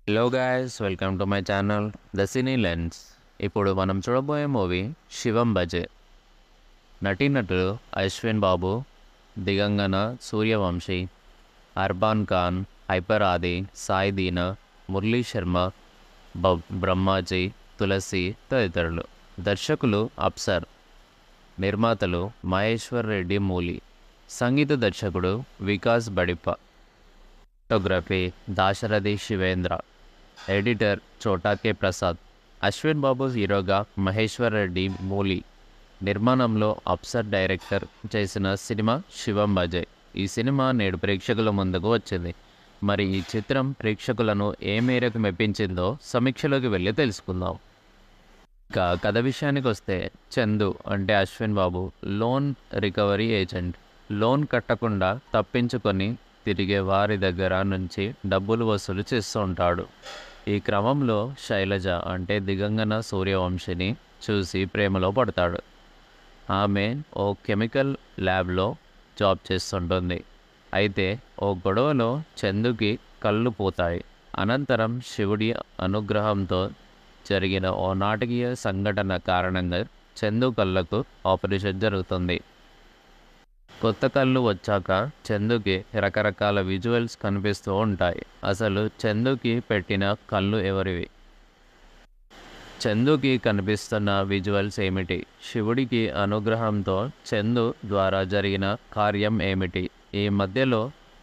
hello guys welcome to my channel the cine lens ఇప్పుడు మనం చూడబోయే మూవీ శివం బజే నటీనటులు అశ్విన్ బాబు దిగంగన సూర్యవంశీ అర్బాన్ ఖాన్ హైపర్ ఆది సాయి దీన మురళీ శర్మ బ బ్రహ్మాజీ తులసి తదితరులు దర్శకులు అప్సర్ నిర్మాతలు మహేశ్వర్ రెడ్డి మూలి సంగీత దర్శకుడు Vikas బడిప్ప photography Dasarathi Shivendra editor Chota K Prasad Ashwin Babu హీరోగా మహేశ్వర్ రెడ్డి మూలి నిర్మాణంలో అప్సర్ డైరెక్టర్ చేసిన సినిమా శివం బజయ్ ఈ సినిమా నేడు ప్రేక్షకుల ముందుకు వచ్చింది మరి ఈ చిత్రం ప్రేక్షకులను ఏ మేరకు మెప్పించిందో సమీక్షలోకి వెళ్ళి తెలుసుకుందాం ఇక కథ విషయానికి వస్తే చందు అంటే Ashwin Babu loan recovery agent loan కట్టకుండా తప్పించుకొని తిరిగే వారి దగ్గర నుంచి డబ్బులు వసూలు చేస్తూ ఉంటాడు ఈ క్రమంలో శైలజ అంటే దిగంగన సూర్యవంశిని చూసి ప్రేమలో పడతాడు ఆమె ఓ కెమికల్ ల్యాబ్లో జాబ్ చేస్తుంటుంది అయితే ఓ గొడవలో చందుకి కళ్ళు పోతాయి అనంతరం శివుడి అనుగ్రహంతో జరిగిన ఓ నాటకీయ సంఘటన కారణంగా చందు కళ్ళకు ఆపరేషన్ జరుగుతుంది కొత్త కళ్ళు వచ్చాక చందుకి రకరకాల విజువల్స్ కనిపిస్తూ ఉంటాయి అసలు చందుకి పెట్టిన కళ్ళు ఎవరివి చందుకి కనిపిస్తున్న విజువల్స్ ఏమిటి శివుడికి అనుగ్రహంతో చందు ద్వారా జరిగిన కార్యం ఏమిటి ఈ మధ్యలో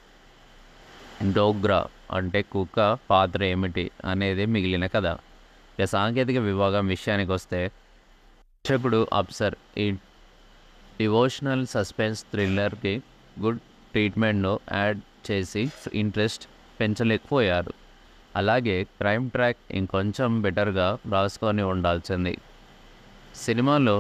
డోగ్రా అంటే కుక్క పాత్ర ఏమిటి అనేది మిగిలిన కథ ఇక సాంకేతిక విభాగం విషయానికి వస్తే దర్శకుడు అప్సర్ ఈ డివోషనల్ సస్పెన్స్ థ్రిల్లర్కి గుడ్ ట్రీట్మెంట్ను యాడ్ చేసి ఇంట్రెస్ట్ పెంచలేకపోయారు అలాగే క్రైమ్ ట్రాక్ ఇంకొంచెం బెటర్గా రాసుకొని ఉండాల్సింది సినిమాలో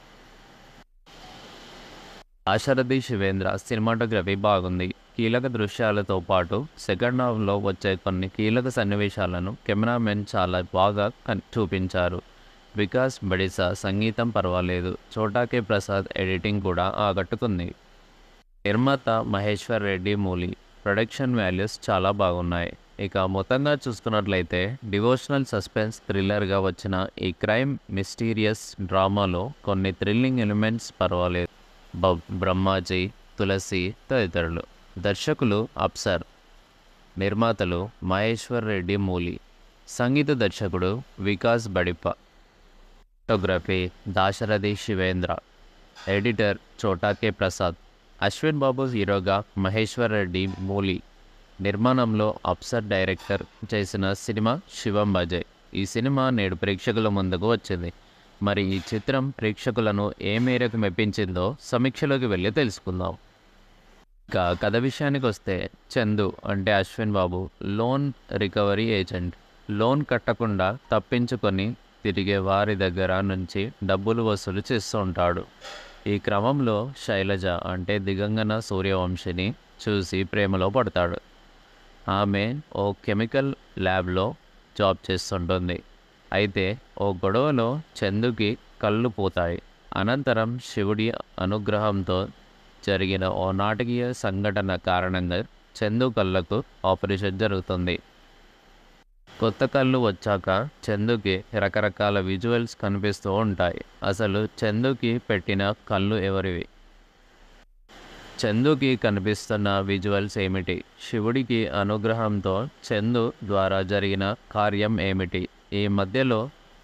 ఆశరథి శివేంద్ర సినిమాటోగ్రఫీ బాగుంది కీలక దృశ్యాలతో పాటు సెకండ్ హాఫ్లో వచ్చే కొన్ని కీలక సన్నివేశాలను కెమెరామెన్ చాలా బాగా కన్- చూపించారు వికాస్ బడిసా సంగీతం పర్వాలేదు చోటాకే ప్రసాద్ ఎడిటింగ్ కూడా ఆకట్టుకుంది నిర్మాత మహేశ్వర్ రెడ్డి మూలి ప్రొడక్షన్ వాల్యూస్ చాలా బాగున్నాయి ఇక మొత్తంగా చూసుకున్నట్లయితే డివోషనల్ సస్పెన్స్ థ్రిల్లర్గా వచ్చిన ఈ క్రైమ్ మిస్టీరియస్ డ్రామాలో కొన్ని థ్రిల్లింగ్ ఎలిమెంట్స్ పర్వాలేదు బ బ్రహ్మాజీ తులసి తదితరులు దర్శకులు అప్సర్ నిర్మాతలు మహేశ్వర్ రెడ్డి మూలి సంగీత దర్శకుడు Vikas బడిప్ప photography Dasarathi Shivendra editor Chota K Prasad Ashwin Babu హీరోగా మహేశ్వర్ రెడ్డి మూలి నిర్మాణంలో అప్సర్ డైరెక్టర్ చేసిన సినిమా శివం బజయ్ ఈ సినిమా నేడు ప్రేక్షకుల ముందుకు వచ్చింది మరి ఈ చిత్రం ప్రేక్షకులను ఏ మేరకు మెప్పించిందో సమీక్షలోకి వెళ్ళి తెలుసుకుందాం ఇక కథ విషయానికి వస్తే చందు అంటే Ashwin Babu loan recovery agent loan కట్టకుండా తప్పించుకొని తిరిగే వారి దగ్గర నుంచి డబ్బులు వసూలు చేస్తూ ఉంటాడు ఈ క్రమంలో శైలజ అంటే దిగంగన సూర్యవంశిని చూసి ప్రేమలో పడతాడు ఆమె ఓ కెమికల్ ల్యాబ్లో జాబ్ చేస్తుంటుంది అయితే ఓ గొడవలో చందుకి కళ్ళు పోతాయి అనంతరం శివుడి అనుగ్రహంతో జరిగిన ఓ నాటకీయ సంఘటన కారణంగా చందు కళ్ళకు ఆపరేషన్ జరుగుతుంది కొత్త కళ్ళు వచ్చాక చందుకి రకరకాల విజువల్స్ కనిపిస్తూ ఉంటాయి అసలు చందుకి పెట్టిన కళ్ళు ఎవరివి చందుకి కనిపిస్తున్న విజువల్స్ ఏమిటి శివుడికి అనుగ్రహంతో చందు ద్వారా జరిగిన కార్యం ఏమిటి ఈ మధ్యలో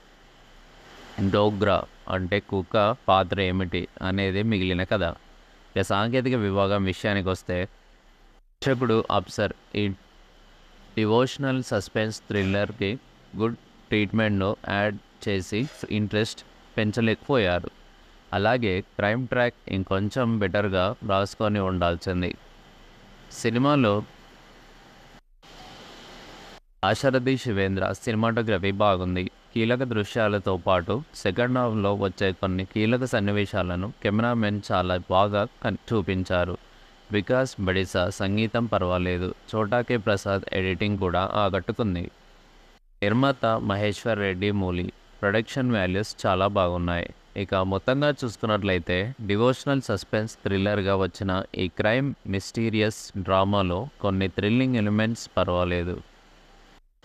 డోగ్రా అంటే కుక్క పాత్ర ఏమిటి అనేది మిగిలిన కథ ఇక సాంకేతిక విభాగం విషయానికి వస్తే దర్శకుడు అప్సర్ ఈ డివోషనల్ సస్పెన్స్ థ్రిల్లర్కి గుడ్ ట్రీట్మెంట్ను యాడ్ చేసి ఇంట్రెస్ట్ పెంచలేకపోయారు అలాగే క్రైమ్ ట్రాక్ ఇంకొంచెం బెటర్గా రాసుకొని ఉండాల్సింది సినిమాలో ఆశరథి శివేంద్ర సినిమాటోగ్రఫీ బాగుంది కీలక దృశ్యాలతో పాటు సెకండ్ హాఫ్లో వచ్చే కొన్ని కీలక సన్నివేశాలను కెమెరామెన్ చాలా బాగా కన్- చూపించారు వికాస్ బడిసా సంగీతం పర్వాలేదు చోటాకే ప్రసాద్ ఎడిటింగ్ కూడా ఆకట్టుకుంది నిర్మాత మహేశ్వర్ రెడ్డి మూలి ప్రొడక్షన్ వాల్యూస్ చాలా బాగున్నాయి ఇక మొత్తంగా చూసుకున్నట్లయితే డివోషనల్ సస్పెన్స్ థ్రిల్లర్గా వచ్చిన ఈ క్రైమ్ మిస్టీరియస్ డ్రామాలో కొన్ని థ్రిల్లింగ్ ఎలిమెంట్స్ పర్వాలేదు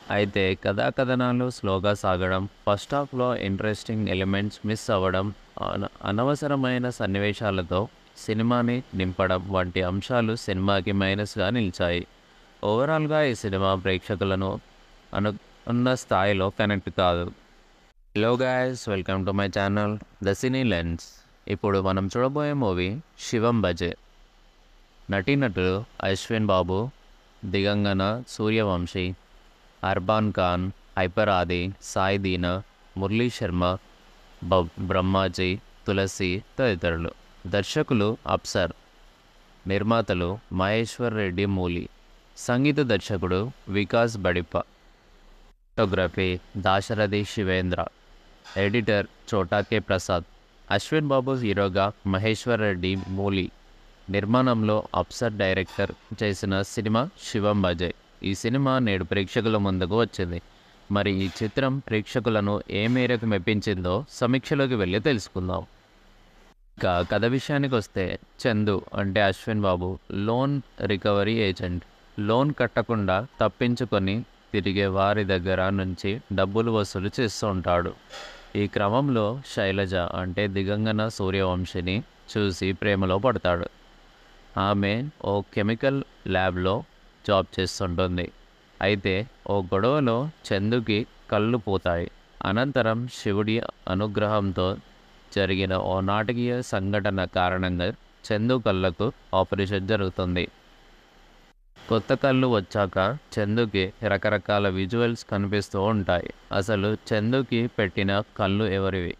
అయితే కథా కథనాలు స్లోగా సాగడం ఫస్ట్ హాఫ్లో ఇంట్రెస్టింగ్ ఎలిమెంట్స్ మిస్ అవ్వడం అన- అనవసరమైన సన్నివేశాలతో సినిమాని నింపడం వంటి అంశాలు సినిమాకి మైనస్గా నిలిచాయి ఓవరాల్గా ఈ సినిమా ప్రేక్షకులను అను ఉన్న స్థాయిలో కనెక్ట్ కాదు hello guys welcome to my channel the cine lens ఇప్పుడు మనం చూడబోయే మూవీ శివం బజే నటీనటులు అశ్విన్ బాబు దిగంగన సూర్యవంశీ అర్బాన్ ఖాన్ హైపర్ ఆది సాయి దీనా మురళీ శర్మ బ బ్రహ్మాజీ తులసి తదితరులు దర్శకులు అప్సర్ నిర్మాతలు మహేశ్వర్ రెడ్డి మూలి సంగీత దర్శకుడు Vikas బడిప్ప photography Dasarathi Shivendra editor Chota K Prasad Ashwin Babu హీరోగా మహేశ్వర్ రెడ్డి మూలి నిర్మాణంలో అప్సర్ డైరెక్టర్ చేసిన సినిమా శివం బజయ్ ఈ సినిమా నేడు ప్రేక్షకుల ముందుకు వచ్చింది మరి ఈ చిత్రం ప్రేక్షకులను ఏ మేరకు మెప్పించిందో సమీక్షలోకి వెళ్ళి తెలుసుకుందాం ఇక కథ విషయానికి వస్తే చందు అంటే Ashwin Babu loan recovery agent loan కట్టకుండా తప్పించుకొని తిరిగే వారి దగ్గర నుంచి డబ్బులు వసూలు చేస్తూ ఉంటాడు ఈ క్రమంలో శైలజ అంటే దిగంగన సూర్యవంశిని చూసి ప్రేమలో పడతాడు ఆమె ఓ కెమికల్ ల్యాబ్లో జాబ్ చేస్తుంటుంది అయితే ఓ గొడవలో చందుకి కళ్ళు పోతాయి అనంతరం శివుడి అనుగ్రహంతో జరిగిన ఓ నాటకీయ సంఘటన కారణంగా చందు కళ్ళకు ఆపరేషన్ జరుగుతుంది కొత్త కళ్ళు వచ్చాక చందుకి రకరకాల విజువల్స్ కనిపిస్తూ ఉంటాయి అసలు చందుకి పెట్టిన కళ్ళు ఎవరివి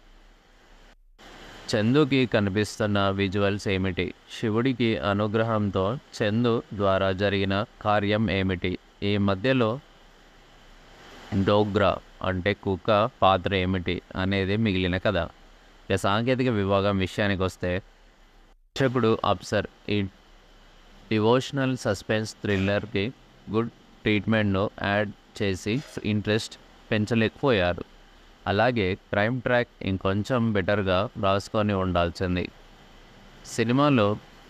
చందుకి కనిపిస్తున్న విజువల్స్ ఏమిటి శివుడికి అనుగ్రహంతో చందు ద్వారా జరిగిన కార్యం ఏమిటి ఈ మధ్యలో డోగ్రా అంటే కుక్క పాత్ర ఏమిటి అనేది మిగిలిన కథ ఇక సాంకేతిక విభాగం విషయానికి వస్తే దర్శకుడు అప్సర్ ఈ డివోషనల్ సస్పెన్స్ థ్రిల్లర్కి గుడ్ ట్రీట్మెంట్ను యాడ్ చేసి ఇంట్రెస్ట్ పెంచలేకపోయారు అలాగే క్రైమ్ ట్రాక్ ఇంకొంచెం బెటర్గా రాసుకొని ఉండాల్సింది సినిమాలో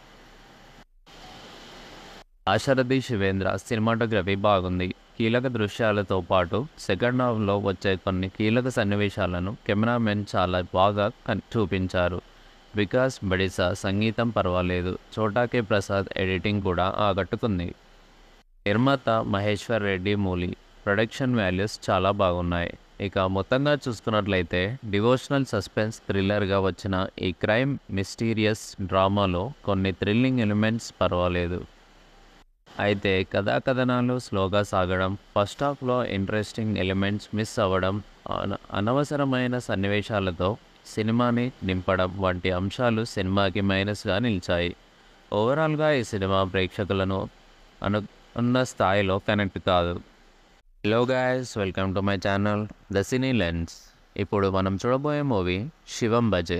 ఆశరథి శివేంద్ర సినిమాటోగ్రఫీ బాగుంది కీలక దృశ్యాలతో పాటు సెకండ్ హాఫ్లో వచ్చే కొన్ని కీలక సన్నివేశాలను కెమెరామెన్ చాలా బాగా కన్- చూపించారు వికాస్ బడిసా సంగీతం పర్వాలేదు చోటాకే ప్రసాద్ ఎడిటింగ్ కూడా ఆకట్టుకుంది నిర్మాత మహేశ్వర్ రెడ్డి మూలి ప్రొడక్షన్ వాల్యూస్ చాలా బాగున్నాయి ఇక మొత్తంగా చూసుకున్నట్లయితే డివోషనల్ సస్పెన్స్ థ్రిల్లర్గా వచ్చిన ఈ క్రైమ్ మిస్టీరియస్ డ్రామాలో కొన్ని థ్రిల్లింగ్ ఎలిమెంట్స్ పర్వాలేదు అయితే కథా కథనాలు స్లోగా సాగడం ఫస్ట్ హాఫ్లో ఇంట్రెస్టింగ్ ఎలిమెంట్స్ మిస్ అవ్వడం అన- అనవసరమైన సన్నివేశాలతో సినిమాని నింపడం వంటి అంశాలు సినిమాకి మైనస్గా నిలిచాయి ఓవరాల్గా ఈ సినిమా ప్రేక్షకులను అను ఉన్న స్థాయిలో కనెక్ట్ కాదు hello guys welcome to my channel the cine lens ఇప్పుడు మనం చూడబోయే మూవీ శివం బజే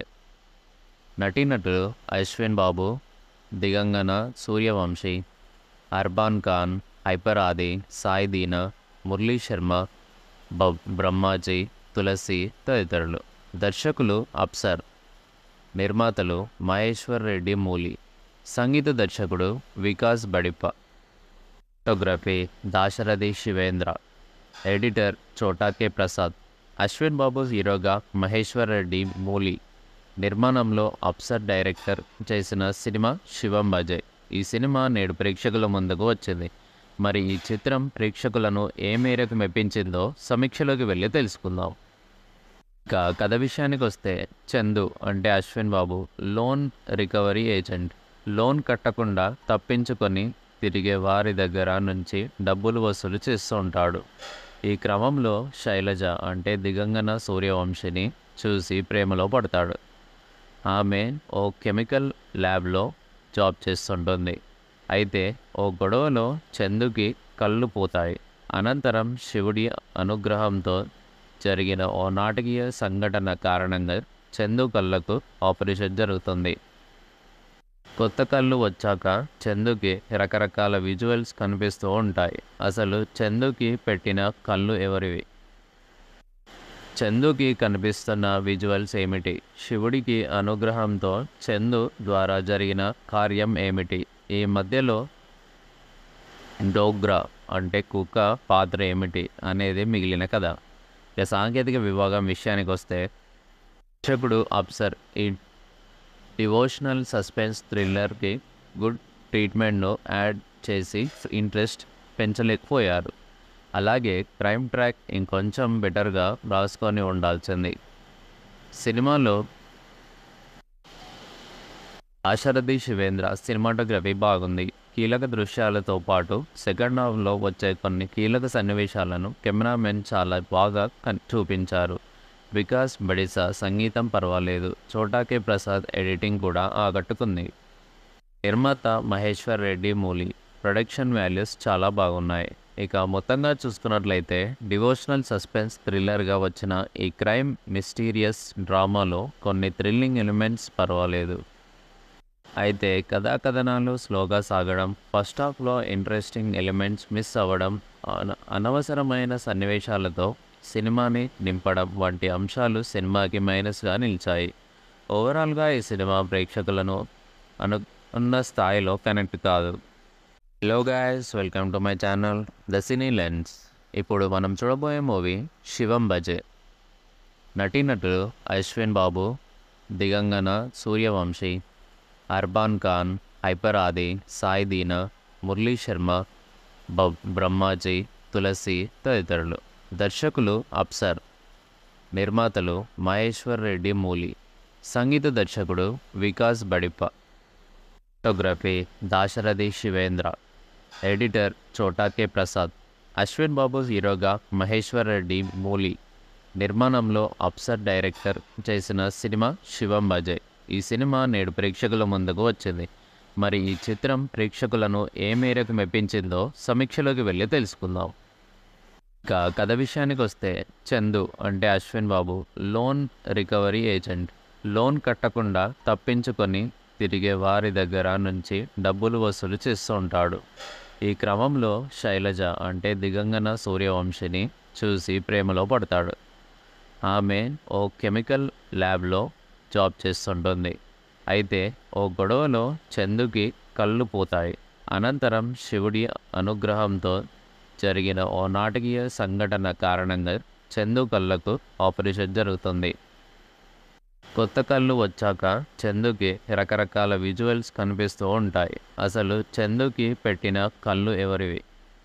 నటీనటులు అశ్విన్ బాబు దిగంగన సూర్యవంశీ అర్బాన్ ఖాన్ హైపర్ ఆది సాయి దీనా మురళీ శర్మ బ బ్రహ్మాజీ తులసి తదితరులు దర్శకులు అప్సర్ నిర్మాతలు మహేశ్వర్ రెడ్డి మూలి సంగీత దర్శకుడు Vikas బడిప్ప photography Dasarathi Shivendra editor Chota K Prasad Ashwin Babu హీరోగా మహేశ్వర్ రెడ్డి మూలి నిర్మాణంలో అప్సర్ డైరెక్టర్ చేసిన సినిమా శివం బజయ్ ఈ సినిమా నేడు ప్రేక్షకుల ముందుకు వచ్చింది మరి ఈ చిత్రం ప్రేక్షకులను ఏ మేరకు మెప్పించిందో సమీక్షలోకి వెళ్ళి తెలుసుకుందాం ఇక కథ విషయానికి వస్తే చందు అంటే Ashwin Babu loan recovery agent loan కట్టకుండా తప్పించుకొని తిరిగే వారి దగ్గర నుంచి డబ్బులు వసూలు చేస్తూ ఉంటాడు ఈ క్రమంలో శైలజ అంటే దిగంగన సూర్యవంశిని చూసి ప్రేమలో పడతాడు ఆమె ఓ కెమికల్ ల్యాబ్లో జాబ్ చేస్తుంటుంది అయితే ఓ గొడవలో చందుకి కళ్ళు పోతాయి అనంతరం శివుడి అనుగ్రహంతో జరిగిన ఓ నాటకీయ సంఘటన కారణంగా చందు కళ్ళకు ఆపరేషన్ జరుగుతుంది కొత్త కళ్ళు వచ్చాక చందుకి రకరకాల విజువల్స్ కనిపిస్తూ ఉంటాయి అసలు చందుకి పెట్టిన కళ్ళు ఎవరివి చందుకి కనిపిస్తున్న విజువల్స్ ఏమిటి శివుడికి అనుగ్రహంతో చందు ద్వారా జరిగిన కార్యం ఏమిటి ఈ మధ్యలో డోగ్రా అంటే కుక్క పాత్ర ఏమిటి అనేది మిగిలిన కథ ఇక సాంకేతిక విభాగం విషయానికి వస్తే దర్శకుడు అప్సర్ ఈ డివోషనల్ సస్పెన్స్ థ్రిల్లర్కి గుడ్ ట్రీట్మెంట్ను యాడ్ చేసి ఇంట్రెస్ట్ పెంచలేకపోయారు అలాగే క్రైమ్ ట్రాక్ ఇంకొంచెం బెటర్గా రాసుకొని ఉండాల్సింది సినిమాలో ఆశరథి శివేంద్ర సినిమాటోగ్రఫీ బాగుంది కీలక దృశ్యాలతో పాటు సెకండ్ హాఫ్లో వచ్చే కొన్ని కీలక సన్నివేశాలను కెమెరామెన్ చాలా బాగా కన్- చూపించారు వికాస్ బడిసా సంగీతం పర్వాలేదు చోటాకే ప్రసాద్ ఎడిటింగ్ కూడా ఆకట్టుకుంది నిర్మాత మహేశ్వర్ రెడ్డి మూలి ప్రొడక్షన్ వాల్యూస్ చాలా బాగున్నాయి ఇక మొత్తంగా చూసుకున్నట్లయితే డివోషనల్ సస్పెన్స్ థ్రిల్లర్గా వచ్చిన ఈ క్రైమ్ మిస్టీరియస్ డ్రామాలో కొన్ని థ్రిల్లింగ్ ఎలిమెంట్స్ పర్వాలేదు అయితే కథా కథనాలు స్లోగా సాగడం ఫస్ట్ హాఫ్లో ఇంట్రెస్టింగ్ ఎలిమెంట్స్ మిస్ అవ్వడం అన- అనవసరమైన సన్నివేశాలతో సినిమాని నింపడం వంటి అంశాలు సినిమాకి మైనస్గా నిలిచాయి ఓవరాల్గా ఈ సినిమా ప్రేక్షకులను అను ఉన్న స్థాయిలో కనెక్ట్ కాదు hello guys welcome to my channel the cine lens ఇప్పుడు మనం చూడబోయే మూవీ శివం బజే నటీనటులు అశ్విన్ బాబు దిగంగన సూర్యవంశీ అర్బాన్ ఖాన్ హైపర్ ఆది సాయి దీనా మురళీ శర్మ బ బ్రహ్మాజీ తులసి తదితరులు దర్శకులు అప్సర్ నిర్మాతలు మహేశ్వర్ రెడ్డి మూలి సంగీత దర్శకుడు వికాస్ బడిప్ప ఫోటోగ్రఫీ దాశరథి శివేంద్ర ఎడిటర్ చోటాకే ప్రసాద్ అశ్విన్ బాబు హీరోగా మహేశ్వర్ రెడ్డి మూలి నిర్మాణంలో అప్సర్ డైరెక్టర్ చేసిన సినిమా శివం బజయ్ ఈ సినిమా నేడు ప్రేక్షకుల ముందుకు వచ్చింది మరి ఈ చిత్రం ప్రేక్షకులను ఏ మేరకు మెప్పించిందో సమీక్షలోకి వెళ్ళి తెలుసుకుందాం ఇక కథ విషయానికి వస్తే చందు అంటే Ashwin Babu loan recovery agent loan కట్టకుండా తప్పించుకొని తిరిగే వారి దగ్గర నుంచి డబ్బులు వసూలు చేస్తూ ఉంటాడు ఈ క్రమంలో శైలజ అంటే దిగంగన సూర్యవంశిని చూసి ప్రేమలో పడతాడు ఆమె ఓ కెమికల్ ల్యాబ్లో జాబ్ చేస్తుంటుంది అయితే ఓ గొడవలో చందుకి కళ్ళు పోతాయి అనంతరం శివుడి అనుగ్రహంతో జరిగిన ఓ నాటకీయ సంఘటన కారణంగా చందు కళ్ళకు ఆపరేషన్ జరుగుతుంది కొత్త కళ్ళు వచ్చాక చందుకి రకరకాల విజువల్స్ కనిపిస్తూ ఉంటాయి అసలు చందుకి పెట్టిన కళ్ళు ఎవరివి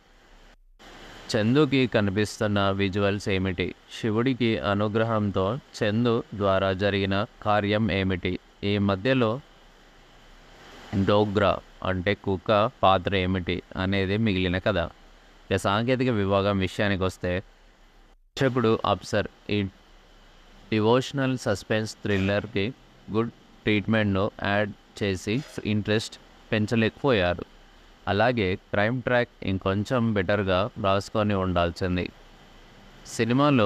చందుకి కనిపిస్తున్న విజువల్స్ ఏమిటి శివుడికి అనుగ్రహంతో చందు ద్వారా జరిగిన కార్యం ఏమిటి ఈ మధ్యలో డోగ్రా అంటే కుక్క పాత్ర ఏమిటి అనేది మిగిలిన కథ ఇక సాంకేతిక విభాగం విషయానికి వస్తే దర్శకుడు అప్సర్ ఈ డివోషనల్ సస్పెన్స్ థ్రిల్లర్కి గుడ్ ట్రీట్మెంట్ను యాడ్ చేసి ఇంట్రెస్ట్ పెంచలేకపోయారు అలాగే క్రైమ్ ట్రాక్ ఇంకొంచెం బెటర్గా రాసుకొని ఉండాల్సింది సినిమాలో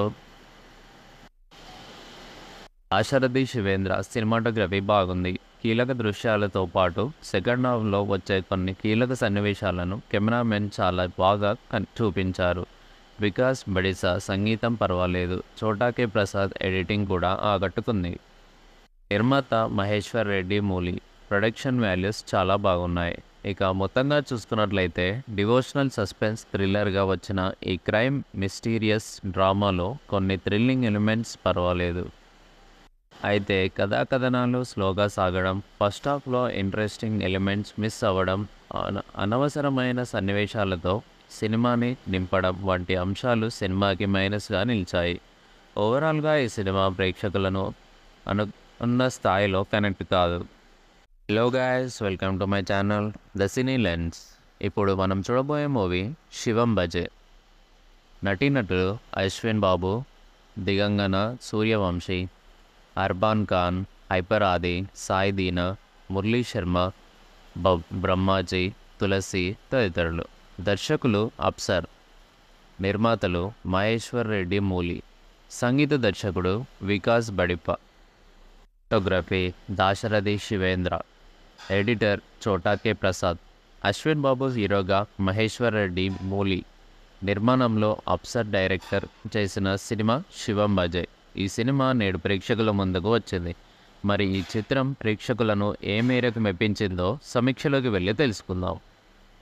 ఆశరథి శివేంద్ర సినిమాటోగ్రఫీ బాగుంది కీలక దృశ్యాలతో పాటు సెకండ్ హాఫ్లో వచ్చే కొన్ని కీలక సన్నివేశాలను కెమెరామెన్ చాలా బాగా కన్- చూపించారు వికాస్ బడిసా సంగీతం పర్వాలేదు చోటాకే ప్రసాద్ ఎడిటింగ్ కూడా ఆకట్టుకుంది నిర్మాత మహేశ్వర్ రెడ్డి మూలి ప్రొడక్షన్ వాల్యూస్ చాలా బాగున్నాయి ఇక మొత్తంగా చూసుకున్నట్లయితే డివోషనల్ సస్పెన్స్ థ్రిల్లర్గా వచ్చిన ఈ క్రైమ్ మిస్టీరియస్ డ్రామాలో కొన్ని థ్రిల్లింగ్ ఎలిమెంట్స్ పర్వాలేదు అయితే కథా కథనాలు స్లోగా సాగడం ఫస్ట్ హాఫ్లో ఇంట్రెస్టింగ్ ఎలిమెంట్స్ మిస్ అవ్వడం అన- అనవసరమైన సన్నివేశాలతో సినిమాని నింపడం వంటి అంశాలు సినిమాకి మైనస్గా నిలిచాయి ఓవరాల్గా ఈ సినిమా ప్రేక్షకులను అను ఉన్న స్థాయిలో కనెక్ట్ కాదు hello guys welcome to my channel the cine lens ఇప్పుడు మనం చూడబోయే మూవీ శివం బజే నటీనటులు అశ్విన్ బాబు దిగంగన సూర్యవంశీ అర్బాన్ ఖాన్ హైపర్ ఆది సాయి దీనా మురళీ శర్మ బ బ్రహ్మాజీ తులసి తదితరులు దర్శకులు అప్సర్ నిర్మాతలు మహేశ్వర్ రెడ్డి మూలి సంగీత దర్శకుడు వికాస్ బడిప్ప ఫోటోగ్రఫీ దాశరథి శివేంద్ర ఎడిటర్ చోటాకే ప్రసాద్ అశ్విన్ బాబు హీరోగా మహేశ్వర్ రెడ్డి మూలి నిర్మాణంలో అప్సర్ డైరెక్టర్ చేసిన సినిమా శివం బజయ్ ఈ సినిమా నేడు ప్రేక్షకుల ముందుకు వచ్చింది మరి ఈ చిత్రం ప్రేక్షకులను ఏ మేరకు మెప్పించిందో సమీక్షలోకి వెళ్ళి తెలుసుకుందాం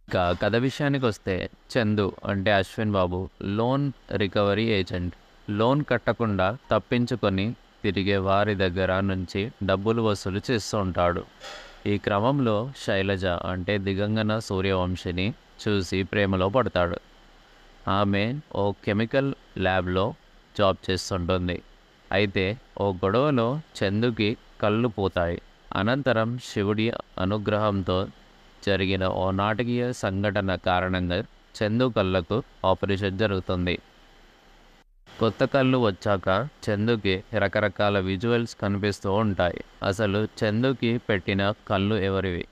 ఇక కథ విషయానికి వస్తే చందు అంటే Ashwin Babu loan recovery agent loan కట్టకుండా తప్పించుకొని తిరిగే వారి దగ్గర నుంచి డబ్బులు వసూలు చేస్తూ ఉంటాడు ఈ క్రమంలో శైలజ అంటే దిగంగన సూర్యవంశిని చూసి ప్రేమలో పడతాడు ఆమె ఓ కెమికల్ ల్యాబ్లో జాబ్ చేస్తుంటుంది అయితే ఓ గొడవలో చందుకి కళ్ళు పోతాయి అనంతరం శివుడి అనుగ్రహంతో జరిగిన ఓ నాటకీయ సంఘటన కారణంగా చందు కళ్ళకు ఆపరేషన్ జరుగుతుంది కొత్త కళ్ళు వచ్చాక చందుకి రకరకాల విజువల్స్ కనిపిస్తూ ఉంటాయి అసలు చందుకి పెట్టిన కళ్ళు ఎవరివి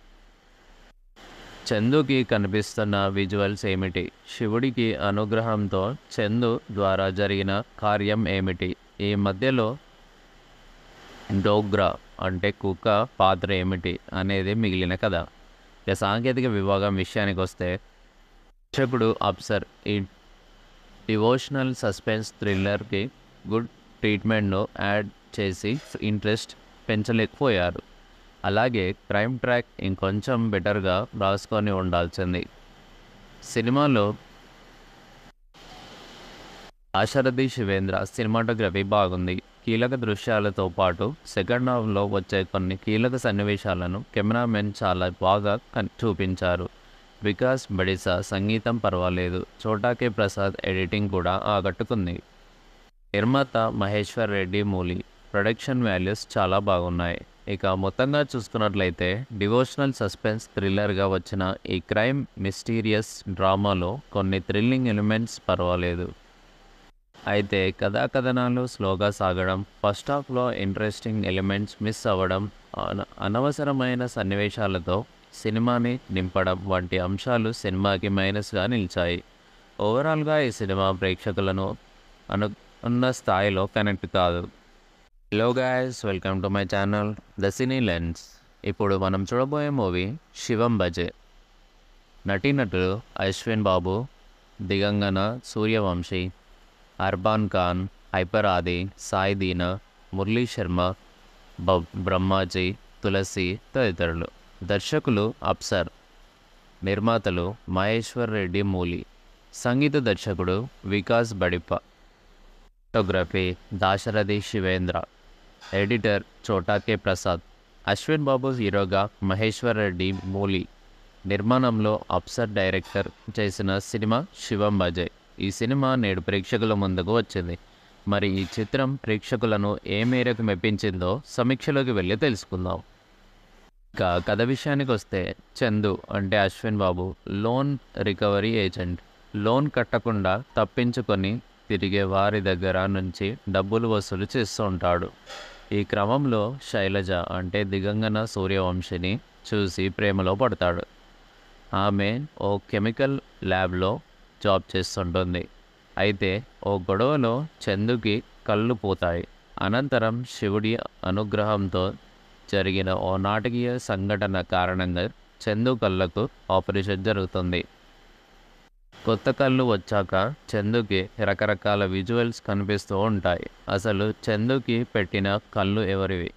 చందుకి కనిపిస్తున్న విజువల్స్ ఏమిటి శివుడికి అనుగ్రహంతో చందు ద్వారా జరిగిన కార్యం ఏమిటి ఈ మధ్యలో డోగ్రా అంటే కుక్క పాత్ర ఏమిటి అనేది మిగిలిన కథ ఇక సాంకేతిక విభాగం విషయానికి వస్తే దర్శకుడు అప్సర్ ఈ డివోషనల్ సస్పెన్స్ థ్రిల్లర్కి గుడ్ ట్రీట్మెంట్ను యాడ్ చేసి ఇంట్రెస్ట్ పెంచలేకపోయారు అలాగే క్రైమ్ ట్రాక్ ఇంకొంచెం బెటర్గా రాసుకొని ఉండాల్సింది సినిమాలో ఆశరథి శివేంద్ర సినిమాటోగ్రఫీ బాగుంది కీలక దృశ్యాలతో పాటు సెకండ్ హాఫ్లో వచ్చే కొన్ని కీలక సన్నివేశాలను కెమెరామెన్ చాలా బాగా కన్- చూపించారు వికాస్ బడిసా సంగీతం పర్వాలేదు చోటాకే ప్రసాద్ ఎడిటింగ్ కూడా ఆకట్టుకుంది నిర్మాత మహేశ్వర్ రెడ్డి మూలి ప్రొడక్షన్ వాల్యూస్ చాలా బాగున్నాయి ఇక మొత్తంగా చూసుకున్నట్లయితే డివోషనల్ సస్పెన్స్ థ్రిల్లర్గా వచ్చిన ఈ క్రైమ్ మిస్టీరియస్ డ్రామాలో కొన్ని థ్రిల్లింగ్ ఎలిమెంట్స్ పర్వాలేదు అయితే కథా కథనాలు స్లోగా సాగడం ఫస్ట్ హాఫ్లో ఇంట్రెస్టింగ్ ఎలిమెంట్స్ మిస్ అవ్వడం అన- అనవసరమైన సన్నివేశాలతో సినిమాని నింపడం వంటి అంశాలు సినిమాకి మైనస్గా నిలిచాయి ఓవరాల్గా ఈ సినిమా ప్రేక్షకులను అను ఉన్న స్థాయిలో కనెక్ట్ కాదు hello guys welcome to my channel the cine lens ఇప్పుడు మనం చూడబోయే మూవీ శివం బజే నటీనటులు అశ్విన్ బాబు దిగంగన సూర్యవంశీ అర్బాన్ ఖాన్ హైపర్ ఆది సాయి దీనా మురళీ శర్మ బ బ్రహ్మాజీ తులసి తదితరులు దర్శకులు అప్సర్ నిర్మాతలు మహేశ్వర్ రెడ్డి మూలి సంగీత దర్శకుడు వికాస్ బడిప్ప ఫోటోగ్రఫీ దాశరథి శివేంద్ర ఎడిటర్ చోటాకే ప్రసాద్ అశ్విన్ బాబు హీరోగా మహేశ్వర్ రెడ్డి మూలి నిర్మాణంలో అప్సర్ డైరెక్టర్ చేసిన సినిమా శివం బజయ్ ఈ సినిమా నేడు ప్రేక్షకుల ముందుకు వచ్చింది మరి ఈ చిత్రం ప్రేక్షకులను ఏ మేరకు మెప్పించిందో సమీక్షలోకి వెళ్ళి తెలుసుకుందాం ఇక కథ విషయానికి వస్తే చందు అంటే Ashwin Babu loan recovery agent loan కట్టకుండా తప్పించుకొని తిరిగే వారి దగ్గర నుంచి డబ్బులు వసూలు చేస్తూ ఉంటాడు ఈ క్రమంలో శైలజ అంటే దిగంగన సూర్యవంశిని చూసి ప్రేమలో పడతాడు ఆమె ఓ కెమికల్ ల్యాబ్లో జాబ్ చేస్తుంటుంది అయితే ఓ గొడవలో చందుకి కళ్ళు పోతాయి అనంతరం శివుడి అనుగ్రహంతో జరిగిన ఓ నాటకీయ సంఘటన కారణంగా చందు కళ్ళకు ఆపరేషన్ జరుగుతుంది కొత్త కళ్ళు వచ్చాక చందుకి రకరకాల విజువల్స్ కనిపిస్తూ ఉంటాయి అసలు చందుకి పెట్టిన కళ్ళు ఎవరివి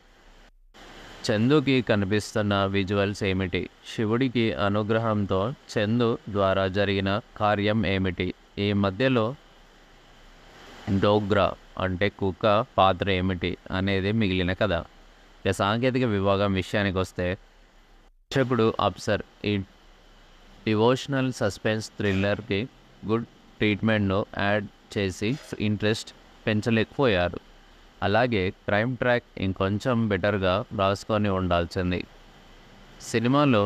చందుకి కనిపిస్తున్న విజువల్స్ ఏమిటి శివుడికి అనుగ్రహంతో చందు ద్వారా జరిగిన కార్యం ఏమిటి ఈ మధ్యలో డోగ్రా అంటే కుక్క పాత్ర ఏమిటి అనేది మిగిలిన కథ ఇక సాంకేతిక విభాగం విషయానికి వస్తే దర్శకుడు అప్సర్ ఈ డివోషనల్ సస్పెన్స్ థ్రిల్లర్కి గుడ్ ట్రీట్మెంట్ను యాడ్ చేసి ఇంట్రెస్ట్ పెంచలేకపోయారు అలాగే క్రైమ్ ట్రాక్ ఇంకొంచెం బెటర్గా రాసుకొని ఉండాల్సింది సినిమాలో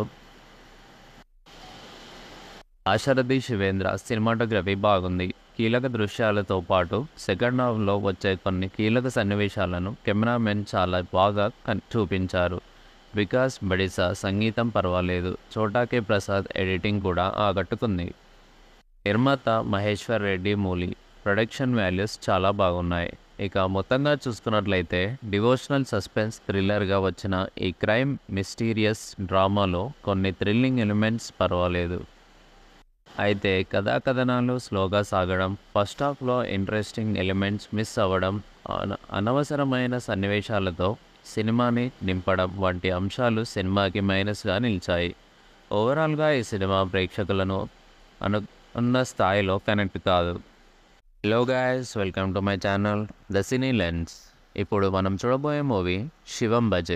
ఆశరథి శివేంద్ర సినిమాటోగ్రఫీ బాగుంది కీలక దృశ్యాలతో పాటు సెకండ్ హాఫ్లో వచ్చే కొన్ని కీలక సన్నివేశాలను కెమెరామెన్ చాలా బాగా కన్- చూపించారు వికాస్ బడిసా సంగీతం పర్వాలేదు చోటాకే ప్రసాద్ ఎడిటింగ్ కూడా ఆకట్టుకుంది నిర్మాత మహేశ్వర్ రెడ్డి మూలి ప్రొడక్షన్ వాల్యూస్ చాలా బాగున్నాయి ఇక మొత్తంగా చూసుకున్నట్లయితే డివోషనల్ సస్పెన్స్ థ్రిల్లర్గా వచ్చిన ఈ క్రైమ్ మిస్టీరియస్ డ్రామాలో కొన్ని థ్రిల్లింగ్ ఎలిమెంట్స్ పర్వాలేదు అయితే కథా కథనాలు స్లోగా సాగడం ఫస్ట్ హాఫ్లో ఇంట్రెస్టింగ్ ఎలిమెంట్స్ మిస్ అవ్వడం అన- అనవసరమైన సన్నివేశాలతో సినిమాని నింపడం వంటి అంశాలు సినిమాకి మైనస్గా నిలిచాయి ఓవరాల్గా ఈ సినిమా ప్రేక్షకులను అను ఉన్న స్థాయిలో కనెక్ట్ కాదు hello guys welcome to my channel the cine lens ఇప్పుడు మనం చూడబోయే మూవీ శివం బజే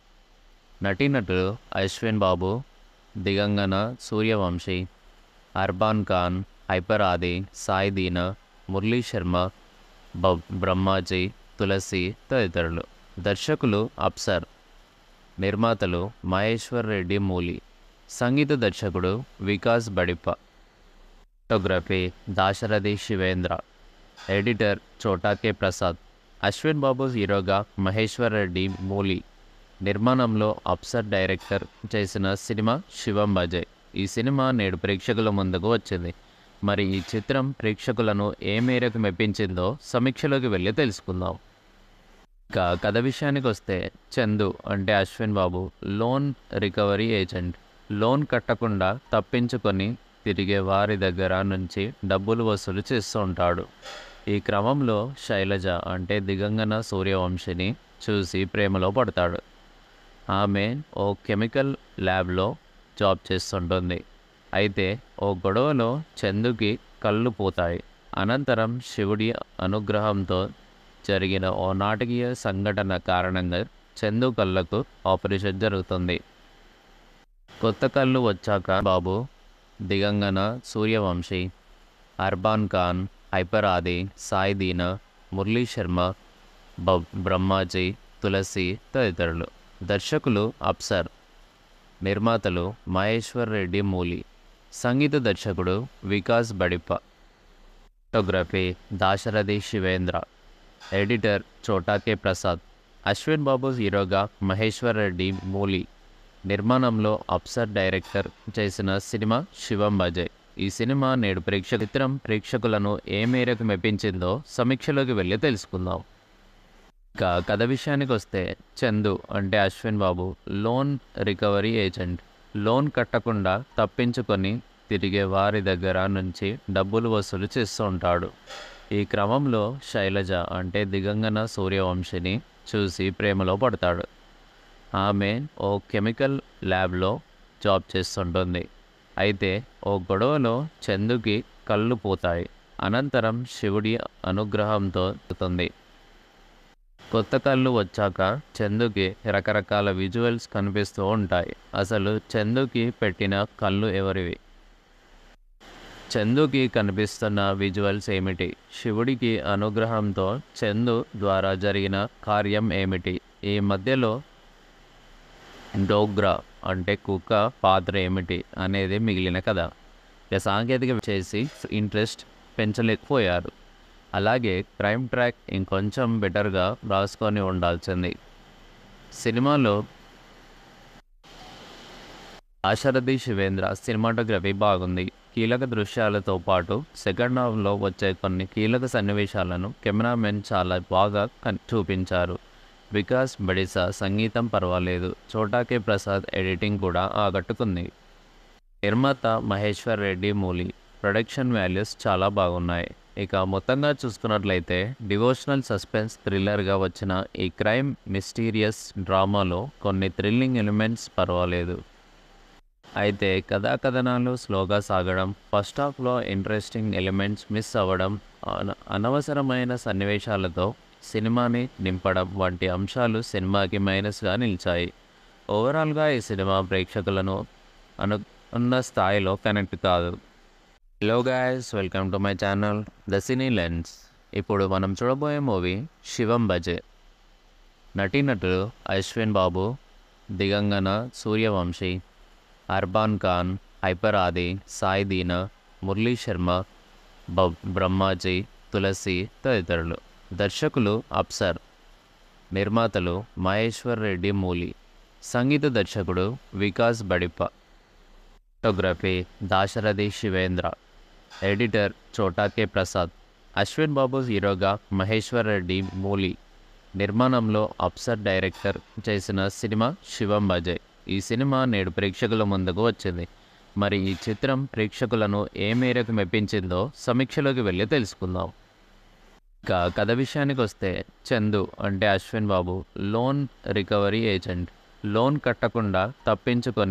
నటీనటులు అశ్విన్ బాబు దిగంగన సూర్యవంశీ అర్బాన్ ఖాన్ హైపర్ ఆది సాయి దీనా మురళీ శర్మ బ బ్రహ్మాజీ తులసి తదితరులు దర్శకులు అప్సర్ నిర్మాతలు మహేశ్వర్ రెడ్డి మూలి సంగీత దర్శకుడు వికాస్ బడిప్ప ఫోటోగ్రఫీ దాశరథి శివేంద్ర ఎడిటర్ చోటాకే ప్రసాద్ అశ్విన్ బాబు హీరోగా మహేశ్వర్ రెడ్డి మూలి నిర్మాణంలో అప్సర్ డైరెక్టర్ చేసిన సినిమా శివం బజయ్ ఈ సినిమా నేడు ప్రేక్షకుల ముందుకు వచ్చింది మరి ఈ చిత్రం ప్రేక్షకులను ఏ మేరకు మెప్పించిందో సమీక్షలోకి వెళ్ళి తెలుసుకుందాం ఇక కథ విషయానికి వస్తే చందు అంటే Ashwin Babu loan recovery agent loan కట్టకుండా తప్పించుకొని తిరిగే వారి దగ్గర నుంచి డబ్బులు వసూలు చేస్తూ ఉంటాడు ఈ క్రమంలో శైలజ అంటే దిగంగన సూర్యవంశిని చూసి ప్రేమలో పడతాడు ఆమె ఓ కెమికల్ ల్యాబ్లో జాబ్ చేస్తుంటుంది అయితే ఓ గొడవలో చందుకి కళ్ళు పోతాయి అనంతరం శివుడి అనుగ్రహంతో జరిగిన ఓ నాటకీయ సంఘటన కారణంగా చందు కళ్ళకు ఆపరేషన్ జరుగుతుంది కొత్త కళ్ళు వచ్చాక బాబు దిగంగన సూర్యవంశీ అర్బాన్ ఖాన్ హైపర్ ఆది సాయి దీనా మురళీ శర్మ బ బ్రహ్మాజీ తులసి తదితరులు దర్శకులు అప్సర్ నిర్మాతలు మహేశ్వర్ రెడ్డి మూలి సంగీత దర్శకుడు వికాస్ బడిప్ప ఫోటోగ్రఫీ దాశరథి శివేంద్ర ఎడిటర్ చోటాకే ప్రసాద్ అశ్విన్ బాబు హీరోగా మహేశ్వర్ రెడ్డి మూలి నిర్మాణంలో అప్సర్ డైరెక్టర్ చేసిన సినిమా శివం బజయ్ ఈ సినిమా నేడు ప్రేక్షక చిత్రం ప్రేక్షకులను ఏ మేరకు మెప్పించిందో సమీక్షలోకి వెళ్ళి తెలుసుకుందాం ఇక కథ విషయానికి వస్తే చందు అంటే Ashwin Babu loan recovery agent loan కట్టకుండా తప్పించుకొని తిరిగే వారి దగ్గర నుంచి డబ్బులు వసూలు చేస్తూ ఉంటాడు ఈ క్రమంలో శైలజ అంటే దిగంగన సూర్యవంశిని చూసి ప్రేమలో పడతాడు ఆమె ఓ కెమికల్ ల్యాబ్లో జాబ్ చేస్తుంటుంది అయితే ఓ గొడవలో చందుకి కళ్ళు పోతాయి అనంతరం శివుడి అనుగ్రహంతో అవుతుంది కొత్త కళ్ళు వచ్చాక చందుకి రకరకాల విజువల్స్ కనిపిస్తూ ఉంటాయి అసలు చందుకి పెట్టిన కళ్ళు ఎవరివి చందుకి కనిపిస్తున్న విజువల్స్ ఏమిటి శివుడికి అనుగ్రహంతో చందు ద్వారా జరిగిన కార్యం ఏమిటి ఈ మధ్యలో డోగ్రా అంటే కుక్క పాత్ర ఏమిటి అనేది మిగిలిన కథ ఇక సాంకేతిక చేసి ఇంట్రెస్ట్ పెంచలేకపోయారు అలాగే క్రైమ్ ట్రాక్ ఇంకొంచెం బెటర్గా రాసుకొని ఉండాల్సింది సినిమాలో ఆశరథి శివేంద్ర సినిమాటోగ్రఫీ బాగుంది కీలక దృశ్యాలతో పాటు సెకండ్ హాఫ్లో వచ్చే కొన్ని కీలక సన్నివేశాలను కెమెరామెన్ చాలా బాగా కన్- చూపించారు వికాస్ బడిసా సంగీతం పర్వాలేదు చోటాకే ప్రసాద్ ఎడిటింగ్ కూడా ఆకట్టుకుంది నిర్మాత మహేశ్వర్ రెడ్డి మూలి ప్రొడక్షన్ వాల్యూస్ చాలా బాగున్నాయి ఇక మొత్తంగా చూసుకున్నట్లయితే డివోషనల్ సస్పెన్స్ థ్రిల్లర్గా వచ్చిన ఈ క్రైమ్ మిస్టీరియస్ డ్రామాలో కొన్ని థ్రిల్లింగ్ ఎలిమెంట్స్ పర్వాలేదు అయితే కథా కథనాలు స్లోగా సాగడం ఫస్ట్ హాఫ్లో ఇంట్రెస్టింగ్ ఎలిమెంట్స్ మిస్ అవ్వడం అన- అనవసరమైన సన్నివేశాలతో సినిమాని నింపడం వంటి అంశాలు సినిమాకి మైనస్గా నిలిచాయి ఓవరాల్గా ఈ సినిమా ప్రేక్షకులను అను ఉన్న స్థాయిలో కనెక్ట్ కాదు hello guys welcome to my channel the cine lens ఇప్పుడు మనం చూడబోయే మూవీ శివం బజే నటీనటులు అశ్విన్ బాబు దిగంగన సూర్యవంశీ అర్బాన్ ఖాన్ హైపర్ ఆది సాయి దీనా మురళీ శర్మ బ బ్రహ్మాజీ తులసి తదితరులు దర్శకులు అప్సర్ నిర్మాతలు మహేశ్వర్ రెడ్డి మూలి సంగీత దర్శకుడు వికాస్ బడిప్ప ఫోటోగ్రఫీ దాశరథి శివేంద్ర ఎడిటర్ చోటాకే ప్రసాద్ అశ్విన్ బాబు హీరోగా మహేశ్వర్ రెడ్డి మూలి నిర్మాణంలో అప్సర్ డైరెక్టర్ చేసిన సినిమా శివం బజయ్ ఈ సినిమా నేడు ప్రేక్షకుల ముందుకు వచ్చింది మరి ఈ చిత్రం ప్రేక్షకులను ఏ మేరకు మెప్పించిందో సమీక్షలోకి వెళ్ళి తెలుసుకుందాం ఇక కథ విషయానికి వస్తే చందు అంటే Ashwin Babu loan recovery agent loan కట్టకుండా తప్పించుకొని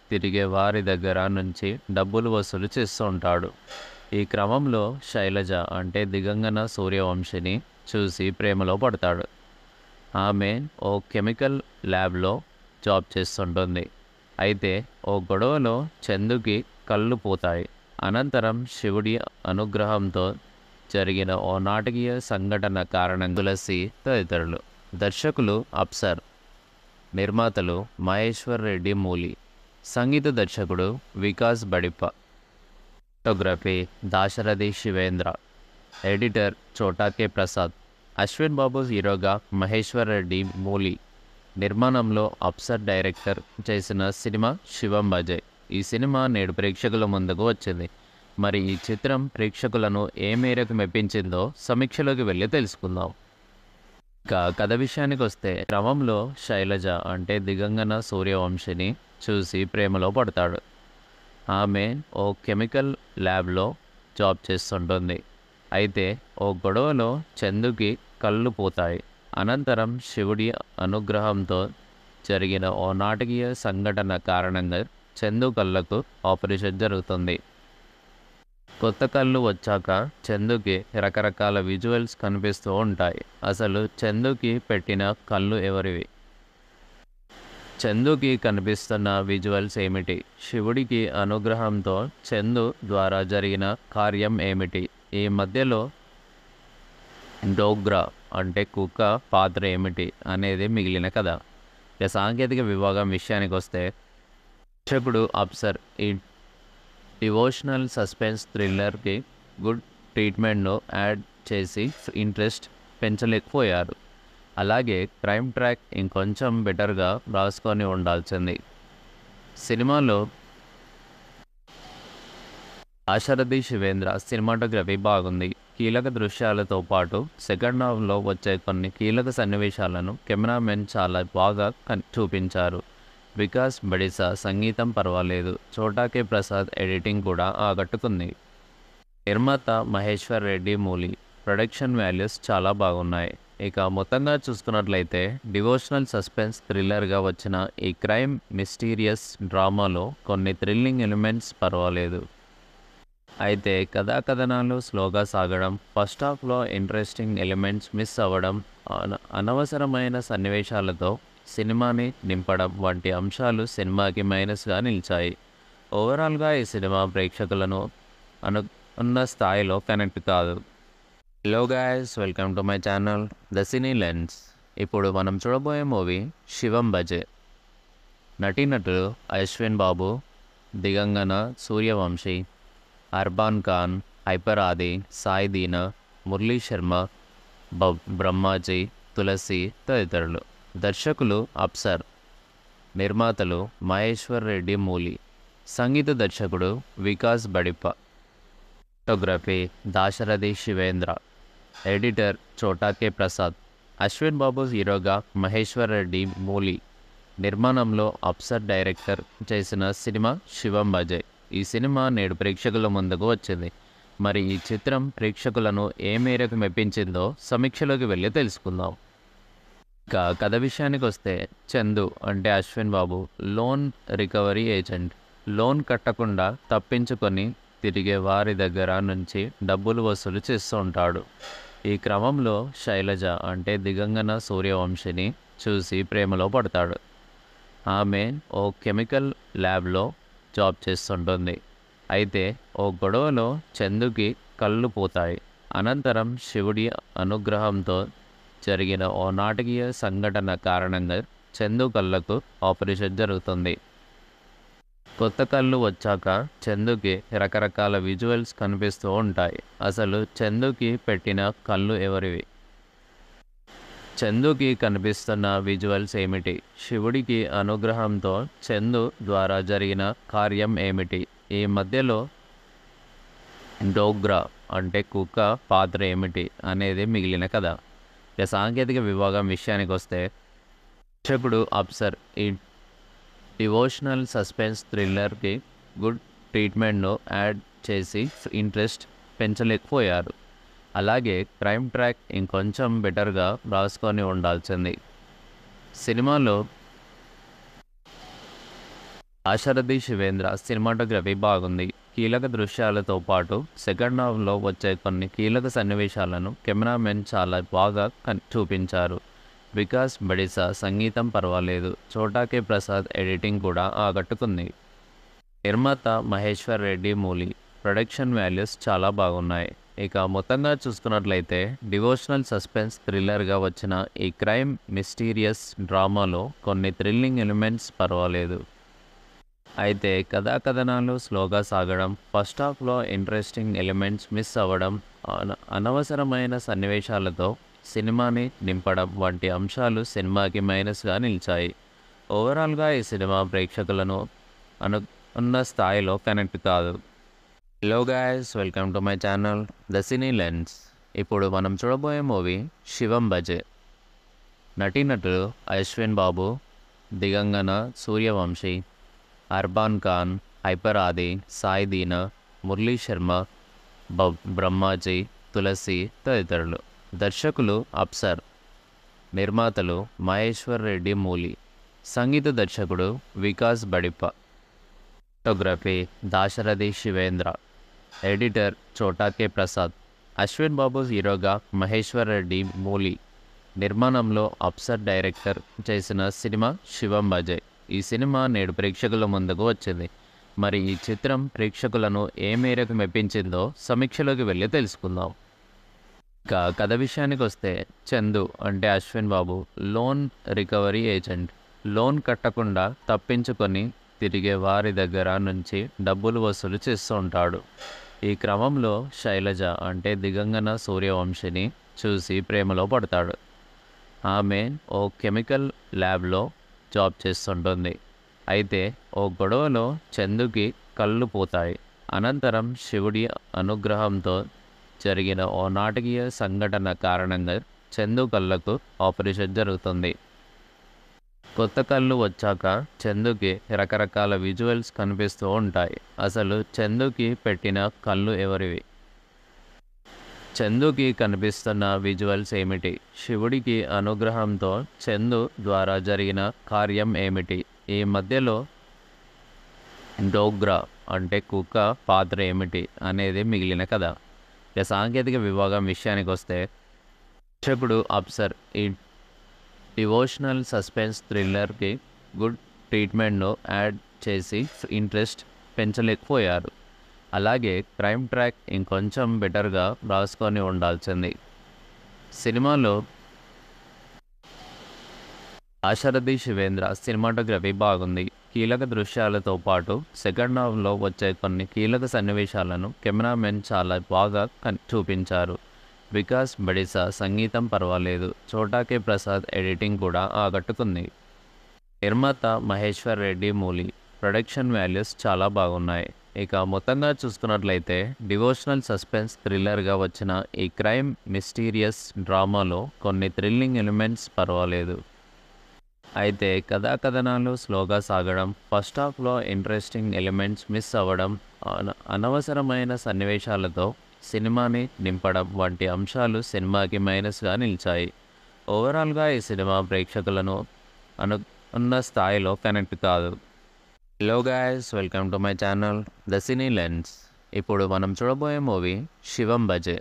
తిరిగే వారి దగ్గర నుంచి డబ్బులు వసూలు చేస్తూ ఉంటాడు ఈ క్రమంలో శైలజ అంటే దిగంగన సూర్యవంశిని చూసి ప్రేమలో పడతాడు ఆమె ఓ కెమికల్ ల్యాబ్లో జాబ్ చేస్తుంటుంది అయితే ఓ గొడవలో చందుకి కళ్ళు పోతాయి అనంతరం శివుడి అనుగ్రహంతో జరిగిన ఓ నాటకీయ సంఘటన కారణంగా తులసి తదితరులు దర్శకులు అప్సర్ నిర్మాతలు మహేశ్వర్ రెడ్డి మూలి సంగీత దర్శకుడు వికాస్ బడిప్ప ఫోటోగ్రఫీ దాశరథి శివేంద్ర ఎడిటర్ చోటాకే ప్రసాద్ అశ్విన్ బాబు హీరోగా మహేశ్వర్ రెడ్డి మూలి నిర్మాణంలో అప్సర్ డైరెక్టర్ చేసిన సినిమా శివం బజయ్ ఈ సినిమా నేడు ప్రేక్షకుల ముందుకు వచ్చింది మరి ఈ చిత్రం ప్రేక్షకులను ఏ మేరకు మెప్పించిందో సమీక్షలోకి వెళ్ళి తెలుసుకుందాం ఇక కథ విషయానికి వస్తే క్రమంలో శైలజ అంటే దిగంగన సూర్యవంశిని చూసి ప్రేమలో పడతాడు ఆమె ఓ కెమికల్ ల్యాబ్లో జాబ్ చేస్తుంటుంది అయితే ఓ గొడవలో చందుకి కళ్ళు పోతాయి అనంతరం శివుడి అనుగ్రహంతో జరిగిన ఓ నాటకీయ సంఘటన కారణంగా చందు కళ్ళకు ఆపరేషన్ జరుగుతుంది కొత్త కళ్ళు వచ్చాక చందుకి రకరకాల విజువల్స్ కనిపిస్తూ ఉంటాయి అసలు చందుకి పెట్టిన కళ్ళు ఎవరివి చందుకి కనిపిస్తున్న విజువల్స్ ఏమిటి శివుడికి అనుగ్రహంతో చందు ద్వారా జరిగిన కార్యం ఏమిటి ఈ మధ్యలో డోగ్రా అంటే కుక్క పాత్ర ఏమిటి అనేది మిగిలిన కథ ఇక సాంకేతిక విభాగం విషయానికి వస్తే దర్శకుడు అప్సర్ ఈ డివోషనల్ సస్పెన్స్ థ్రిల్లర్కి గుడ్ ట్రీట్మెంట్ను యాడ్ చేసి ఇంట్రెస్ట్ పెంచలేకపోయారు అలాగే క్రైమ్ ట్రాక్ ఇంకొంచెం బెటర్గా రాసుకొని ఉండాల్సింది సినిమాలో ఆశరథి శివేంద్ర సినిమాటోగ్రఫీ బాగుంది కీలక దృశ్యాలతో పాటు సెకండ్ హాఫ్లో వచ్చే కొన్ని కీలక సన్నివేశాలను కెమెరామెన్ చాలా బాగా కన్- చూపించారు వికాస్ బడిసా సంగీతం పర్వాలేదు చోటాకే ప్రసాద్ ఎడిటింగ్ కూడా ఆకట్టుకుంది నిర్మాత మహేశ్వర్ రెడ్డి మూలి ప్రొడక్షన్ వాల్యూస్ చాలా బాగున్నాయి ఇక మొత్తంగా చూసుకున్నట్లయితే డివోషనల్ సస్పెన్స్ థ్రిల్లర్గా వచ్చిన ఈ క్రైమ్ మిస్టీరియస్ డ్రామాలో కొన్ని థ్రిల్లింగ్ ఎలిమెంట్స్ పర్వాలేదు అయితే కథా కథనాలు స్లోగా సాగడం ఫస్ట్ హాఫ్లో ఇంట్రెస్టింగ్ ఎలిమెంట్స్ మిస్ అవ్వడం అన- అనవసరమైన సన్నివేశాలతో సినిమాని నింపడం వంటి అంశాలు సినిమాకి మైనస్గా నిలిచాయి ఓవరాల్గా ఈ సినిమా ప్రేక్షకులను అను ఉన్న స్థాయిలో కనెక్ట్ కాదు hello guys welcome to my channel the cine lens ఇప్పుడు మనం చూడబోయే మూవీ శివం బజే నటీనటులు అశ్విన్ బాబు దిగంగన సూర్యవంశీ అర్బాన్ ఖాన్ హైపర్ ఆది సాయి దీనా మురళీ శర్మ బ బ్రహ్మాజీ తులసి తదితరులు దర్శకులు అప్సర్ నిర్మాతలు మహేశ్వర్ రెడ్డి మూలి సంగీత దర్శకుడు వికాస్ బడిప్ప ఫోటోగ్రఫీ దాశరథి శివేంద్ర ఎడిటర్ చోటాకే ప్రసాద్ అశ్విన్ బాబు హీరోగా మహేశ్వర్ రెడ్డి మూలి నిర్మాణంలో అప్సర్ డైరెక్టర్ చేసిన సినిమా శివం బజయ్ ఈ సినిమా నేడు ప్రేక్షకుల ముందుకు వచ్చింది మరి ఈ చిత్రం ప్రేక్షకులను ఏ మేరకు మెప్పించిందో సమీక్షలోకి వెళ్ళి తెలుసుకుందాం ఇక కథ విషయానికి వస్తే చందు అంటే Ashwin Babu loan recovery agent loan కట్టకుండా తప్పించుకొని తిరిగే వారి దగ్గర నుంచి డబ్బులు వసూలు చేస్తూ ఉంటాడు ఈ క్రమంలో శైలజ అంటే దిగంగన సూర్యవంశిని చూసి ప్రేమలో పడతాడు ఆమె ఓ కెమికల్ ల్యాబ్లో జాబ్ చేస్తుంటుంది అయితే ఓ గొడవలో చందుకి కళ్ళు పోతాయి అనంతరం శివుడి అనుగ్రహంతో జరిగిన ఓ నాటకీయ సంఘటన కారణంగా చందు కళ్ళకు ఆపరేషన్ జరుగుతుంది కొత్త కళ్ళు వచ్చాక చందుకి రకరకాల విజువల్స్ కనిపిస్తూ ఉంటాయి అసలు చందుకి పెట్టిన కళ్ళు ఎవరివి చందుకి కనిపిస్తున్న విజువల్స్ ఏమిటి శివుడికి అనుగ్రహంతో చందు ద్వారా జరిగిన కార్యం ఏమిటి ఈ మధ్యలో డోగ్రా అంటే కుక్క పాత్ర ఏమిటి అనేది మిగిలిన కథ ఇక సాంకేతిక విభాగం విషయానికి వస్తే దర్శకుడు అప్సర్ ఈ డివోషనల్ సస్పెన్స్ థ్రిల్లర్కి గుడ్ ట్రీట్మెంట్ను యాడ్ చేసి ఇంట్రెస్ట్ పెంచలేకపోయారు అలాగే క్రైమ్ ట్రాక్ ఇంకొంచెం బెటర్గా రాసుకొని ఉండాల్సింది సినిమాలో ఆశరథి శివేంద్ర సినిమాటోగ్రఫీ బాగుంది కీలక దృశ్యాలతో పాటు సెకండ్ హాఫ్లో వచ్చే కొన్ని కీలక సన్నివేశాలను కెమెరామెన్ చాలా బాగా కన్- చూపించారు వికాస్ బడిసా సంగీతం పర్వాలేదు చోటాకే ప్రసాద్ ఎడిటింగ్ కూడా ఆకట్టుకుంది నిర్మాత మహేశ్వర్ రెడ్డి మూలి ప్రొడక్షన్ వాల్యూస్ చాలా బాగున్నాయి ఇక మొత్తంగా చూసుకున్నట్లయితే డివోషనల్ సస్పెన్స్ థ్రిల్లర్గా వచ్చిన ఈ క్రైమ్ మిస్టీరియస్ డ్రామాలో కొన్ని థ్రిల్లింగ్ ఎలిమెంట్స్ పర్వాలేదు అయితే కథా కథనాలు స్లోగా సాగడం ఫస్ట్ హాఫ్లో ఇంట్రెస్టింగ్ ఎలిమెంట్స్ మిస్ అవ్వడం అన- అనవసరమైన సన్నివేశాలతో సినిమాని నింపడం వంటి అంశాలు సినిమాకి మైనస్గా నిలిచాయి ఓవరాల్గా ఈ సినిమా ప్రేక్షకులను అను ఉన్న స్థాయిలో కనెక్ట్ కాదు hello guys welcome to my channel the cine lens ఇప్పుడు మనం చూడబోయే మూవీ శివం బజే నటీనటులు అశ్విన్ బాబు దిగంగన సూర్యవంశీ అర్బాన్ ఖాన్ హైపర్ ఆది సాయి దీనా మురళీ శర్మ బ బ్రహ్మాజీ తులసి తదితరులు దర్శకులు అప్సర్ నిర్మాతలు మహేశ్వర్ రెడ్డి మూలి సంగీత దర్శకుడు వికాస్ బడిప్ప ఫోటోగ్రఫీ దాశరథి శివేంద్ర ఎడిటర్ చోటాకే ప్రసాద్ అశ్విన్ బాబు హీరోగా మహేశ్వర్ రెడ్డి మూలి నిర్మాణంలో అప్సర్ డైరెక్టర్ చేసిన సినిమా శివం బజయ్ ఈ సినిమా నేడు ప్రేక్షకుల ముందుకు వచ్చింది మరి ఈ చిత్రం ప్రేక్షకులను ఏ మేరకు మెప్పించిందో సమీక్షలోకి వెళ్ళి తెలుసుకుందాం ఇక కథ విషయానికి వస్తే చందు అంటే Ashwin Babu loan recovery agent loan కట్టకుండా తప్పించుకొని తిరిగే వారి దగ్గర నుంచి డబ్బులు వసూలు చేస్తూ ఉంటాడు ఈ క్రమంలో శైలజ అంటే దిగంగన సూర్యవంశిని చూసి ప్రేమలో పడతాడు ఆమె ఓ కెమికల్ ల్యాబ్లో జాబ్ చేస్తుంటుంది అయితే ఓ గొడవలో చందుకి కళ్ళు పోతాయి అనంతరం శివుడి అనుగ్రహంతో జరిగిన ఓ నాటకీయ సంఘటన కారణంగా చందు కళ్ళకు ఆపరేషన్ జరుగుతుంది కొత్త కళ్ళు వచ్చాక చందుకి రకరకాల విజువల్స్ కనిపిస్తూ ఉంటాయి అసలు చందుకి పెట్టిన కళ్ళు ఎవరివి చందుకి కనిపిస్తున్న విజువల్స్ ఏమిటి శివుడికి అనుగ్రహంతో చందు ద్వారా జరిగిన కార్యం ఏమిటి ఈ మధ్యలో డోగ్రా అంటే కుక్క పాత్ర ఏమిటి అనేది మిగిలిన కథ ఇక సాంకేతిక విభాగం విషయానికి వస్తే దర్శకుడు అప్సర్ ఈ డివోషనల్ సస్పెన్స్ థ్రిల్లర్కి గుడ్ ట్రీట్మెంట్ను యాడ్ చేసి ఇంట్రెస్ట్ పెంచలేకపోయారు అలాగే క్రైమ్ ట్రాక్ ఇంకొంచెం బెటర్గా రాసుకొని ఉండాల్సింది సినిమాలో ఆశరథి శివేంద్ర సినిమాటోగ్రఫీ బాగుంది కీలక దృశ్యాలతో పాటు సెకండ్ హాఫ్లో వచ్చే కొన్ని కీలక సన్నివేశాలను కెమెరామెన్ చాలా బాగా కన్- చూపించారు వికాస్ బడిసా సంగీతం పర్వాలేదు చోటాకే ప్రసాద్ ఎడిటింగ్ కూడా ఆకట్టుకుంది నిర్మాత మహేశ్వర్ రెడ్డి మూలి ప్రొడక్షన్ వాల్యూస్ చాలా బాగున్నాయి ఇక మొత్తంగా చూసుకున్నట్లయితే డివోషనల్ సస్పెన్స్ థ్రిల్లర్గా వచ్చిన ఈ క్రైమ్ మిస్టీరియస్ డ్రామాలో కొన్ని థ్రిల్లింగ్ ఎలిమెంట్స్ పర్వాలేదు అయితే కథా కథనాలు స్లోగా సాగడం ఫస్ట్ హాఫ్లో ఇంట్రెస్టింగ్ ఎలిమెంట్స్ మిస్ అవ్వడం అన- అనవసరమైన సన్నివేశాలతో సినిమాని నింపడం వంటి అంశాలు సినిమాకి మైనస్గా నిలిచాయి ఓవరాల్గా ఈ సినిమా ప్రేక్షకులను అను ఉన్న స్థాయిలో కనెక్ట్ కాదు hello guys welcome to my channel the cine lens ఇప్పుడు మనం చూడబోయే మూవీ శివం బజే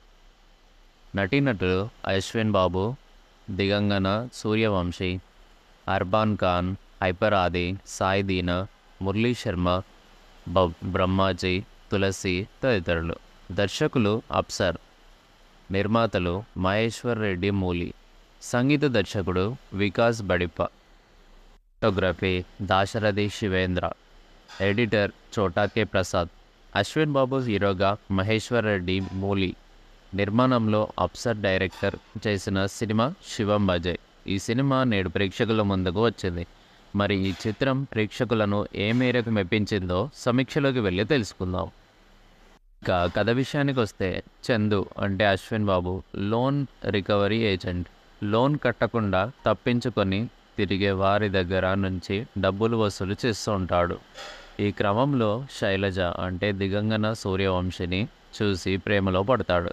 నటీనటులు అశ్విన్ బాబు దిగంగన సూర్యవంశీ అర్బాన్ ఖాన్ హైపర్ ఆది సాయి దీనా మురళీ శర్మ బ బ్రహ్మాజీ తులసి తదితరులు దర్శకులు అప్సర్ నిర్మాతలు మహేశ్వర్ రెడ్డి మూలి సంగీత దర్శకుడు వికాస్ బడిప్ప ఫోటోగ్రఫీ దాశరథి శివేంద్ర ఎడిటర్ చోటాకే ప్రసాద్ అశ్విన్ బాబు హీరోగా మహేశ్వర్ రెడ్డి మూలి నిర్మాణంలో అప్సర్ డైరెక్టర్ చేసిన సినిమా శివం బజయ్ ఈ సినిమా నేడు ప్రేక్షకుల ముందుకు వచ్చింది మరి ఈ చిత్రం ప్రేక్షకులను ఏ మేరకు మెప్పించిందో సమీక్షలోకి వెళ్ళి తెలుసుకుందాం ఇక కథ విషయానికి వస్తే చందు అంటే Ashwin Babu loan recovery agent loan కట్టకుండా తప్పించుకొని తిరిగే వారి దగ్గర నుంచి డబ్బులు వసూలు చేస్తూ ఉంటాడు ఈ క్రమంలో శైలజ అంటే దిగంగన సూర్యవంశిని చూసి ప్రేమలో పడతాడు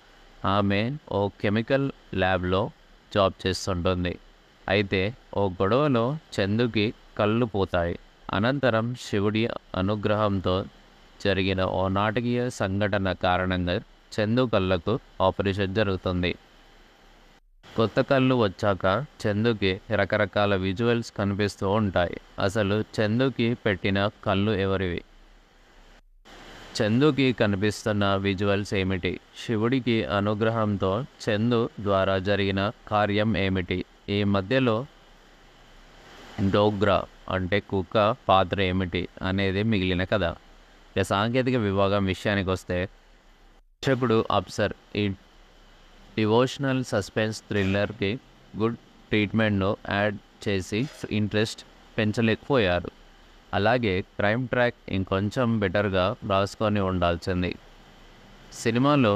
ఆమె ఓ కెమికల్ ల్యాబ్లో జాబ్ చేస్తుంటుంది అయితే ఓ గొడవలో చందుకి కళ్ళు పోతాయి అనంతరం శివుడి అనుగ్రహంతో జరిగిన ఓ నాటకీయ సంఘటన కారణంగా చందు కళ్ళకు ఆపరేషన్ జరుగుతుంది కొత్త కళ్ళు వచ్చాక చందుకి రకరకాల విజువల్స్ కనిపిస్తూ ఉంటాయి అసలు చందుకి పెట్టిన కళ్ళు ఎవరివి చందుకి కనిపిస్తున్న విజువల్స్ ఏమిటి శివుడికి అనుగ్రహంతో చందు ద్వారా జరిగిన కార్యం ఏమిటి ఈ మధ్యలో డోగ్రా అంటే కుక్క పాత్ర ఏమిటి అనేది మిగిలిన కథ ఇక సాంకేతిక విభాగం విషయానికి వస్తే దర్శకుడు అప్సర్ ఈ డివోషనల్ సస్పెన్స్ థ్రిల్లర్కి గుడ్ ట్రీట్మెంట్ను యాడ్ చేసి ఇంట్రెస్ట్ పెంచలేకపోయారు అలాగే క్రైమ్ ట్రాక్ ఇంకొంచెం బెటర్గా రాసుకొని ఉండాల్సింది సినిమాలో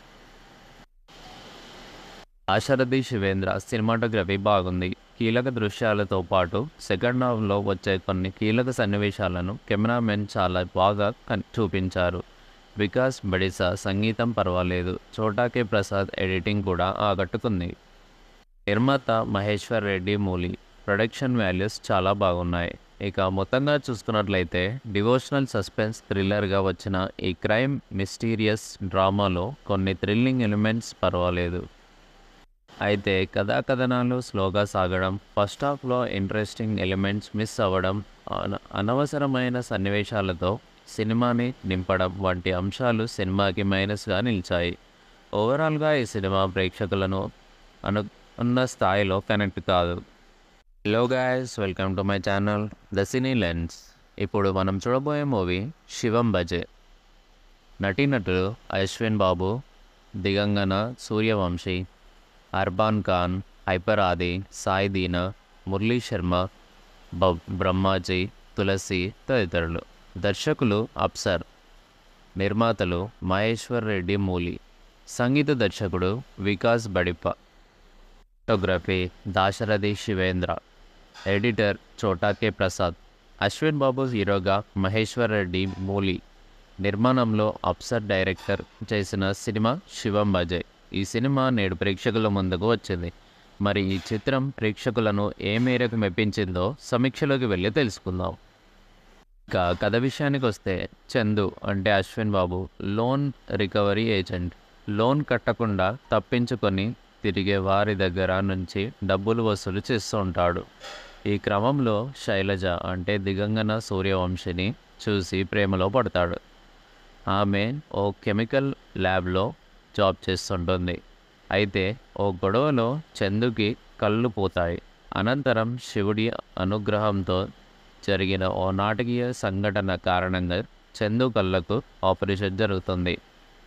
ఆశరథి శివేంద్ర సినిమాటోగ్రఫీ బాగుంది కీలక దృశ్యాలతో పాటు సెకండ్ హాఫ్లో వచ్చే కొన్ని కీలక సన్నివేశాలను కెమెరామెన్ చాలా బాగా కన్- చూపించారు వికాస్ బడిసా సంగీతం పర్వాలేదు చోటాకే ప్రసాద్ ఎడిటింగ్ కూడా ఆకట్టుకుంది నిర్మాత మహేశ్వర్ రెడ్డి మూలి ప్రొడక్షన్ వాల్యూస్ చాలా బాగున్నాయి ఇక మొత్తంగా చూసుకున్నట్లయితే డివోషనల్ సస్పెన్స్ థ్రిల్లర్గా వచ్చిన ఈ క్రైమ్ మిస్టీరియస్ డ్రామాలో కొన్ని థ్రిల్లింగ్ ఎలిమెంట్స్ పర్వాలేదు అయితే కథా కథనాలు స్లోగా సాగడం ఫస్ట్ హాఫ్లో ఇంట్రెస్టింగ్ ఎలిమెంట్స్ మిస్ అవ్వడం అన- అనవసరమైన సన్నివేశాలతో సినిమాని నింపడం వంటి అంశాలు సినిమాకి మైనస్గా నిలిచాయి ఓవరాల్గా ఈ సినిమా ప్రేక్షకులను అను ఉన్న స్థాయిలో కనెక్ట్ కాదు hello guys welcome to my channel the cine lens ఇప్పుడు మనం చూడబోయే మూవీ శివం బజే నటీనటులు అశ్విన్ బాబు దిగంగన సూర్యవంశీ అర్బాన్ ఖాన్ హైపర్ ఆది సాయి దీనా మురళీ శర్మ బ బ్రహ్మాజీ తులసి తదితరులు దర్శకులు అప్సర్ నిర్మాతలు మహేశ్వర్ రెడ్డి మూలి సంగీత దర్శకుడు వికాస్ బడిప్ప ఫోటోగ్రఫీ దాశరథి శివేంద్ర ఎడిటర్ చోటాకే ప్రసాద్ అశ్విన్ బాబు హీరోగా మహేశ్వర్ రెడ్డి మూలి నిర్మాణంలో అప్సర్ డైరెక్టర్ చేసిన సినిమా శివం బజయ్ ఈ సినిమా నేడు ప్రేక్షకుల ముందుకు వచ్చింది మరి ఈ చిత్రం ప్రేక్షకులను ఏ మేరకు మెప్పించిందో సమీక్షలోకి వెళ్ళి తెలుసుకుందాం ఇక కథ విషయానికి వస్తే చందు అంటే Ashwin Babu loan recovery agent loan కట్టకుండా తప్పించుకొని తిరిగే వారి దగ్గర నుంచి డబ్బులు వసూలు చేస్తూ ఉంటాడు ఈ క్రమంలో శైలజ అంటే దిగంగన సూర్యవంశిని చూసి ప్రేమలో పడతాడు ఆమె ఓ కెమికల్ ల్యాబ్లో జాబ్ చేస్తుంటుంది అయితే ఓ గొడవలో చందుకి కళ్ళు పోతాయి అనంతరం శివుడి అనుగ్రహంతో జరిగిన ఓ నాటకీయ సంఘటన కారణంగా చందు కళ్ళకు ఆపరేషన్ జరుగుతుంది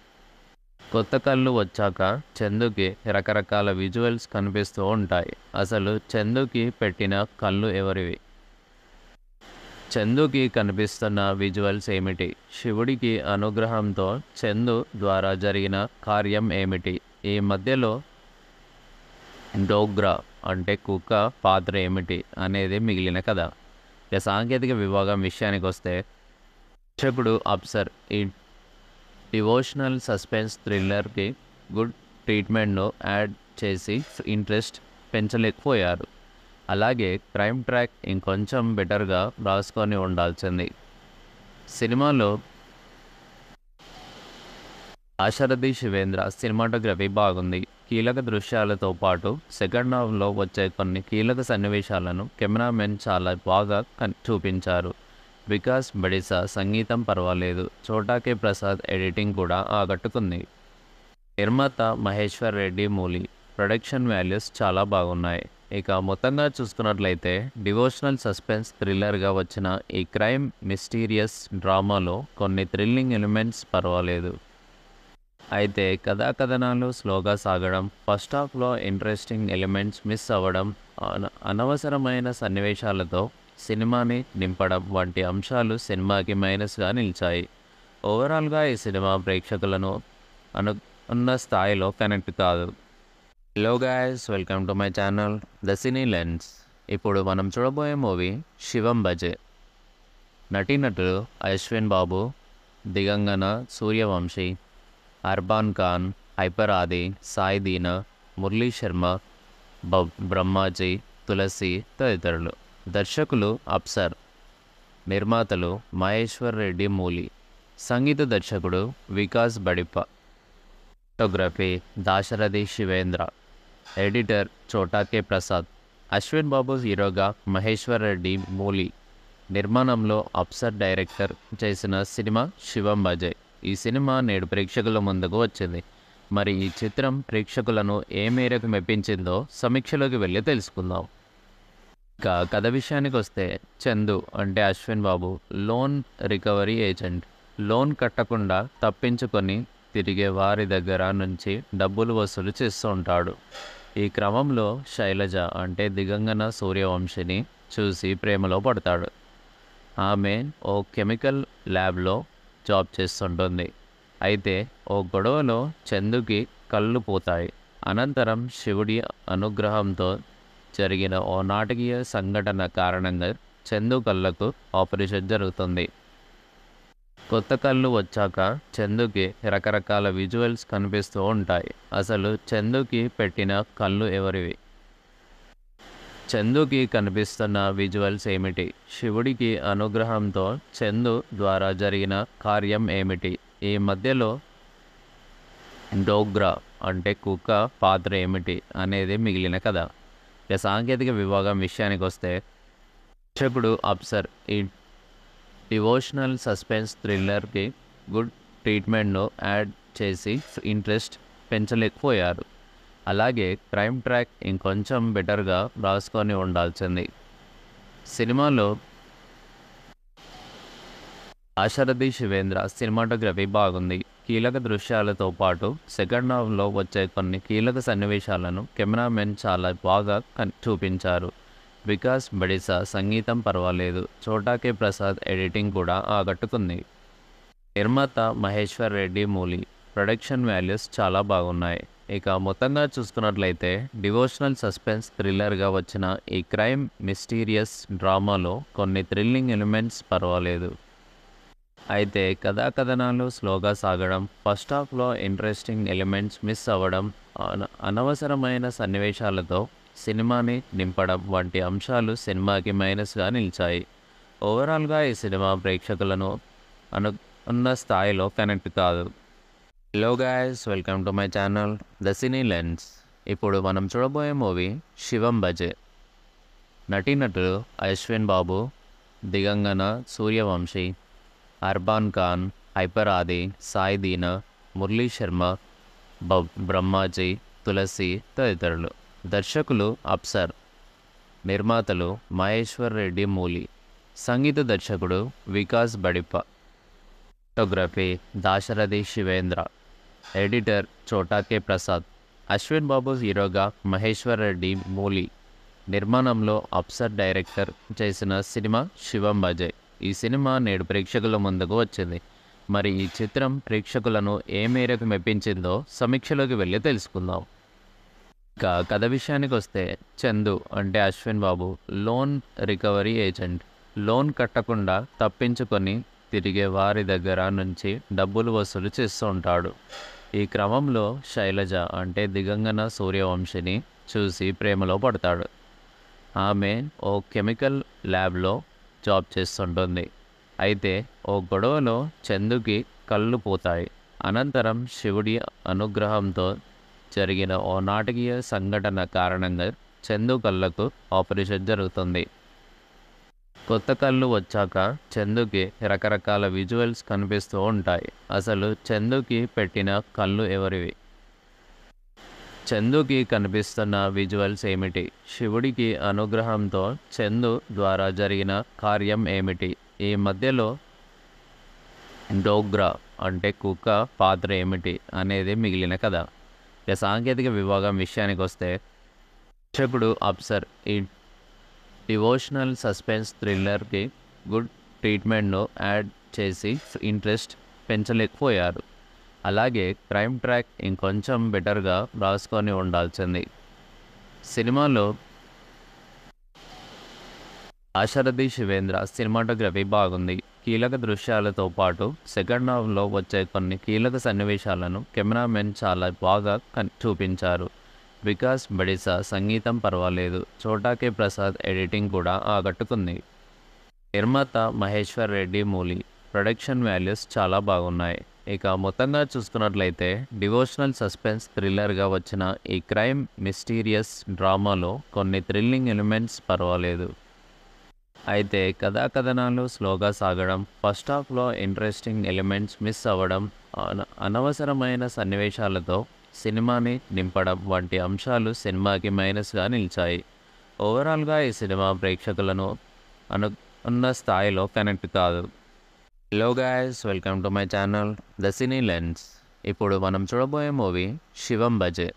కొత్త కళ్ళు వచ్చాక చందుకి రకరకాల విజువల్స్ కనిపిస్తూ ఉంటాయి అసలు చందుకి పెట్టిన కళ్ళు ఎవరివి చందుకి కనిపిస్తున్న విజువల్స్ ఏమిటి శివుడికి అనుగ్రహంతో చందు ద్వారా జరిగిన కార్యం ఏమిటి ఈ మధ్యలో డోగ్రా అంటే కుక్క పాత్ర ఏమిటి అనేది మిగిలిన కథ ఇక సాంకేతిక విభాగం విషయానికి వస్తే దర్శకుడు అప్సర్ ఈ డివోషనల్ సస్పెన్స్ థ్రిల్లర్కి గుడ్ ట్రీట్మెంట్ను యాడ్ చేసి ఇంట్రెస్ట్ పెంచలేకపోయారు అలాగే క్రైమ్ ట్రాక్ ఇంకొంచెం బెటర్గా రాసుకొని ఉండాల్సింది సినిమాలో ఆశరథి శివేంద్ర సినిమాటోగ్రఫీ బాగుంది కీలక దృశ్యాలతో పాటు సెకండ్ హాఫ్లో వచ్చే కొన్ని కీలక సన్నివేశాలను కెమెరామెన్ చాలా బాగా కన్- చూపించారు వికాస్ బడిసా సంగీతం పర్వాలేదు చోటాకే ప్రసాద్ ఎడిటింగ్ కూడా ఆకట్టుకుంది నిర్మాత మహేశ్వర్ రెడ్డి మూలి ప్రొడక్షన్ వాల్యూస్ చాలా బాగున్నాయి ఇక మొత్తంగా చూసుకున్నట్లయితే డివోషనల్ సస్పెన్స్ థ్రిల్లర్గా వచ్చిన ఈ క్రైమ్ మిస్టీరియస్ డ్రామాలో కొన్ని థ్రిల్లింగ్ ఎలిమెంట్స్ పర్వాలేదు అయితే కథా కథనాలు స్లోగా సాగడం ఫస్ట్ హాఫ్లో ఇంట్రెస్టింగ్ ఎలిమెంట్స్ మిస్ అవ్వడం అన- అనవసరమైన సన్నివేశాలతో సినిమాని నింపడం వంటి అంశాలు సినిమాకి మైనస్గా నిలిచాయి ఓవరాల్గా ఈ సినిమా ప్రేక్షకులను అను ఉన్న స్థాయిలో కనెక్ట్ కాదు hello guys welcome to my channel the cine lens ఇప్పుడు మనం చూడబోయే మూవీ శివం బజే నటీనటులు అశ్విన్ బాబు దిగంగన సూర్యవంశీ అర్బాన్ ఖాన్ హైపర్ ఆది సాయి దీనా మురళీ శర్మ బ బ్రహ్మాజీ తులసి తదితరులు దర్శకులు అప్సర్ నిర్మాతలు మహేశ్వర్ రెడ్డి మూలి సంగీత దర్శకుడు వికాస్ బడిప్ప ఫోటోగ్రఫీ దాశరథి శివేంద్ర ఎడిటర్ చోటాకే ప్రసాద్ అశ్విన్ బాబు హీరోగా మహేశ్వర్ రెడ్డి మూలి నిర్మాణంలో అప్సర్ డైరెక్టర్ చేసిన సినిమా శివం బజయ్ ఈ సినిమా నేడు ప్రేక్షకుల ముందుకు వచ్చింది మరి ఈ చిత్రం ప్రేక్షకులను ఏ మేరకు మెప్పించిందో సమీక్షలోకి వెళ్ళి తెలుసుకుందాం ఇక కథ విషయానికి వస్తే చందు అంటే Ashwin Babu loan recovery agent loan కట్టకుండా తప్పించుకొని తిరిగే వారి దగ్గర నుంచి డబ్బులు వసూలు చేస్తూ ఉంటాడు ఈ క్రమంలో శైలజ అంటే దిగంగన సూర్యవంశిని చూసి ప్రేమలో పడతాడు ఆమె ఓ కెమికల్ ల్యాబ్లో జాబ్ చేస్తుంటుంది అయితే ఓ గొడవలో చందుకి కళ్ళు పోతాయి అనంతరం శివుడి అనుగ్రహంతో జరిగిన ఓ నాటకీయ సంఘటన కారణంగా చందు కళ్ళకు ఆపరేషన్ జరుగుతుంది కొత్త కళ్ళు వచ్చాక చందుకి రకరకాల విజువల్స్ కనిపిస్తూ ఉంటాయి అసలు చందుకి పెట్టిన కళ్ళు ఎవరివి చందుకి కనిపిస్తున్న విజువల్స్ ఏమిటి శివుడికి అనుగ్రహంతో చందు ద్వారా జరిగిన కార్యం ఏమిటి ఈ మధ్యలో డోగ్రా అంటే కుక్క పాత్ర ఏమిటి అనేది మిగిలిన కథ ఇక సాంకేతిక విభాగం విషయానికి వస్తే దర్శకుడు అప్సర్ ఈ డివోషనల్ సస్పెన్స్ థ్రిల్లర్కి గుడ్ ట్రీట్మెంట్ను యాడ్ చేసి ఇంట్రెస్ట్ పెంచలేకపోయారు అలాగే క్రైమ్ ట్రాక్ ఇంకొంచెం బెటర్గా రాసుకొని ఉండాల్సింది సినిమాలో ఆశరథి శివేంద్ర సినిమాటోగ్రఫీ బాగుంది కీలక దృశ్యాలతో పాటు సెకండ్ హాఫ్లో వచ్చే కొన్ని కీలక సన్నివేశాలను కెమెరామెన్ చాలా బాగా కన్- చూపించారు వికాస్ బడిసా సంగీతం పర్వాలేదు చోటాకే ప్రసాద్ ఎడిటింగ్ కూడా ఆకట్టుకుంది నిర్మాత మహేశ్వర్ రెడ్డి మూలి ప్రొడక్షన్ వాల్యూస్ చాలా బాగున్నాయి ఇక మొత్తంగా చూసుకున్నట్లయితే డివోషనల్ సస్పెన్స్ థ్రిల్లర్గా వచ్చిన ఈ క్రైమ్ మిస్టీరియస్ డ్రామాలో కొన్ని థ్రిల్లింగ్ ఎలిమెంట్స్ పర్వాలేదు అయితే కథా కథనాలు స్లోగా సాగడం ఫస్ట్ హాఫ్లో ఇంట్రెస్టింగ్ ఎలిమెంట్స్ మిస్ అవ్వడం అన- అనవసరమైన సన్నివేశాలతో సినిమాని నింపడం వంటి అంశాలు సినిమాకి మైనస్గా నిలిచాయి ఓవరాల్గా ఈ సినిమా ప్రేక్షకులను అను ఉన్న స్థాయిలో కనెక్ట్ కాదు hello guys welcome to my channel the cine lens ఇప్పుడు మనం చూడబోయే మూవీ శివం బజే నటీనటులు అశ్విన్ బాబు దిగంగన సూర్యవంశీ అర్బాన్ ఖాన్ హైపర్ ఆది సాయి దీనా మురళీ శర్మ బ బ్రహ్మాజీ తులసి తదితరులు దర్శకులు అప్సర్ నిర్మాతలు మహేశ్వర్ రెడ్డి మూలి సంగీత దర్శకుడు వికాస్ బడిప్ప ఫోటోగ్రఫీ దాశరథి శివేంద్ర ఎడిటర్ చోటాకే ప్రసాద్ అశ్విన్ బాబు హీరోగా మహేశ్వర్ రెడ్డి మూలి నిర్మాణంలో అప్సర్ డైరెక్టర్ చేసిన సినిమా శివం బజయ్ ఈ సినిమా నేడు ప్రేక్షకుల ముందుకు వచ్చింది మరి ఈ చిత్రం ప్రేక్షకులను ఏ మేరకు మెప్పించిందో సమీక్షలోకి వెళ్ళి తెలుసుకుందాం ఇక కథ విషయానికి వస్తే చందు అంటే Ashwin Babu loan recovery agent loan కట్టకుండా తప్పించుకొని తిరిగే వారి దగ్గర నుంచి డబ్బులు వసూలు చేస్తూ ఉంటాడు ఈ క్రమంలో శైలజ అంటే దిగంగన సూర్యవంశిని చూసి ప్రేమలో పడతాడు ఆమె ఓ కెమికల్ ల్యాబ్లో జాబ్ చేస్తుంటుంది అయితే ఓ గొడవలో చందుకి కళ్ళు పోతాయి అనంతరం శివుడి అనుగ్రహంతో జరిగిన ఓ నాటకీయ సంఘటన కారణంగా చందు కళ్ళకు ఆపరేషన్ జరుగుతుంది కొత్త కళ్ళు వచ్చాక చందుకి రకరకాల విజువల్స్ కనిపిస్తూ ఉంటాయి అసలు చందుకి పెట్టిన కళ్ళు ఎవరివి చందుకి కనిపిస్తున్న విజువల్స్ ఏమిటి శివుడికి అనుగ్రహంతో చందు ద్వారా జరిగిన కార్యం ఏమిటి ఈ మధ్యలో డోగ్రా అంటే కుక్క పాత్ర ఏమిటి అనేది మిగిలిన కథ ఇక సాంకేతిక విభాగం విషయానికి వస్తే దర్శకుడు అప్సర్ ఈ డివోషనల్ సస్పెన్స్ థ్రిల్లర్కి గుడ్ ట్రీట్మెంట్ను యాడ్ చేసి ఇంట్రెస్ట్ పెంచలేకపోయారు అలాగే క్రైమ్ ట్రాక్ ఇంకొంచెం బెటర్గా రాసుకొని ఉండాల్సింది సినిమాలో ఆశరథి శివేంద్ర సినిమాటోగ్రఫీ బాగుంది కీలక దృశ్యాలతో పాటు సెకండ్ హాఫ్లో వచ్చే కొన్ని కీలక సన్నివేశాలను కెమెరామెన్ చాలా బాగా కన్- చూపించారు వికాస్ బడిసా సంగీతం పర్వాలేదు చోటాకే ప్రసాద్ ఎడిటింగ్ కూడా ఆకట్టుకుంది నిర్మాత మహేశ్వర్ రెడ్డి మూలి ప్రొడక్షన్ వాల్యూస్ చాలా బాగున్నాయి ఇక మొత్తంగా చూసుకున్నట్లయితే డివోషనల్ సస్పెన్స్ థ్రిల్లర్గా వచ్చిన ఈ క్రైమ్ మిస్టీరియస్ డ్రామాలో కొన్ని థ్రిల్లింగ్ ఎలిమెంట్స్ పర్వాలేదు అయితే కథా కథనాలు స్లోగా సాగడం ఫస్ట్ హాఫ్లో ఇంట్రెస్టింగ్ ఎలిమెంట్స్ మిస్ అవ్వడం అన- అనవసరమైన సన్నివేశాలతో సినిమాని నింపడం వంటి అంశాలు సినిమాకి మైనస్గా నిలిచాయి ఓవరాల్గా ఈ సినిమా ప్రేక్షకులను అను ఉన్న స్థాయిలో కనెక్ట్ కాదు hello guys welcome to my channel the cine lens ఇప్పుడు మనం చూడబోయే మూవీ శివం బజే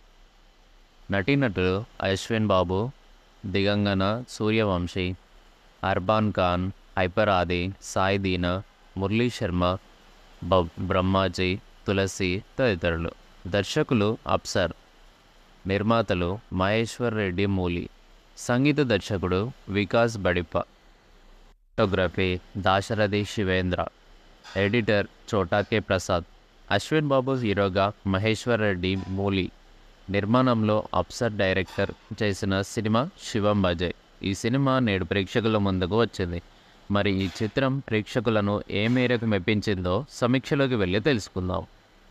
నటీనటులు అశ్విన్ బాబు దిగంగన సూర్యవంశీ అర్బాన్ ఖాన్ హైపర్ ఆది సాయి దీన మురళీ శర్మ బ బ్రహ్మాజీ తులసి తదితరులు దర్శకులు అప్సర్ నిర్మాతలు మహేశ్వర్ రెడ్డి మూలి సంగీత దర్శకుడు వికాస్ బడిప్ప ఫోటోగ్రఫీ దాశరథి శివేంద్ర ఎడిటర్ చోటాకే ప్రసాద్ అశ్విన్ బాబు హీరోగా మహేశ్వర్ రెడ్డి మూలి నిర్మాణంలో అప్సర్ డైరెక్టర్ చేసిన సినిమా శివం బజయ్ ఈ సినిమా నేడు ప్రేక్షకుల ముందుకు వచ్చింది మరి ఈ చిత్రం ప్రేక్షకులను ఏ మేరకు మెప్పించిందో సమీక్షలోకి వెళ్ళి తెలుసుకుందాం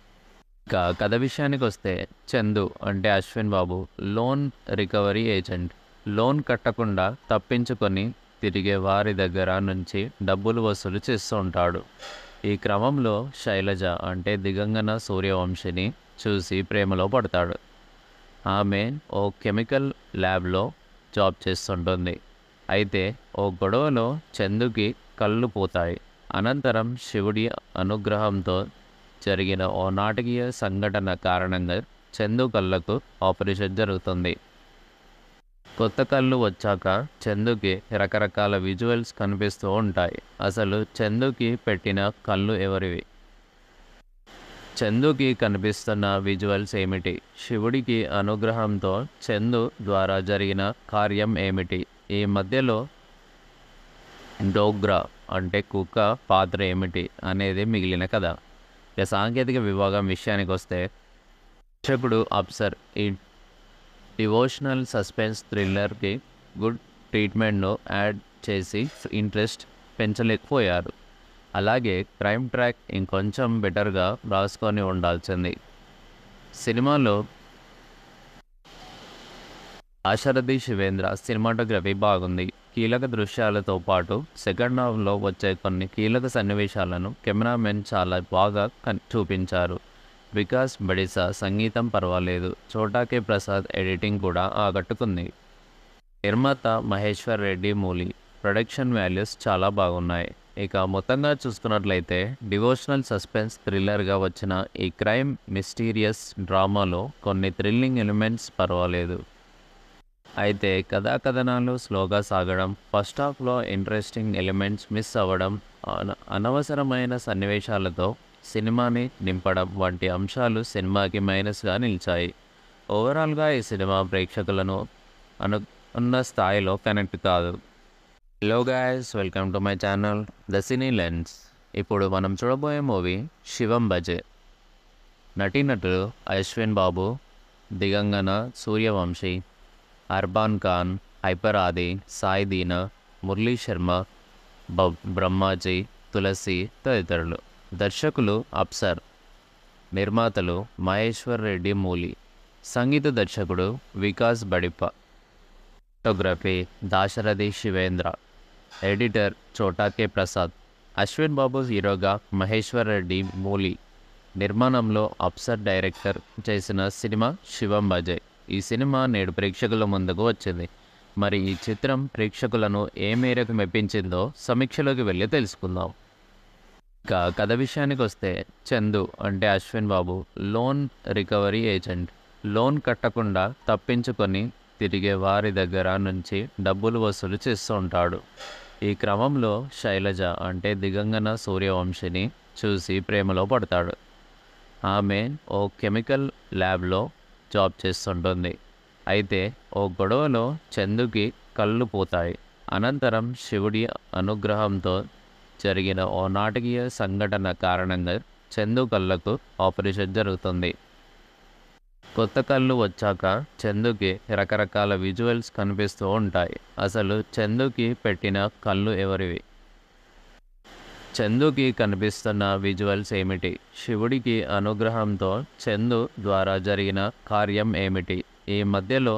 ఇక కథ విషయానికి వస్తే చందు అంటే Ashwin Babu loan recovery agent loan కట్టకుండా తప్పించుకొని తిరిగే వారి దగ్గర నుంచి డబ్బులు వసూలు చేస్తూ ఉంటాడు ఈ క్రమంలో శైలజ అంటే దిగంగన సూర్యవంశిని చూసి ప్రేమలో పడతాడు ఆమె ఓ కెమికల్ ల్యాబ్లో జాబ్ చేస్తుంటుంది అయితే ఓ గొడవలో చందుకి కళ్ళు పోతాయి అనంతరం శివుడి అనుగ్రహంతో జరిగిన ఓ నాటకీయ సంఘటన కారణంగా చందు కళ్ళకు ఆపరేషన్ జరుగుతుంది కొత్త కళ్ళు వచ్చాక చందుకి రకరకాల విజువల్స్ కనిపిస్తూ ఉంటాయి అసలు చందుకి పెట్టిన కళ్ళు ఎవరివి చందుకి కనిపిస్తున్న విజువల్స్ ఏమిటి శివుడికి అనుగ్రహంతో చందు ద్వారా జరిగిన కార్యం ఏమిటి ఈ మధ్యలో డోగ్రా అంటే కుక్క పాత్ర ఏమిటి అనేది మిగిలిన కథ ఇక సాంకేతిక విభాగం విషయానికి వస్తే దర్శకుడు అప్సర్ ఈ డివోషనల్ సస్పెన్స్ థ్రిల్లర్కి గుడ్ ట్రీట్మెంట్ను యాడ్ చేసి ఇంట్రెస్ట్ పెంచలేకపోయారు అలాగే క్రైమ్ ట్రాక్ ఇంకొంచెం బెటర్గా రాసుకొని ఉండాల్సింది సినిమాలో ఆశరథి శివేంద్ర సినిమాటోగ్రఫీ బాగుంది కీలక దృశ్యాలతో పాటు సెకండ్ హాఫ్లో వచ్చే కొన్ని కీలక సన్నివేశాలను కెమెరామెన్ చాలా బాగా కన్- చూపించారు వికాస్ బడిసా సంగీతం పర్వాలేదు చోటాకే ప్రసాద్ ఎడిటింగ్ కూడా ఆకట్టుకుంది నిర్మాత మహేశ్వర్ రెడ్డి మూలి ప్రొడక్షన్ వాల్యూస్ చాలా బాగున్నాయి ఇక మొత్తంగా చూసుకున్నట్లయితే డివోషనల్ సస్పెన్స్ థ్రిల్లర్గా వచ్చిన ఈ క్రైమ్ మిస్టీరియస్ డ్రామాలో కొన్ని థ్రిల్లింగ్ ఎలిమెంట్స్ పర్వాలేదు అయితే కథా కథనాలు స్లోగా సాగడం ఫస్ట్ హాఫ్లో ఇంట్రెస్టింగ్ ఎలిమెంట్స్ మిస్ అవ్వడం అన- అనవసరమైన సన్నివేశాలతో సినిమాని నింపడం వంటి అంశాలు సినిమాకి మైనస్గా నిలిచాయి ఓవరాల్గా ఈ సినిమా ప్రేక్షకులను అను ఉన్న స్థాయిలో కనెక్ట్ కాదు hello guys welcome to my channel the cine lens ఇప్పుడు మనం చూడబోయే మూవీ శివం బజే నటీనటులు అశ్విన్ బాబు దిగంగన సూర్యవంశీ అర్బాన్ ఖాన్ హైపర్ ఆది సాయి దీన మురళీ శర్మ బ బ్రహ్మాజీ తులసి తదితరులు దర్శకులు అప్సర్ నిర్మాతలు మహేశ్వర్ రెడ్డి మూలి సంగీత దర్శకుడు వికాస్ బడిప్ప ఫోటోగ్రఫీ దాశరథి శివేంద్ర ఎడిటర్ చోటాకే ప్రసాద్ అశ్విన్ బాబు హీరోగా మహేశ్వర్ రెడ్డి మూలి నిర్మాణంలో అప్సర్ డైరెక్టర్ చేసిన సినిమా శివం బజయ్ ఈ సినిమా నేడు ప్రేక్షకుల ముందుకు వచ్చింది మరి ఈ చిత్రం ప్రేక్షకులను ఏ మేరకు మెప్పించిందో సమీక్షలోకి వెళ్ళి తెలుసుకుందాం ఇక కథ విషయానికి వస్తే చందు అంటే Ashwin Babu loan recovery agent loan కట్టకుండా తప్పించుకొని తిరిగే వారి దగ్గర నుంచి డబ్బులు వసూలు చేస్తూ ఉంటాడు ఈ క్రమంలో శైలజ అంటే దిగంగన సూర్యవంశిని చూసి ప్రేమలో పడతాడు ఆమె ఓ కెమికల్ ల్యాబ్లో జాబ్ చేస్తుంటుంది అయితే ఓ గొడవలో చందుకి కళ్ళు పోతాయి అనంతరం శివుడి అనుగ్రహంతో జరిగిన ఓ నాటకీయ సంఘటన కారణంగా చందు కళ్ళకు ఆపరేషన్ జరుగుతుంది కొత్త కళ్ళు వచ్చాక చందుకి రకరకాల విజువల్స్ కనిపిస్తూ ఉంటాయి అసలు చందుకి పెట్టిన కళ్ళు ఎవరివి చందుకి కనిపిస్తున్న విజువల్స్ ఏమిటి శివుడికి అనుగ్రహంతో చందు ద్వారా జరిగిన కార్యం ఏమిటి ఈ మధ్యలో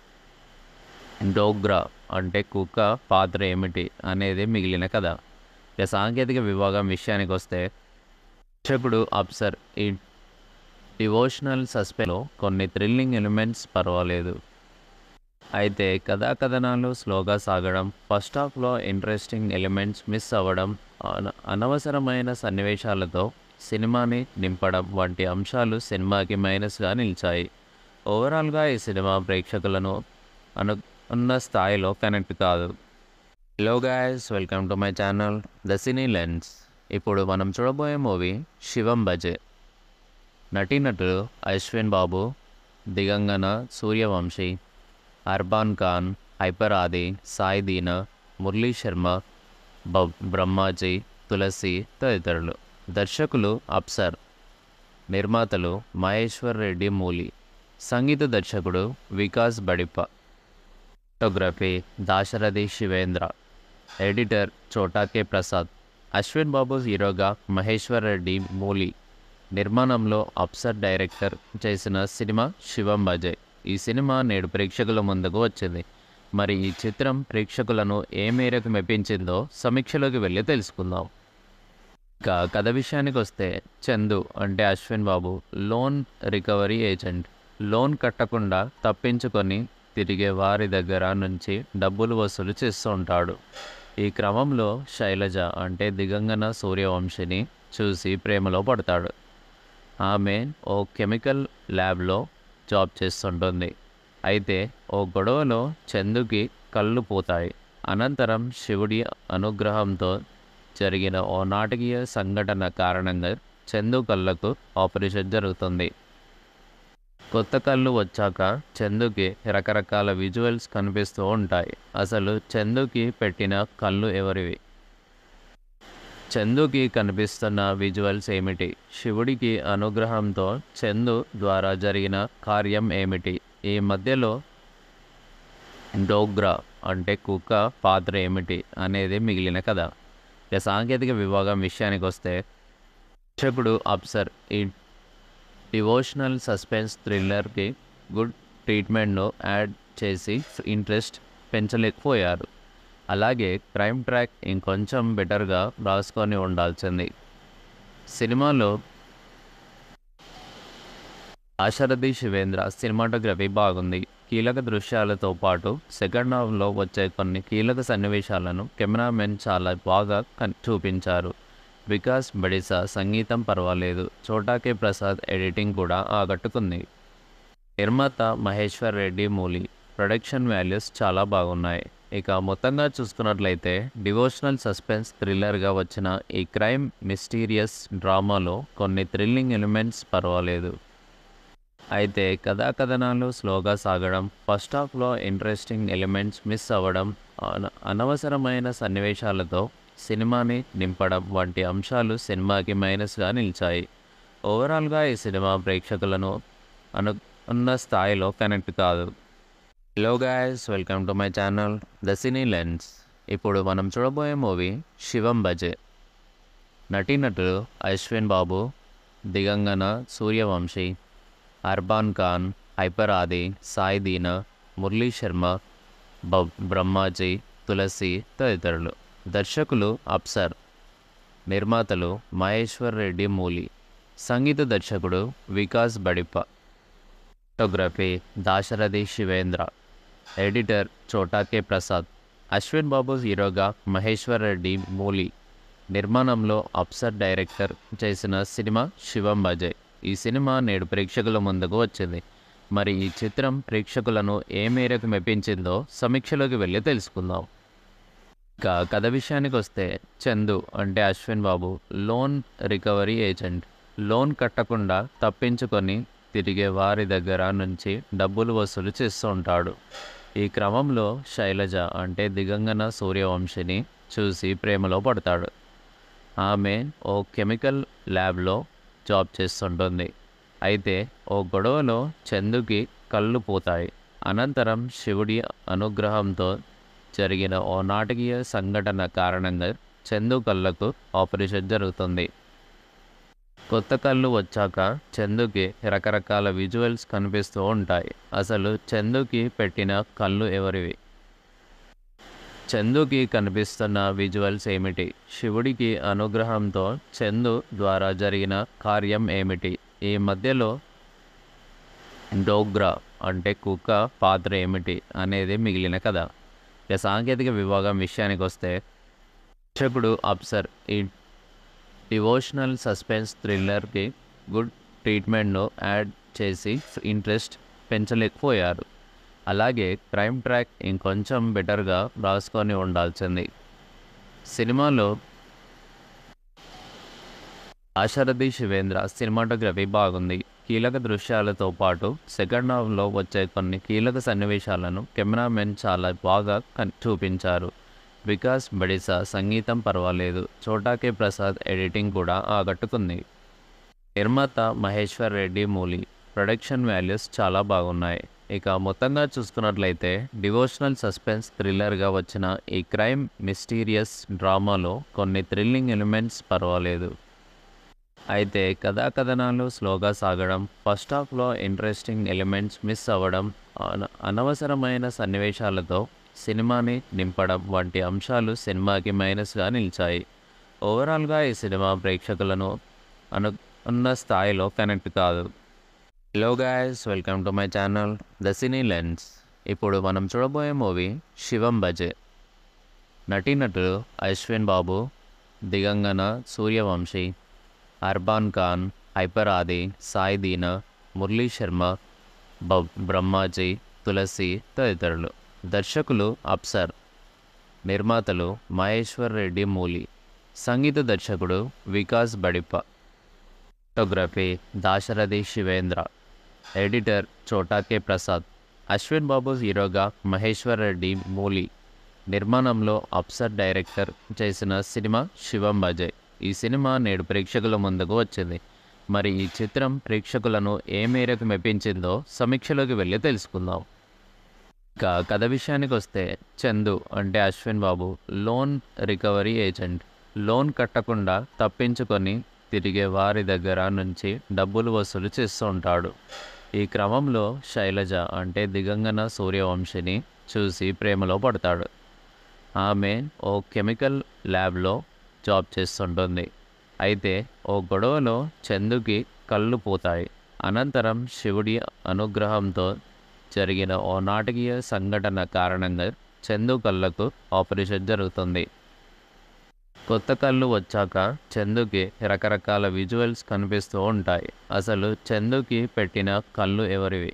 డోగ్రా అంటే కుక్క పాత్ర ఏమిటి అనేది మిగిలిన కథ ఇక సాంకేతిక విభాగం విషయానికి వస్తే దర్శకుడు అప్సర్ ఈ డివోషనల్ సస్పెన్స్లో కొన్ని థ్రిల్లింగ్ ఎలిమెంట్స్ పర్వాలేదు అయితే కథా కథనాలు స్లోగా సాగడం ఫస్ట్ హాఫ్లో ఇంట్రెస్టింగ్ ఎలిమెంట్స్ మిస్ అవ్వడం అన- అనవసరమైన సన్నివేశాలతో సినిమాని నింపడం వంటి అంశాలు సినిమాకి మైనస్గా నిలిచాయి ఓవరాల్గా ఈ సినిమా ప్రేక్షకులను అను ఉన్న స్థాయిలో కనెక్ట్ కాదు hello guys welcome to my channel the cine lens ఇప్పుడు మనం చూడబోయే మూవీ శివం బజే నటీనటులు అశ్విన్ బాబు దిగంగన సూర్యవంశీ అర్బాన్ ఖాన్ హైపర్ ఆది సాయి దీన మురళీ శర్మ బ బ్రహ్మాజీ తులసి తదితరులు దర్శకులు అప్సర్ నిర్మాతలు మహేశ్వర్ రెడ్డి మూలి సంగీత దర్శకుడు వికాస్ బడిప్ప ఫోటోగ్రఫీ దాశరథి శివేంద్ర ఎడిటర్ చోటాకే ప్రసాద్ అశ్విన్ బాబు హీరోగా మహేశ్వర్ రెడ్డి మూలి నిర్మాణంలో అప్సర్ డైరెక్టర్ చేసిన సినిమా శివం బజయ్ ఈ సినిమా నేడు ప్రేక్షకుల ముందుకు వచ్చింది మరి ఈ చిత్రం ప్రేక్షకులను ఏ మేరకు మెప్పించిందో సమీక్షలోకి వెళ్ళి తెలుసుకుందాం ఇక కథ విషయానికి వస్తే చందు అంటే Ashwin Babu loan recovery agent loan కట్టకుండా తప్పించుకొని తిరిగే వారి దగ్గర నుంచి డబ్బులు వసూలు చేస్తూ ఉంటాడు ఈ క్రమంలో శైలజ అంటే దిగంగన సూర్యవంశిని చూసి ప్రేమలో పడతాడు ఆమె ఓ కెమికల్ ల్యాబ్లో జాబ్ చేస్తుంటుంది అయితే ఓ గొడవలో చందుకి కళ్ళు పోతాయి అనంతరం శివుడి అనుగ్రహంతో జరిగిన ఓ నాటకీయ సంఘటన కారణంగా చందు కళ్ళకు ఆపరేషన్ జరుగుతుంది కొత్త కళ్ళు వచ్చాక చందుకి రకరకాల విజువల్స్ కనిపిస్తూ ఉంటాయి అసలు చందుకి పెట్టిన కళ్ళు ఎవరివి చందుకి కనిపిస్తున్న విజువల్స్ ఏమిటి శివుడికి అనుగ్రహంతో చందు ద్వారా జరిగిన కార్యం ఏమిటి ఈ మధ్యలో డోగ్రా అంటే కుక్క పాత్ర ఏమిటి అనేది మిగిలిన కథ ఇక సాంకేతిక విభాగం విషయానికి వస్తే దర్శకుడు అప్సర్ ఈ డివోషనల్ సస్పెన్స్ థ్రిల్లర్కి గుడ్ ట్రీట్మెంట్ను యాడ్ చేసి ఇంట్రెస్ట్ పెంచలేకపోయారు అలాగే క్రైమ్ ట్రాక్ ఇంకొంచెం బెటర్గా రాసుకొని ఉండాల్సింది సినిమాలో ఆశరథి శివేంద్ర సినిమాటోగ్రఫీ బాగుంది కీలక దృశ్యాలతో పాటు సెకండ్ హాఫ్లో వచ్చే కొన్ని కీలక సన్నివేశాలను కెమెరామెన్ చాలా బాగా కన్- చూపించారు వికాస్ బడిసా సంగీతం పర్వాలేదు చోటాకే ప్రసాద్ ఎడిటింగ్ కూడా ఆకట్టుకుంది నిర్మాత మహేశ్వర్ రెడ్డి మూలి ప్రొడక్షన్ వాల్యూస్ చాలా బాగున్నాయి ఇక మొత్తంగా చూసుకున్నట్లయితే డివోషనల్ సస్పెన్స్ థ్రిల్లర్గా వచ్చిన ఈ క్రైమ్ మిస్టీరియస్ డ్రామాలో కొన్ని థ్రిల్లింగ్ ఎలిమెంట్స్ పర్వాలేదు అయితే కథా కథనాలు స్లోగా సాగడం ఫస్ట్ హాఫ్లో ఇంట్రెస్టింగ్ ఎలిమెంట్స్ మిస్ అవ్వడం అన- అనవసరమైన సన్నివేశాలతో సినిమాని నింపడం వంటి అంశాలు సినిమాకి మైనస్గా నిలిచాయి ఓవరాల్గా ఈ సినిమా ప్రేక్షకులను అను ఉన్న స్థాయిలో కనెక్ట్ కాదు hello guys welcome to my channel the cine lens ఇప్పుడు మనం చూడబోయే మూవీ శివం బజే నటీనటులు అశ్విన్ బాబు దిగంగన సూర్యవంశీ అర్బాన్ ఖాన్ హైపర్ ఆది సాయి దీన మురళీ శర్మ బ బ్రహ్మాజీ తులసి తదితరులు దర్శకులు అప్సర్ నిర్మాతలు మహేశ్వర్ రెడ్డి మూలి సంగీత దర్శకుడు వికాస్ బడిప్ప ఫోటోగ్రఫీ దాశరథి శివేంద్ర ఎడిటర్ చోటాకే ప్రసాద్ అశ్విన్ బాబు హీరోగా మహేశ్వర్ రెడ్డి మూలి నిర్మాణంలో అప్సర్ డైరెక్టర్ చేసిన సినిమా శివం బజయ్ ఈ సినిమా నేడు ప్రేక్షకుల ముందుకు వచ్చింది మరి ఈ చిత్రం ప్రేక్షకులను ఏ మేరకు మెప్పించిందో సమీక్షలోకి వెళ్ళి తెలుసుకుందాం ఇక కథ విషయానికి వస్తే చందు అంటే Ashwin Babu loan recovery agent loan కట్టకుండా తప్పించుకొని తిరిగే వారి దగ్గర నుంచి డబ్బులు వసూలు చేస్తూ ఉంటాడు ఈ క్రమంలో శైలజ అంటే దిగంగన సూర్యవంశిని చూసి ప్రేమలో పడతాడు ఆమె ఓ కెమికల్ ల్యాబ్లో జాబ్ చేస్తుంటుంది అయితే ఓ గొడవలో చందుకి కళ్ళు పోతాయి అనంతరం శివుడి అనుగ్రహంతో జరిగిన ఓ నాటకీయ సంఘటన కారణంగా చందు కళ్ళకు ఆపరేషన్ జరుగుతుంది కొత్త కళ్ళు వచ్చాక చందుకి రకరకాల విజువల్స్ కనిపిస్తూ ఉంటాయి అసలు చందుకి పెట్టిన కళ్ళు ఎవరివి చందుకి కనిపిస్తున్న విజువల్స్ ఏమిటి శివుడికి అనుగ్రహంతో చందు ద్వారా జరిగిన కార్యం ఏమిటి ఈ మధ్యలో డోగ్రా అంటే కుక్క పాత్ర ఏమిటి అనేది మిగిలిన కథ ఇక సాంకేతిక విభాగం విషయానికి వస్తే దర్శకుడు అప్సర్ ఈ డివోషనల్ సస్పెన్స్ థ్రిల్లర్కి గుడ్ ట్రీట్మెంట్ను యాడ్ చేసి ఇంట్రెస్ట్ పెంచలేకపోయారు అలాగే క్రైమ్ ట్రాక్ ఇంకొంచెం బెటర్గా రాసుకొని ఉండాల్సింది సినిమాలో ఆశరథి శివేంద్ర సినిమాటోగ్రఫీ బాగుంది కీలక దృశ్యాలతో పాటు సెకండ్ హాఫ్లో వచ్చే కొన్ని కీలక సన్నివేశాలను కెమెరామెన్ చాలా బాగా కన్- చూపించారు వికాస్ బడిసా సంగీతం పర్వాలేదు చోటాకే ప్రసాద్ ఎడిటింగ్ కూడా ఆకట్టుకుంది నిర్మాత మహేశ్వర్ రెడ్డి మూలి ప్రొడక్షన్ వాల్యూస్ చాలా బాగున్నాయి ఇక మొత్తంగా చూసుకున్నట్లయితే డివోషనల్ సస్పెన్స్ థ్రిల్లర్గా వచ్చిన ఈ క్రైమ్ మిస్టీరియస్ డ్రామాలో కొన్ని థ్రిల్లింగ్ ఎలిమెంట్స్ పర్వాలేదు అయితే కథా కథనాలు స్లోగా సాగడం ఫస్ట్ హాఫ్లో ఇంట్రెస్టింగ్ ఎలిమెంట్స్ మిస్ అవ్వడం అన- అనవసరమైన సన్నివేశాలతో సినిమాని నింపడం వంటి అంశాలు సినిమాకి మైనస్గా నిలిచాయి ఓవరాల్గా ఈ సినిమా ప్రేక్షకులను అను ఉన్న స్థాయిలో కనెక్ట్ కాదు hello guys welcome to my channel the cine lens ఇప్పుడు మనం చూడబోయే మూవీ శివం బజే నటీనటులు అశ్విన్ బాబు దిగంగన సూర్యవంశీ అర్బాన్ ఖాన్ హైపర్ ఆది సాయి దీనా మురళీ శర్మ బ బ్రహ్మాజీ తులసి తదితరులు దర్శకులు అప్సర్ నిర్మాతలు మహేశ్వర్ రెడ్డి మూలి సంగీత దర్శకుడు వికాస్ బడిప్ప ఫోటోగ్రఫీ దాశరథి శివేంద్ర ఎడిటర్ చోటాకే ప్రసాద్ అశ్విన్ బాబు హీరోగా మహేశ్వర్ రెడ్డి మూలి నిర్మాణంలో అప్సర్ డైరెక్టర్ చేసిన సినిమా శివం బజయ్ ఈ సినిమా నేడు ప్రేక్షకుల ముందుకు వచ్చింది మరి ఈ చిత్రం ప్రేక్షకులను ఏ మేరకు మెప్పించిందో సమీక్షలోకి వెళ్ళి తెలుసుకుందాం ఇక కథ విషయానికి వస్తే చందు అంటే Ashwin Babu loan recovery agent loan కట్టకుండా తప్పించుకొని తిరిగే వారి దగ్గర నుంచి డబ్బులు వసూలు చేస్తూ ఉంటాడు ఈ క్రమంలో శైలజ అంటే దిగంగన సూర్యవంశిని చూసి ప్రేమలో పడతాడు ఆమె ఓ కెమికల్ ల్యాబ్లో జాబ్ చేస్తుంటుంది అయితే ఓ గొడవలో చందుకి కళ్ళు పోతాయి అనంతరం శివుడి అనుగ్రహంతో జరిగిన ఓ నాటకీయ సంఘటన కారణంగా చందు కళ్ళకు ఆపరేషన్ జరుగుతుంది కొత్త కళ్ళు వచ్చాక చందుకి రకరకాల విజువల్స్ కనిపిస్తూ ఉంటాయి అసలు చందుకి పెట్టిన కళ్ళు ఎవరివి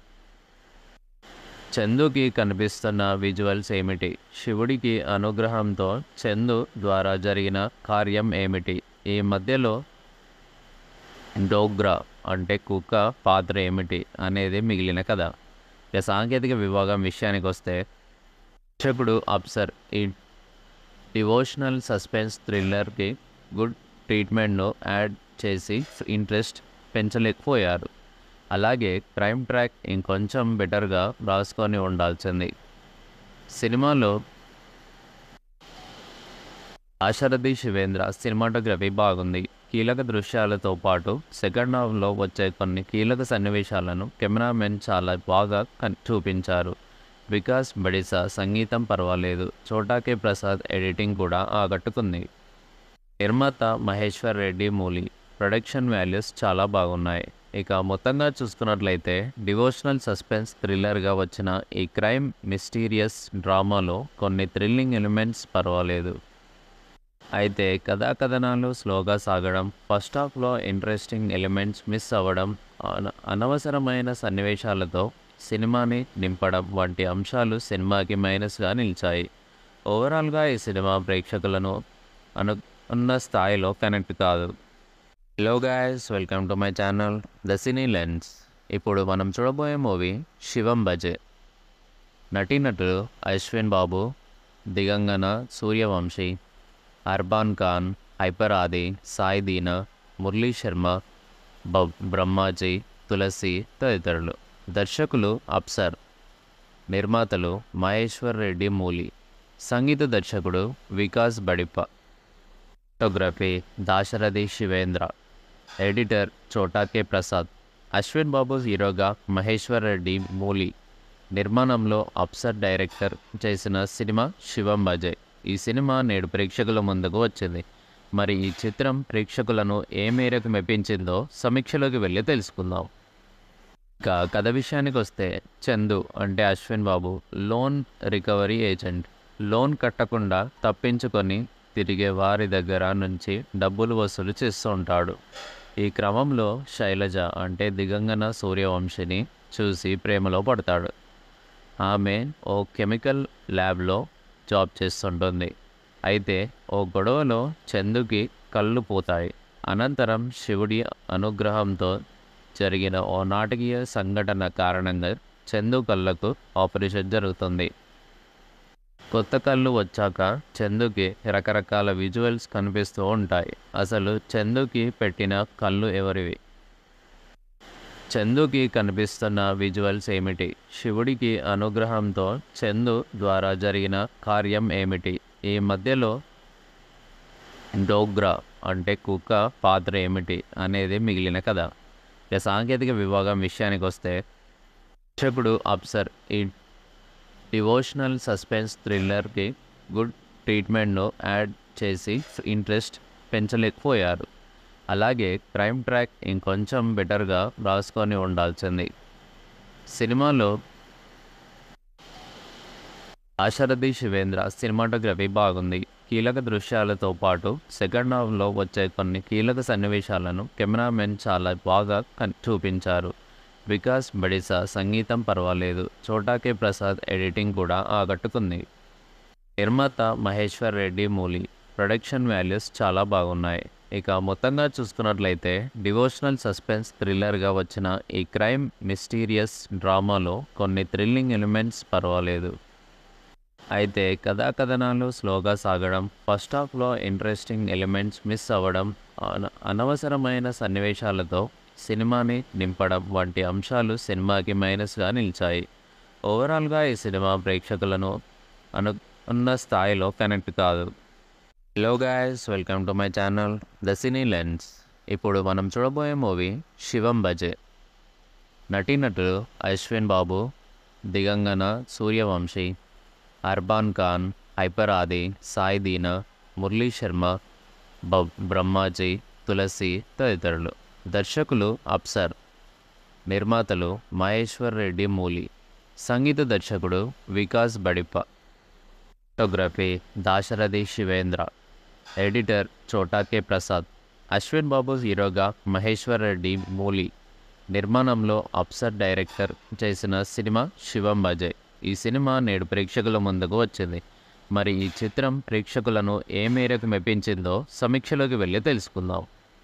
చందుకి కనిపిస్తున్న విజువల్స్ ఏమిటి శివుడికి అనుగ్రహంతో చందు ద్వారా జరిగిన కార్యం ఏమిటి ఈ మధ్యలో డోగ్రా అంటే కుక్క పాత్ర ఏమిటి అనేది మిగిలిన కథ ఇక సాంకేతిక విభాగం విషయానికి వస్తే దర్శకుడు అప్సర్ ఈ డివోషనల్ సస్పెన్స్ థ్రిల్లర్కి గుడ్ ట్రీట్మెంట్ను యాడ్ చేసి ఇంట్రెస్ట్ పెంచలేకపోయారు అలాగే క్రైమ్ ట్రాక్ ఇంకొంచెం బెటర్గా రాసుకొని ఉండాల్సింది సినిమాలో ఆశరథి శివేంద్ర సినిమాటోగ్రఫీ బాగుంది కీలక దృశ్యాలతో పాటు సెకండ్ హాఫ్లో వచ్చే కొన్ని కీలక సన్నివేశాలను కెమెరామెన్ చాలా బాగా కన్- చూపించారు వికాస్ బడిసా సంగీతం పర్వాలేదు చోటాకే ప్రసాద్ ఎడిటింగ్ కూడా ఆకట్టుకుంది నిర్మాత మహేశ్వర్ రెడ్డి మూలి ప్రొడక్షన్ వాల్యూస్ చాలా బాగున్నాయి ఇక మొత్తంగా చూసుకున్నట్లయితే డివోషనల్ సస్పెన్స్ థ్రిల్లర్గా వచ్చిన ఈ క్రైమ్ మిస్టీరియస్ డ్రామాలో కొన్ని థ్రిల్లింగ్ ఎలిమెంట్స్ పర్వాలేదు అయితే కథా కథనాలు స్లోగా సాగడం ఫస్ట్ హాఫ్లో ఇంట్రెస్టింగ్ ఎలిమెంట్స్ మిస్ అవ్వడం అన- అనవసరమైన సన్నివేశాలతో సినిమాని నింపడం వంటి అంశాలు సినిమాకి మైనస్గా నిలిచాయి ఓవరాల్గా ఈ సినిమా ప్రేక్షకులను అను ఉన్న స్థాయిలో కనెక్ట్ కాదు hello guys welcome to my channel the cine lens ఇప్పుడు మనం చూడబోయే మూవీ శివం బజే నటీనటులు అశ్విన్ బాబు దిగంగన సూర్యవంశీ అర్బాన్ ఖాన్ హైపర్ ఆది సాయి దీనా మురళీ శర్మ బ బ్రహ్మాజీ తులసి తదితరులు దర్శకులు అప్సర్ నిర్మాతలు మహేశ్వర్ రెడ్డి మూలి సంగీత దర్శకుడు వికాస్ బడిప్ప ఫోటోగ్రఫీ దాశరథి శివేంద్ర ఎడిటర్ చోటాకే ప్రసాద్ అశ్విన్ బాబు హీరోగా మహేశ్వర్ రెడ్డి మూలి నిర్మాణంలో అప్సర్ డైరెక్టర్ చేసిన సినిమా శివం బజయ్ ఈ సినిమా నేడు ప్రేక్షకుల ముందుకు వచ్చింది మరి ఈ చిత్రం ప్రేక్షకులను ఏ మేరకు మెప్పించిందో సమీక్షలోకి వెళ్ళి తెలుసుకుందాం ఇక కథ విషయానికి వస్తే చందు అంటే Ashwin Babu loan recovery agent loan కట్టకుండా తప్పించుకొని తిరిగే వారి దగ్గర నుంచి డబ్బులు వసూలు చేస్తూ ఉంటాడు ఈ క్రమంలో శైలజ అంటే దిగంగన సూర్యవంశిని చూసి ప్రేమలో పడతాడు ఆమె ఓ కెమికల్ ల్యాబ్లో జాబ్ చేస్తుంటుంది అయితే ఓ గొడవలో చందుకి కళ్ళు పోతాయి అనంతరం శివుడి అనుగ్రహంతో జరిగిన ఓ నాటకీయ సంఘటన కారణంగా చందు కళ్ళకు ఆపరేషన్ జరుగుతుంది కొత్త కళ్ళు వచ్చాక చందుకి రకరకాల విజువల్స్ కనిపిస్తూ ఉంటాయి అసలు చందుకి పెట్టిన కళ్ళు ఎవరివి చందుకి కనిపిస్తున్న విజువల్స్ ఏమిటి శివుడికి అనుగ్రహంతో చందు ద్వారా జరిగిన కార్యం ఏమిటి ఈ మధ్యలో డోగ్రా అంటే కుక్క పాత్ర ఏమిటి అనేది మిగిలిన కథ ఇక సాంకేతిక విభాగం విషయానికి వస్తే దర్శకుడు అప్సర్ ఈ డివోషనల్ సస్పెన్స్ థ్రిల్లర్కి గుడ్ ట్రీట్మెంట్ను యాడ్ చేసి ఇంట్రెస్ట్ పెంచలేకపోయారు అలాగే క్రైమ్ ట్రాక్ ఇంకొంచెం బెటర్గా రాసుకొని ఉండాల్సింది సినిమాలో ఆశరథి శివేంద్ర సినిమాటోగ్రఫీ బాగుంది కీలక దృశ్యాలతో పాటు సెకండ్ హాఫ్లో వచ్చే కొన్ని కీలక సన్నివేశాలను కెమెరామెన్ చాలా బాగా కన్- చూపించారు వికాస్ బడిసా సంగీతం పర్వాలేదు చోటాకే ప్రసాద్ ఎడిటింగ్ కూడా ఆకట్టుకుంది నిర్మాత మహేశ్వర్ రెడ్డి మూలి ప్రొడక్షన్ వాల్యూస్ చాలా బాగున్నాయి ఇక మొత్తంగా చూసుకున్నట్లయితే డివోషనల్ సస్పెన్స్ థ్రిల్లర్గా వచ్చిన ఈ క్రైమ్ మిస్టీరియస్ డ్రామాలో కొన్ని థ్రిల్లింగ్ ఎలిమెంట్స్ పర్వాలేదు అయితే కథా కథనాలు స్లోగా సాగడం ఫస్ట్ హాఫ్లో ఇంట్రెస్టింగ్ ఎలిమెంట్స్ మిస్ అవ్వడం అన- అనవసరమైన సన్నివేశాలతో సినిమాని నింపడం వంటి అంశాలు సినిమాకి మైనస్గా నిలిచాయి ఓవరాల్గా ఈ సినిమా ప్రేక్షకులను అను ఉన్న స్థాయిలో కనెక్ట్ కాదు hello guys welcome to my channel the cine lens ఇప్పుడు మనం చూడబోయే మూవీ శివం బజే నటీనటులు అశ్విన్ బాబు దిగంగన సూర్యవంశీ అర్బాన్ ఖాన్ హైపర్ ఆది సాయి దీనా మురళీ శర్మ బ బ్రహ్మాజీ తులసి తదితరులు దర్శకులు అప్సర్ నిర్మాతలు మహేశ్వర్ రెడ్డి మూలి సంగీత దర్శకుడు వికాస్ బడిప్ప ఫోటోగ్రఫీ దాశరథి శివేంద్ర ఎడిటర్ చోటాకే ప్రసాద్ అశ్విన్ బాబు హీరోగా మహేశ్వర్ రెడ్డి మూలి నిర్మాణంలో అప్సర్ డైరెక్టర్ చేసిన సినిమా శివం బజయ్ ఈ సినిమా నేడు ప్రేక్షకుల ముందుకు వచ్చింది మరి ఈ చిత్రం ప్రేక్షకులను ఏ మేరకు మెప్పించిందో సమీక్షలోకి వెళ్ళి తెలుసుకుందాం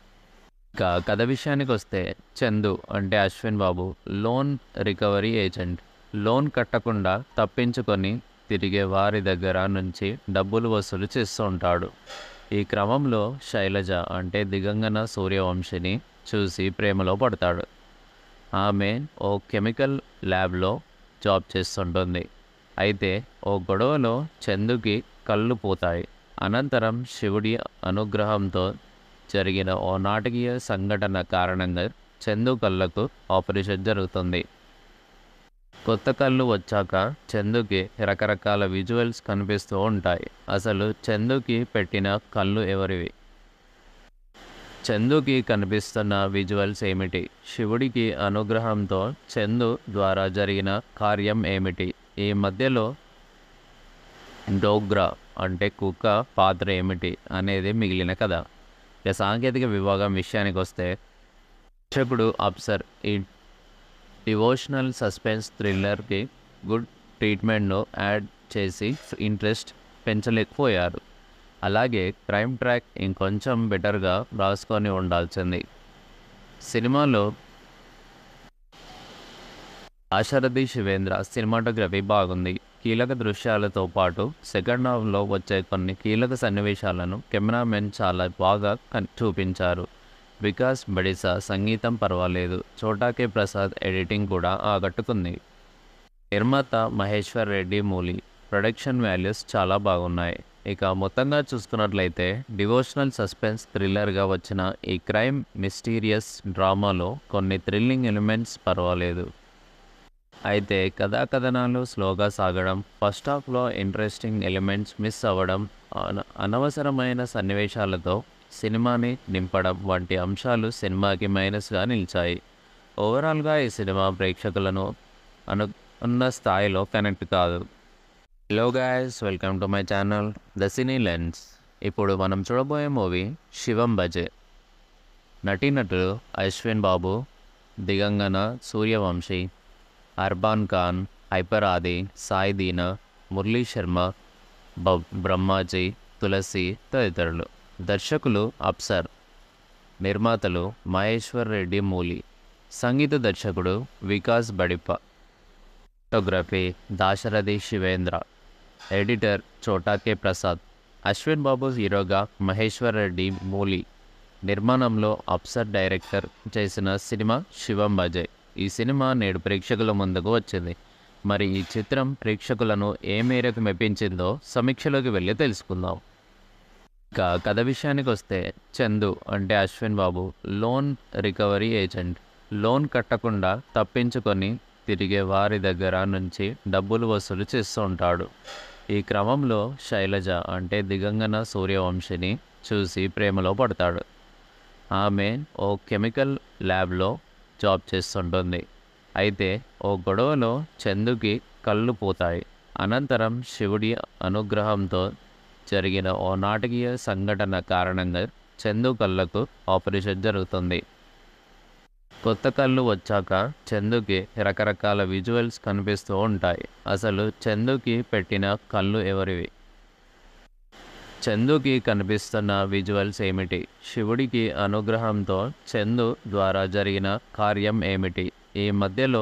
ఇక కథ విషయానికి వస్తే చందు అంటే Ashwin Babu loan recovery agent loan కట్టకుండా తప్పించుకొని తిరిగే వారి దగ్గర నుంచి డబ్బులు వసూలు చేస్తూ ఉంటాడు ఈ క్రమంలో శైలజ అంటే దిగంగన సూర్యవంశిని చూసి ప్రేమలో పడతాడు ఆమె ఓ కెమికల్ ల్యాబ్లో జాబ్ చేస్తుంటుంది అయితే ఓ గొడవలో చందుకి కళ్ళు పోతాయి అనంతరం శివుడి అనుగ్రహంతో జరిగిన ఓ నాటకీయ సంఘటన కారణంగా చందు కళ్ళకు ఆపరేషన్ జరుగుతుంది కొత్త కళ్ళు వచ్చాక చందుకి రకరకాల విజువల్స్ కనిపిస్తూ ఉంటాయి అసలు చందుకి పెట్టిన కళ్ళు ఎవరివి చందుకి కనిపిస్తున్న విజువల్స్ ఏమిటి శివుడికి అనుగ్రహంతో చందు ద్వారా జరిగిన కార్యం ఏమిటి ఈ మధ్యలో డోగ్రా అంటే కుక్క పాత్ర ఏమిటి అనేది మిగిలిన కథ ఇక సాంకేతిక విభాగం విషయానికి వస్తే దర్శకుడు అప్సర్ ఈ డివోషనల్ సస్పెన్స్ థ్రిల్లర్కి గుడ్ ట్రీట్మెంట్ను యాడ్ చేసి ఇంట్రెస్ట్ పెంచలేకపోయారు అలాగే క్రైమ్ ట్రాక్ ఇంకొంచెం బెటర్గా రాసుకొని ఉండాల్సింది సినిమాలో ఆశరథి శివేంద్ర సినిమాటోగ్రఫీ బాగుంది కీలక దృశ్యాలతో పాటు సెకండ్ హాఫ్లో వచ్చే కొన్ని కీలక సన్నివేశాలను కెమెరామెన్ చాలా బాగా కన్- చూపించారు వికాస్ బడిసా సంగీతం పర్వాలేదు చోటాకే ప్రసాద్ ఎడిటింగ్ కూడా ఆకట్టుకుంది నిర్మాత మహేశ్వర్ రెడ్డి మూలి ప్రొడక్షన్ వాల్యూస్ చాలా బాగున్నాయి ఇక మొత్తంగా చూసుకున్నట్లయితే డివోషనల్ సస్పెన్స్ థ్రిల్లర్గా వచ్చిన ఈ క్రైమ్ మిస్టీరియస్ డ్రామాలో కొన్ని థ్రిల్లింగ్ ఎలిమెంట్స్ పర్వాలేదు అయితే కథా కథనాలు స్లోగా సాగడం ఫస్ట్ హాఫ్లో ఇంట్రెస్టింగ్ ఎలిమెంట్స్ మిస్ అవ్వడం అన- అనవసరమైన సన్నివేశాలతో సినిమాని నింపడం వంటి అంశాలు సినిమాకి మైనస్గా నిలిచాయి ఓవరాల్గా ఈ సినిమా ప్రేక్షకులను అను ఉన్న స్థాయిలో కనెక్ట్ కాదు hello guys welcome to my channel the cine lens ఇప్పుడు మనం చూడబోయే మూవీ శివం బజే నటీనటులు అశ్విన్ బాబు దిగంగన సూర్యవంశీ అర్బాన్ ఖాన్ హైపర్ ఆది సాయి దీన మురళీ శర్మ బ బ్రహ్మాజీ తులసి తదితరులు దర్శకులు అప్సర్ నిర్మాతలు మహేశ్వర్ రెడ్డి మూలి సంగీత దర్శకుడు వికాస్ బడిప్ప ఫోటోగ్రఫీ దాశరథి శివేంద్ర ఎడిటర్ చోటాకే ప్రసాద్ అశ్విన్ బాబు హీరోగా మహేశ్వర్ రెడ్డి మూలి నిర్మాణంలో అప్సర్ డైరెక్టర్ చేసిన సినిమా శివం బజయ్ ఈ సినిమా నేడు ప్రేక్షకుల ముందుకు వచ్చింది మరి ఈ చిత్రం ప్రేక్షకులను ఏ మేరకు మెప్పించిందో సమీక్షలోకి వెళ్ళి తెలుసుకుందాం ఇక కథ విషయానికి వస్తే చందు అంటే Ashwin Babu loan recovery agent loan కట్టకుండా తప్పించుకొని తిరిగే వారి దగ్గర నుంచి డబ్బులు వసూలు చేస్తూ ఉంటాడు ఈ క్రమంలో శైలజ అంటే దిగంగన సూర్యవంశిని చూసి ప్రేమలో పడతాడు ఆమె ఓ కెమికల్ ల్యాబ్లో జాబ్ చేస్తుంటుంది అయితే ఓ గొడవలో చందుకి కళ్ళు పోతాయి అనంతరం శివుడి అనుగ్రహంతో జరిగిన ఓ నాటకీయ సంఘటన కారణంగా చందు కళ్ళకు ఆపరేషన్ జరుగుతుంది కొత్త కళ్ళు వచ్చాక చందుకి రకరకాల విజువల్స్ కనిపిస్తూ ఉంటాయి అసలు చందుకి పెట్టిన కళ్ళు ఎవరివి చందుకి కనిపిస్తున్న విజువల్స్ ఏమిటి శివుడికి అనుగ్రహంతో చందు ద్వారా జరిగిన కార్యం ఏమిటి ఈ మధ్యలో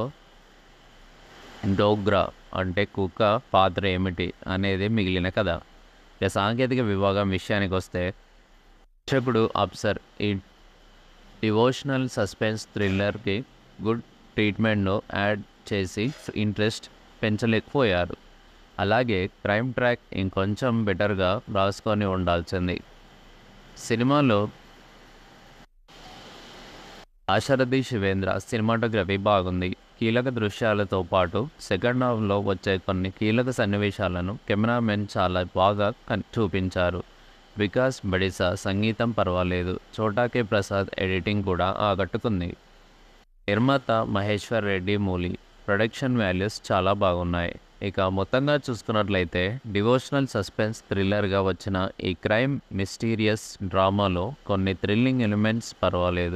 డోగ్రా అంటే కుక్క పాత్ర ఏమిటి అనేది మిగిలిన కథ ఇక సాంకేతిక విభాగం విషయానికి వస్తే దర్శకుడు అప్సర్ ఈ డివోషనల్ సస్పెన్స్ థ్రిల్లర్కి గుడ్ ట్రీట్మెంట్ను యాడ్ చేసి ఇంట్రెస్ట్ పెంచలేకపోయారు అలాగే క్రైమ్ ట్రాక్ ఇంకొంచెం బెటర్గా రాసుకొని ఉండాల్సింది సినిమాలో ఆశరథి శివేంద్ర సినిమాటోగ్రఫీ బాగుంది కీలక దృశ్యాలతో పాటు సెకండ్ హాఫ్లో వచ్చే కొన్ని కీలక సన్నివేశాలను కెమెరామెన్ చాలా బాగా కన్- చూపించారు వికాస్ బడిసా సంగీతం పర్వాలేదు చోటాకే ప్రసాద్ ఎడిటింగ్ కూడా ఆకట్టుకుంది నిర్మాత మహేశ్వర్ రెడ్డి మూలి ప్రొడక్షన్ వాల్యూస్ చాలా బాగున్నాయి ఇక మొత్తంగా చూసుకున్నట్లయితే డివోషనల్ సస్పెన్స్ థ్రిల్లర్గా వచ్చిన ఈ క్రైమ్ మిస్టీరియస్ డ్రామాలో కొన్ని థ్రిల్లింగ్ ఎలిమెంట్స్ పర్వాలేదు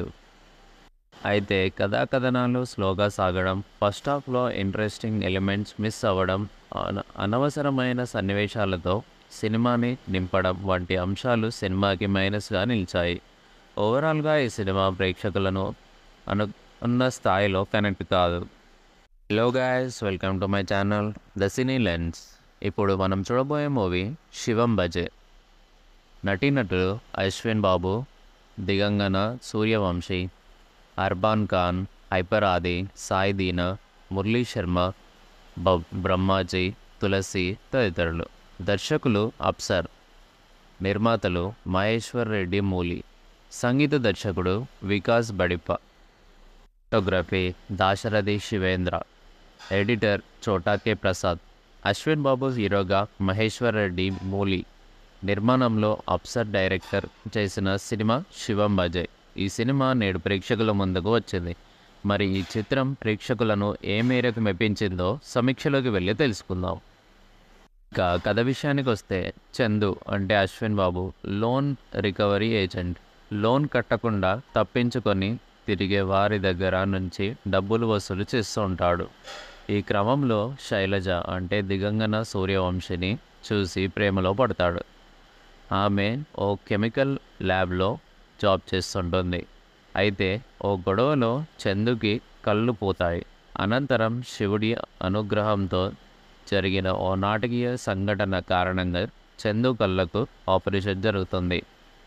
అయితే కథా కథనాలు స్లోగా సాగడం ఫస్ట్ హాఫ్లో ఇంట్రెస్టింగ్ ఎలిమెంట్స్ మిస్ అవ్వడం అన- అనవసరమైన సన్నివేశాలతో సినిమాని నింపడం వంటి అంశాలు సినిమాకి మైనస్గా నిలిచాయి ఓవరాల్గా ఈ సినిమా ప్రేక్షకులను అను ఉన్న స్థాయిలో కనెక్ట్ కాదు hello guys welcome to my channel the cine lens ఇప్పుడు మనం చూడబోయే మూవీ శివం బజే నటీనటులు అశ్విన్ బాబు దిగంగన సూర్యవంశీ అర్బాన్ ఖాన్ హైపర్ ఆది సాయి దీన మురళీ శర్మ బ బ్రహ్మాజీ తులసి తదితరులు దర్శకులు అప్సర్ నిర్మాతలు మహేశ్వర్ రెడ్డి మూలి సంగీత దర్శకుడు వికాస్ బడిప్ప ఫోటోగ్రఫీ దాశరథి శివేంద్ర ఎడిటర్ చోటాకే ప్రసాద్ అశ్విన్ బాబు హీరోగా మహేశ్వర్ రెడ్డి మూలి నిర్మాణంలో అప్సర్ డైరెక్టర్ చేసిన సినిమా శివం బజయ్ ఈ సినిమా నేడు ప్రేక్షకుల ముందుకు వచ్చింది మరి ఈ చిత్రం ప్రేక్షకులను ఏ మేరకు మెప్పించిందో సమీక్షలోకి వెళ్ళి తెలుసుకుందాం ఇక కథ విషయానికి వస్తే చందు అంటే Ashwin Babu loan recovery agent loan కట్టకుండా తప్పించుకొని తిరిగే వారి దగ్గర నుంచి డబ్బులు వసూలు చేస్తూ ఉంటాడు ఈ క్రమంలో శైలజ అంటే దిగంగన సూర్యవంశిని చూసి ప్రేమలో పడతాడు ఆమె ఓ కెమికల్ ల్యాబ్లో జాబ్ చేస్తుంటుంది అయితే ఓ గొడవలో చందుకి కళ్ళు పోతాయి అనంతరం శివుడి అనుగ్రహంతో జరిగిన ఓ నాటకీయ సంఘటన కారణంగా చందు కళ్ళకు ఆపరేషన్ జరుగుతుంది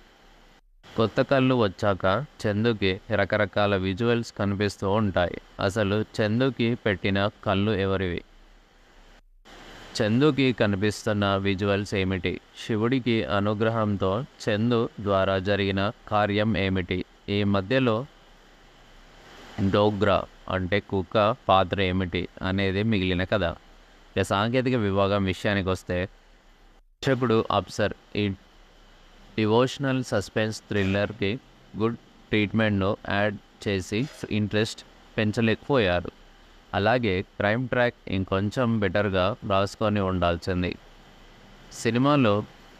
కొత్త కళ్ళు వచ్చాక చందుకి రకరకాల విజువల్స్ కనిపిస్తూ ఉంటాయి అసలు చందుకి పెట్టిన కళ్ళు ఎవరివి చందుకి కనిపిస్తున్న విజువల్స్ ఏమిటి శివుడికి అనుగ్రహంతో చందు ద్వారా జరిగిన కార్యం ఏమిటి ఈ మధ్యలో డోగ్రా అంటే కుక్క పాత్ర ఏమిటి అనేది మిగిలిన కథ ఇక సాంకేతిక విభాగం విషయానికి వస్తే దర్శకుడు అప్సర్ ఈ డివోషనల్ సస్పెన్స్ థ్రిల్లర్కి గుడ్ ట్రీట్మెంట్ను యాడ్ చేసి ఇంట్రెస్ట్ పెంచలేకపోయారు అలాగే క్రైమ్ ట్రాక్ ఇంకొంచెం బెటర్గా రాసుకొని ఉండాల్సింది సినిమాలో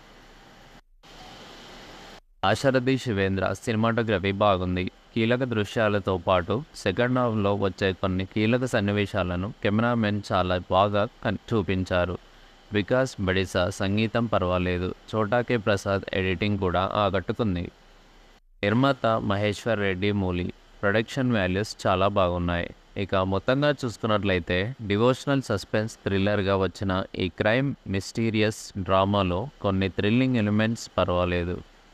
ఆశరథి శివేంద్ర సినిమాటోగ్రఫీ బాగుంది కీలక దృశ్యాలతో పాటు సెకండ్ హాఫ్లో వచ్చే కొన్ని కీలక సన్నివేశాలను కెమెరామెన్ చాలా బాగా కన్- చూపించారు వికాస్ బడిసా సంగీతం పర్వాలేదు చోటాకే ప్రసాద్ ఎడిటింగ్ కూడా ఆకట్టుకుంది నిర్మాత మహేశ్వర్ రెడ్డి మూలి ప్రొడక్షన్ వాల్యూస్ చాలా బాగున్నాయి ఇక మొత్తంగా చూసుకున్నట్లయితే డివోషనల్ సస్పెన్స్ థ్రిల్లర్గా వచ్చిన ఈ క్రైమ్ మిస్టీరియస్ డ్రామాలో కొన్ని థ్రిల్లింగ్ ఎలిమెంట్స్ పర్వాలేదు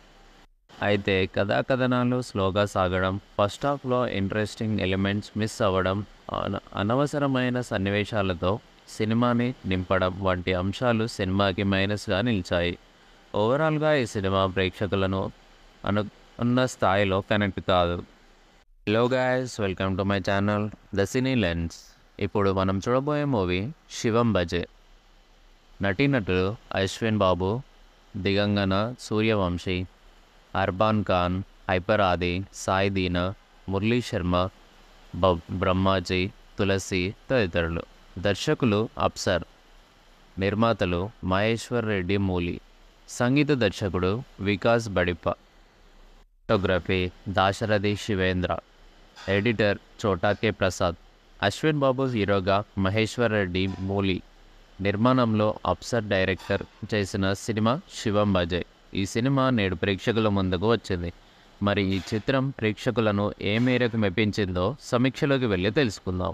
అయితే కథా కథనాలు స్లోగా సాగడం ఫస్ట్ హాఫ్లో ఇంట్రెస్టింగ్ ఎలిమెంట్స్ మిస్ అవ్వడం అన- అనవసరమైన సన్నివేశాలతో సినిమాని నింపడం వంటి అంశాలు సినిమాకి మైనస్గా నిలిచాయి ఓవరాల్గా ఈ సినిమా ప్రేక్షకులను అను ఉన్న స్థాయిలో కనెక్ట్ కాదు hello guys welcome to my channel the cine lens ఇప్పుడు మనం చూడబోయే మూవీ శివం బజే నటీనటులు అశ్విన్ బాబు దిగంగన సూర్యవంశీ అర్బాన్ ఖాన్ హైపర్ ఆది సాయి దీనా మురళీ శర్మ బ బ్రహ్మాజీ తులసి తదితరులు దర్శకులు అప్సర్ నిర్మాతలు మహేశ్వర్ రెడ్డి మూలి సంగీత దర్శకుడు వికాస్ బడిప్ప ఫోటోగ్రఫీ దాశరథి శివేంద్ర ఎడిటర్ చోటాకే ప్రసాద్ అశ్విన్ బాబు హీరోగా మహేశ్వర్ రెడ్డి మూలి నిర్మాణంలో అప్సర్ డైరెక్టర్ చేసిన సినిమా శివం బజయ్ ఈ సినిమా నేడు ప్రేక్షకుల ముందుకు వచ్చింది మరి ఈ చిత్రం ప్రేక్షకులను ఏ మేరకు మెప్పించిందో సమీక్షలోకి వెళ్ళి తెలుసుకుందాం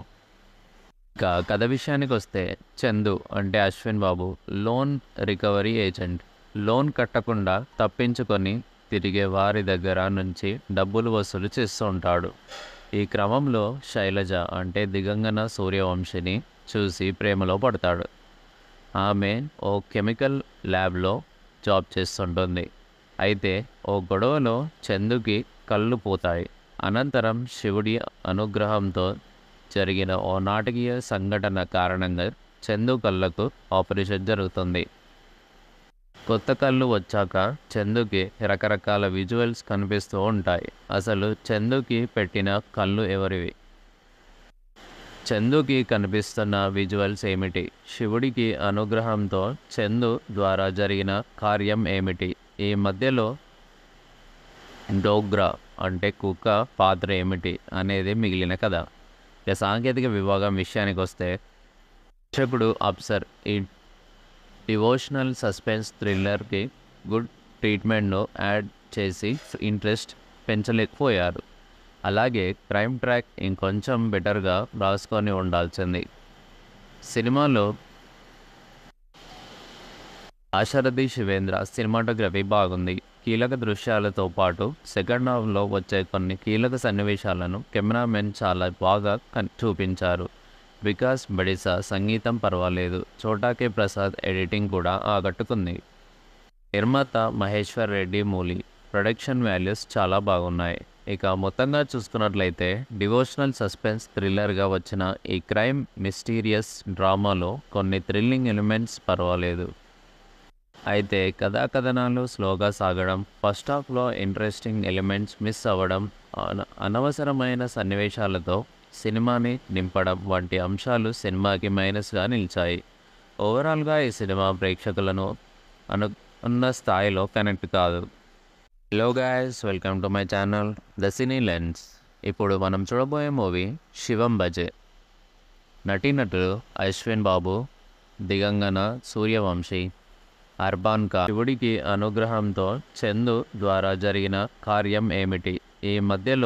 ఇక కథ విషయానికి వస్తే చందు అంటే Ashwin Babu loan recovery agent loan కట్టకుండా తప్పించుకొని తిరిగే వారి దగ్గర నుంచి డబ్బులు వసూలు చేస్తూ ఉంటాడు ఈ క్రమంలో శైలజ అంటే దిగంగన సూర్యవంశిని చూసి ప్రేమలో పడతాడు ఆమె ఓ కెమికల్ ల్యాబ్లో జాబ్ చేస్తుంటుంది అయితే ఓ గొడవలో చందుకి కళ్ళు పోతాయి అనంతరం శివుడి అనుగ్రహంతో జరిగిన ఓ నాటకీయ సంఘటన కారణంగా చందు కళ్ళకు ఆపరేషన్ జరుగుతుంది కొత్త కళ్ళు వచ్చాక చందుకి రకరకాల విజువల్స్ కనిపిస్తూ ఉంటాయి అసలు చందుకి పెట్టిన కళ్ళు ఎవరివి చందుకి కనిపిస్తున్న విజువల్స్ ఏమిటి శివుడికి అనుగ్రహంతో చందు ద్వారా జరిగిన కార్యం ఏమిటి ఈ మధ్యలో డోగ్రా అంటే కుక్క పాత్ర ఏమిటి అనేది మిగిలిన కథ ఇక సాంకేతిక విభాగం విషయానికి వస్తే దర్శకుడు అప్సర్ ఈ డివోషనల్ సస్పెన్స్ థ్రిల్లర్కి గుడ్ ట్రీట్మెంట్ను యాడ్ చేసి ఇంట్రెస్ట్ పెంచలేకపోయారు అలాగే క్రైమ్ ట్రాక్ ఇంకొంచెం బెటర్గా రాసుకొని ఉండాల్సింది సినిమాలో ఆశరథి శివేంద్ర సినిమాటోగ్రఫీ బాగుంది కీలక దృశ్యాలతో పాటు సెకండ్ హాఫ్లో వచ్చే కొన్ని కీలక సన్నివేశాలను కెమెరామెన్ చాలా బాగా కన్- చూపించారు వికాస్ బడిసా సంగీతం పర్వాలేదు చోటాకే ప్రసాద్ ఎడిటింగ్ కూడా ఆకట్టుకుంది నిర్మాత మహేశ్వర్ రెడ్డి మూలి ప్రొడక్షన్ వాల్యూస్ చాలా బాగున్నాయి ఇక మొత్తంగా చూసుకున్నట్లయితే డివోషనల్ సస్పెన్స్ థ్రిల్లర్గా వచ్చిన ఈ క్రైమ్ మిస్టీరియస్ డ్రామాలో కొన్ని థ్రిల్లింగ్ ఎలిమెంట్స్ పర్వాలేదు అయితే కథా కథనాలు స్లోగా సాగడం ఫస్ట్ హాఫ్లో ఇంట్రెస్టింగ్ ఎలిమెంట్స్ మిస్ అవ్వడం అన- అనవసరమైన సన్నివేశాలతో సినిమాని నింపడం వంటి అంశాలు సినిమాకి మైనస్గా నిలిచాయి ఓవరాల్గా ఈ సినిమా ప్రేక్షకులను అను ఉన్న స్థాయిలో కనెక్ట్ కాదు hello guys welcome to my channel the cine lens ఇప్పుడు మనం చూడబోయే మూవీ శివం బజే నటీనటులు అశ్విన్ బాబు దిగంగన సూర్యవంశీ అర్బాన్ ఖాన్ శివుడికి అనుగ్రహంతో చందు ద్వారా జరిగిన కార్యం ఏమిటి ఈ మధ్యలో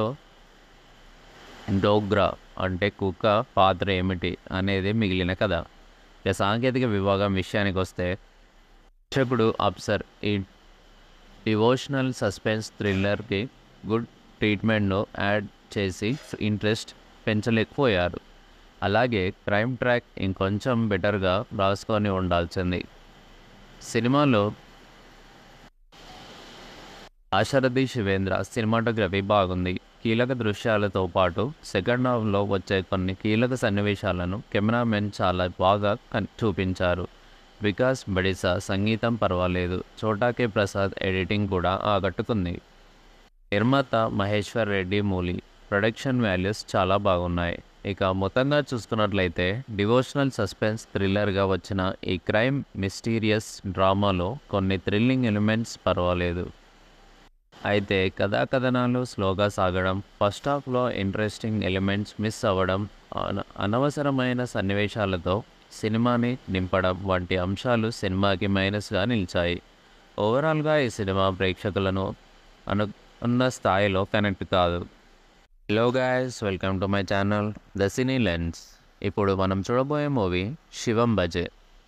డోగ్రా అంటే కుక్క పాత్ర ఏమిటి అనేది మిగిలిన కథ ఇక సాంకేతిక విభాగం విషయానికి వస్తే దర్శకుడు అప్సర్ ఈ డివోషనల్ సస్పెన్స్ థ్రిల్లర్కి గుడ్ ట్రీట్మెంట్ను యాడ్ చేసి ఇంట్రెస్ట్ పెంచలేకపోయారు అలాగే క్రైమ్ ట్రాక్ ఇంకొంచెం బెటర్గా రాసుకొని ఉండాల్సింది సినిమాలో ఆశరథి శివేంద్ర సినిమాటోగ్రఫీ బాగుంది కీలక దృశ్యాలతో పాటు సెకండ్ హాఫ్లో వచ్చే కొన్ని కీలక సన్నివేశాలను కెమెరామెన్ చాలా బాగా కన్- చూపించారు వికాస్ బడిసా సంగీతం పర్వాలేదు చోటాకే ప్రసాద్ ఎడిటింగ్ కూడా ఆకట్టుకుంది నిర్మాత మహేశ్వర్ రెడ్డి మూలి ప్రొడక్షన్ వాల్యూస్ చాలా బాగున్నాయి ఇక మొత్తంగా చూసుకున్నట్లయితే డివోషనల్ సస్పెన్స్ థ్రిల్లర్గా వచ్చిన ఈ క్రైమ్ మిస్టీరియస్ డ్రామాలో కొన్ని థ్రిల్లింగ్ ఎలిమెంట్స్ పర్వాలేదు అయితే కథా కథనాలు స్లోగా సాగడం ఫస్ట్ హాఫ్లో ఇంట్రెస్టింగ్ ఎలిమెంట్స్ మిస్ అవ్వడం అన- అనవసరమైన సన్నివేశాలతో సినిమాని నింపడం వంటి అంశాలు సినిమాకి మైనస్గా నిలిచాయి ఓవరాల్గా ఈ సినిమా ప్రేక్షకులను అను ఉన్న స్థాయిలో కనెక్ట్ కాదు hello guys welcome to my channel the cine lens ఇప్పుడు మనం చూడబోయే మూవీ శివం బజే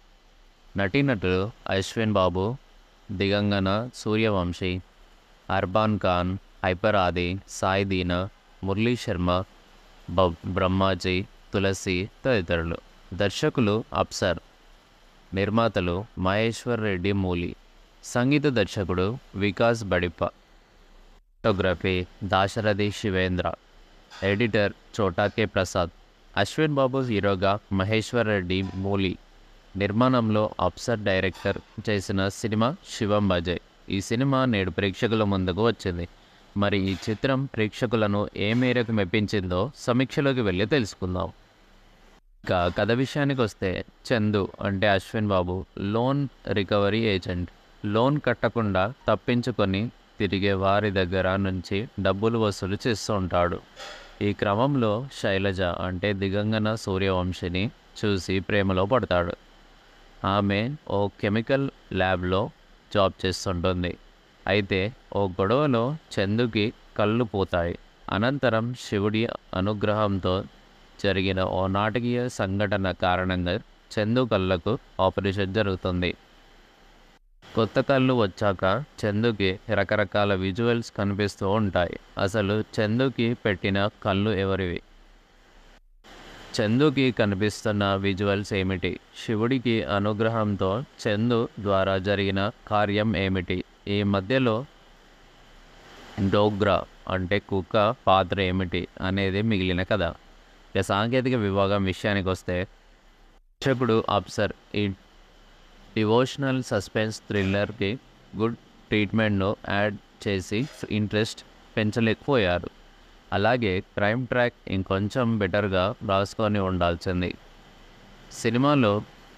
నటీనటులు అశ్విన్ బాబు దిగంగన సూర్యవంశీ అర్బాన్ ఖాన్ హైపర్ ఆది సాయి దీనా మురళీ శర్మ బ బ్రహ్మాజీ తులసి తదితరులు దర్శకులు అప్సర్ నిర్మాతలు మహేశ్వర్ రెడ్డి మూలి సంగీత దర్శకుడు వికాస్ బడిప్ప ఫోటోగ్రఫీ దాశరథి శివేంద్ర ఎడిటర్ చోటాకే ప్రసాద్ అశ్విన్ బాబు హీరోగా మహేశ్వర్ రెడ్డి మూలి నిర్మాణంలో అప్సర్ డైరెక్టర్ చేసిన సినిమా శివం బజయ్ ఈ సినిమా నేడు ప్రేక్షకుల ముందుకు వచ్చింది మరి ఈ చిత్రం ప్రేక్షకులను ఏ మేరకు మెప్పించిందో సమీక్షలోకి వెళ్ళి తెలుసుకుందాం ఇక కథ విషయానికి వస్తే చందు అంటే Ashwin Babu loan recovery agent loan కట్టకుండా తప్పించుకొని తిరిగే వారి దగ్గర నుంచి డబ్బులు వసూలు చేస్తూ ఉంటాడు ఈ క్రమంలో శైలజ అంటే దిగంగన సూర్యవంశిని చూసి ప్రేమలో పడతాడు ఆమె ఓ కెమికల్ ల్యాబ్లో జాబ్ చేస్తుంటుంది అయితే ఓ గొడవలో చందుకి కళ్ళు పోతాయి అనంతరం శివుడి అనుగ్రహంతో జరిగిన ఓ నాటకీయ సంఘటన కారణంగా చందు కళ్ళకు ఆపరేషన్ జరుగుతుంది కొత్త కళ్ళు వచ్చాక చందుకి రకరకాల విజువల్స్ కనిపిస్తూ ఉంటాయి అసలు చందుకి పెట్టిన కళ్ళు ఎవరివి చందుకి కనిపిస్తున్న విజువల్స్ ఏమిటి శివుడికి అనుగ్రహంతో చందు ద్వారా జరిగిన కార్యం ఏమిటి ఈ మధ్యలో డోగ్రా అంటే కుక్క పాత్ర ఏమిటి అనేది మిగిలిన కథ ఇక సాంకేతిక విభాగం విషయానికి వస్తే దర్శకుడు అప్సర్ ఈ డివోషనల్ సస్పెన్స్ థ్రిల్లర్కి గుడ్ ట్రీట్మెంట్ను యాడ్ చేసి ఇంట్రెస్ట్ పెంచలేకపోయారు అలాగే క్రైమ్ ట్రాక్ ఇంకొంచెం బెటర్గా రాసుకొని ఉండాల్సింది సినిమాలో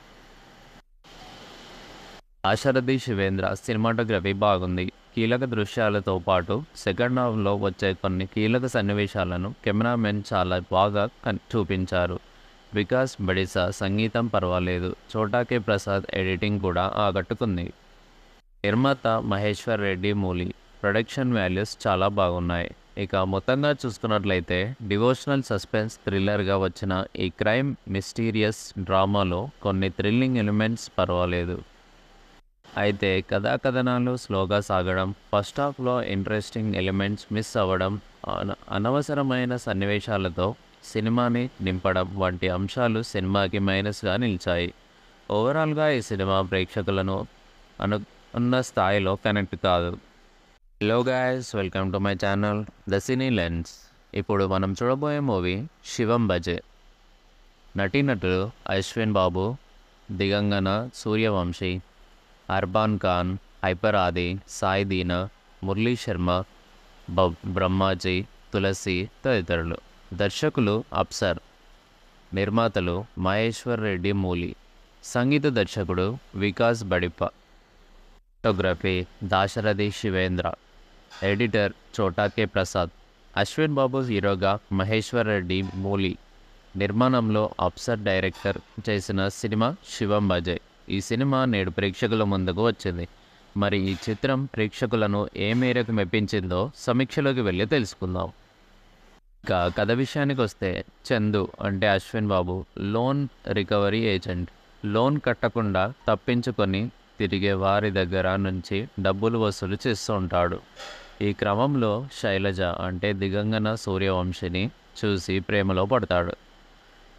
ఆశరథి శివేంద్ర సినిమాటోగ్రఫీ బాగుంది కీలక దృశ్యాలతో పాటు సెకండ్ హాఫ్లో వచ్చే కొన్ని కీలక సన్నివేశాలను కెమెరామెన్ చాలా బాగా కన్- చూపించారు వికాస్ బడిసా సంగీతం పర్వాలేదు చోటాకే ప్రసాద్ ఎడిటింగ్ కూడా ఆకట్టుకుంది నిర్మాత మహేశ్వర్ రెడ్డి మూలి ప్రొడక్షన్ వాల్యూస్ చాలా బాగున్నాయి ఇక మొత్తంగా చూసుకున్నట్లయితే డివోషనల్ సస్పెన్స్ థ్రిల్లర్గా వచ్చిన ఈ క్రైమ్ మిస్టీరియస్ డ్రామాలో కొన్ని థ్రిల్లింగ్ ఎలిమెంట్స్ పర్వాలేదు అయితే కథా కథనాలు స్లోగా సాగడం ఫస్ట్ హాఫ్లో ఇంట్రెస్టింగ్ ఎలిమెంట్స్ మిస్ అవ్వడం అన- అనవసరమైన సన్నివేశాలతో సినిమాని నింపడం వంటి అంశాలు సినిమాకి మైనస్గా నిలిచాయి ఓవరాల్గా ఈ సినిమా ప్రేక్షకులను అను ఉన్న స్థాయిలో కనెక్ట్ కాదు hello guys welcome to my channel the cine lens ఇప్పుడు మనం చూడబోయే మూవీ శివం బజే నటీనటులు అశ్విన్ బాబు దిగంగన సూర్యవంశీ అర్బాన్ ఖాన్ హైపర్ ఆది సాయి దీనా మురళీ శర్మ బ బ్రహ్మాజీ తులసి తదితరులు దర్శకులు అప్సర్ నిర్మాతలు మహేశ్వర్ రెడ్డి మూలి సంగీత దర్శకుడు వికాస్ బడిప్ప ఫోటోగ్రఫీ దాశరథి శివేంద్ర ఎడిటర్ చోటాకే ప్రసాద్ అశ్విన్ బాబు హీరోగా మహేశ్వర్ రెడ్డి మూలి నిర్మాణంలో అప్సర్ డైరెక్టర్ చేసిన సినిమా శివం బజయ్ ఈ సినిమా నేడు ప్రేక్షకుల ముందుకు వచ్చింది మరి ఈ చిత్రం ప్రేక్షకులను ఏ మేరకు మెప్పించిందో సమీక్షలోకి వెళ్ళి తెలుసుకుందాం ఇక కథ విషయానికి వస్తే చందు అంటే Ashwin Babu loan recovery agent loan కట్టకుండా తప్పించుకొని తిరిగే వారి దగ్గర నుంచి డబ్బులు వసూలు చేస్తూ ఉంటాడు ఈ క్రమంలో శైలజ అంటే దిగంగన సూర్యవంశిని చూసి ప్రేమలో పడతాడు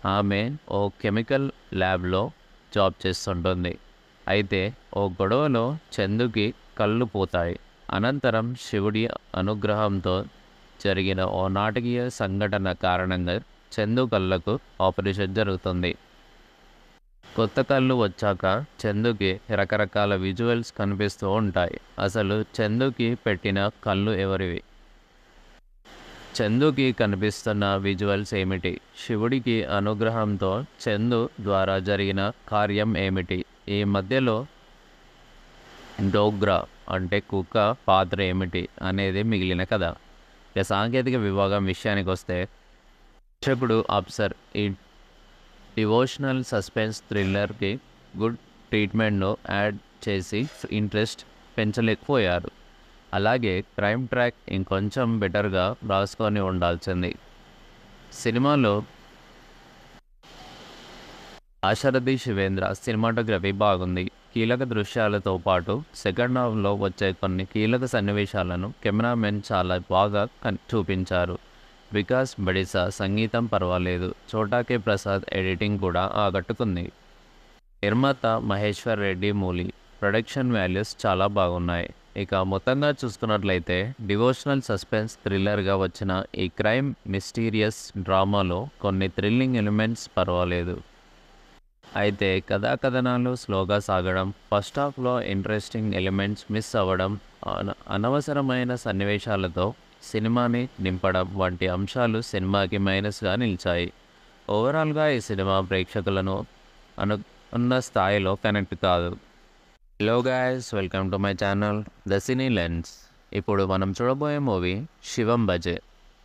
ఆమె ఓ కెమికల్ ల్యాబ్లో జాబ్ చేస్తుంటుంది అయితే ఓ గొడవలో చందుకి కళ్ళు పోతాయి అనంతరం శివుడి అనుగ్రహంతో జరిగిన ఓ నాటకీయ సంఘటన కారణంగా చందు కళ్ళకు ఆపరేషన్ జరుగుతుంది కొత్త కళ్ళు వచ్చాక చందుకి రకరకాల విజువల్స్ కనిపిస్తూ ఉంటాయి అసలు చందుకి పెట్టిన కళ్ళు ఎవరివి చందుకి కనిపిస్తున్న విజువల్స్ ఏమిటి శివుడికి అనుగ్రహంతో చందు ద్వారా జరిగిన కార్యం ఏమిటి ఈ మధ్యలో డోగ్రా అంటే కుక్క పాత్ర ఏమిటి అనేది మిగిలిన కథ ఇక సాంకేతిక విభాగం విషయానికి వస్తే దర్శకుడు అప్సర్ ఈ డివోషనల్ సస్పెన్స్ థ్రిల్లర్కి గుడ్ ట్రీట్మెంట్ను యాడ్ చేసి ఇంట్రెస్ట్ పెంచలేకపోయారు అలాగే క్రైమ్ ట్రాక్ ఇంకొంచెం బెటర్గా రాసుకొని ఉండాల్సింది సినిమాలో ఆశరథి శివేంద్ర సినిమాటోగ్రఫీ బాగుంది కీలక దృశ్యాలతో పాటు సెకండ్ హాఫ్లో వచ్చే కొన్ని కీలక సన్నివేశాలను కెమెరామెన్ చాలా బాగా కన్- చూపించారు వికాస్ బడిసా సంగీతం పర్వాలేదు చోటాకే ప్రసాద్ ఎడిటింగ్ కూడా ఆకట్టుకుంది నిర్మాత మహేశ్వర్ రెడ్డి మూలి ప్రొడక్షన్ వాల్యూస్ చాలా బాగున్నాయి ఇక మొత్తంగా చూసుకున్నట్లయితే డివోషనల్ సస్పెన్స్ థ్రిల్లర్గా వచ్చిన ఈ క్రైమ్ మిస్టీరియస్ డ్రామాలో కొన్ని థ్రిల్లింగ్ ఎలిమెంట్స్ పర్వాలేదు అయితే కథా కథనాలు స్లోగా సాగడం ఫస్ట్ హాఫ్లో ఇంట్రెస్టింగ్ ఎలిమెంట్స్ మిస్ అవ్వడం అన- అనవసరమైన సన్నివేశాలతో సినిమాని నింపడం వంటి అంశాలు సినిమాకి మైనస్గా నిలిచాయి ఓవరాల్గా ఈ సినిమా ప్రేక్షకులను అను ఉన్న స్థాయిలో కనెక్ట్ కాదు hello guys welcome to my channel the cine lens ఇప్పుడు మనం చూడబోయే మూవీ శివం బజే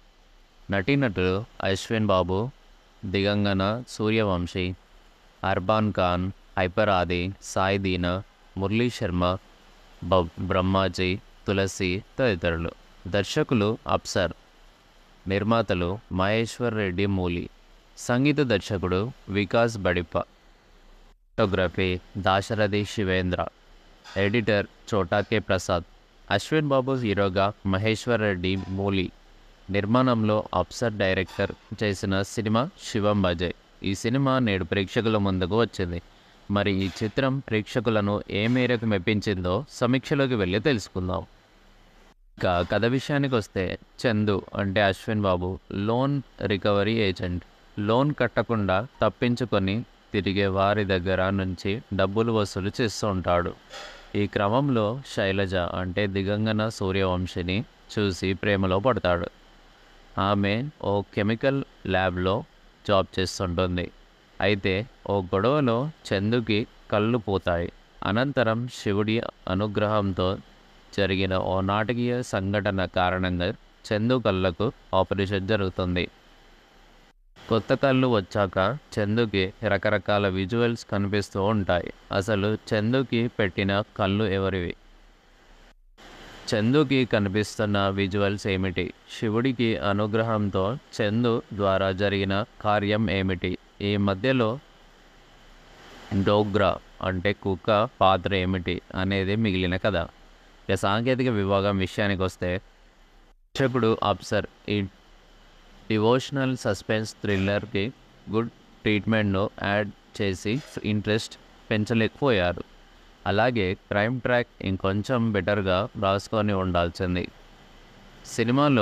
నటీనటులు అశ్విన్ బాబు దిగంగన సూర్యవంశీ అర్బాన్ ఖాన్ హైపర్ ఆది సాయి దీనా మురళీ శర్మ బ బ్రహ్మాజీ తులసి తదితరులు దర్శకులు అప్సర్ నిర్మాతలు మహేశ్వర్ రెడ్డి మూలి సంగీత దర్శకుడు వికాస్ బడిప్ప ఫోటోగ్రఫీ దాశరథి శివేంద్ర ఎడిటర్ చోటాకే ప్రసాద్ అశ్విన్ బాబు హీరోగా మహేశ్వర్ రెడ్డి మూలి నిర్మాణంలో అప్సర్ డైరెక్టర్ చేసిన సినిమా శివం బజయ్ ఈ సినిమా నేడు ప్రేక్షకుల ముందుకు వచ్చింది మరి ఈ చిత్రం ప్రేక్షకులను ఏ మేరకు మెప్పించిందో సమీక్షలోకి వెళ్ళి తెలుసుకుందాం ఇక కథ విషయానికి వస్తే చందు అంటే Ashwin Babu loan recovery agent loan కట్టకుండా తప్పించుకొని తిరిగే వారి దగ్గర నుంచి డబ్బులు వసూలు చేస్తూ ఉంటాడు ఈ క్రమంలో శైలజ అంటే దిగంగన సూర్యవంశిని చూసి ప్రేమలో పడతాడు ఆమె ఓ కెమికల్ ల్యాబ్లో జాబ్ చేస్తుంటుంది అయితే ఓ గొడవలో చందుకి కళ్ళు పోతాయి అనంతరం శివుడి అనుగ్రహంతో జరిగిన ఓ నాటకీయ సంఘటన కారణంగా చందు కళ్ళకు ఆపరేషన్ జరుగుతుంది కొత్త కళ్ళు వచ్చాక చందుకి రకరకాల విజువల్స్ కనిపిస్తూ ఉంటాయి అసలు చందుకి పెట్టిన కళ్ళు ఎవరివి చందుకి కనిపిస్తున్న విజువల్స్ ఏమిటి శివుడికి అనుగ్రహంతో చందు ద్వారా జరిగిన కార్యం ఏమిటి ఈ మధ్యలో డోగ్రా అంటే కుక్క పాత్ర ఏమిటి అనేది మిగిలిన కథ ఇక సాంకేతిక విభాగం విషయానికి వస్తే దర్శకుడు అప్సర్ ఈ డివోషనల్ సస్పెన్స్ థ్రిల్లర్కి గుడ్ ట్రీట్మెంట్ను యాడ్ చేసి ఇంట్రెస్ట్ పెంచలేకపోయారు అలాగే క్రైమ్ ట్రాక్ ఇంకొంచెం బెటర్గా రాసుకొని ఉండాల్సింది సినిమాలో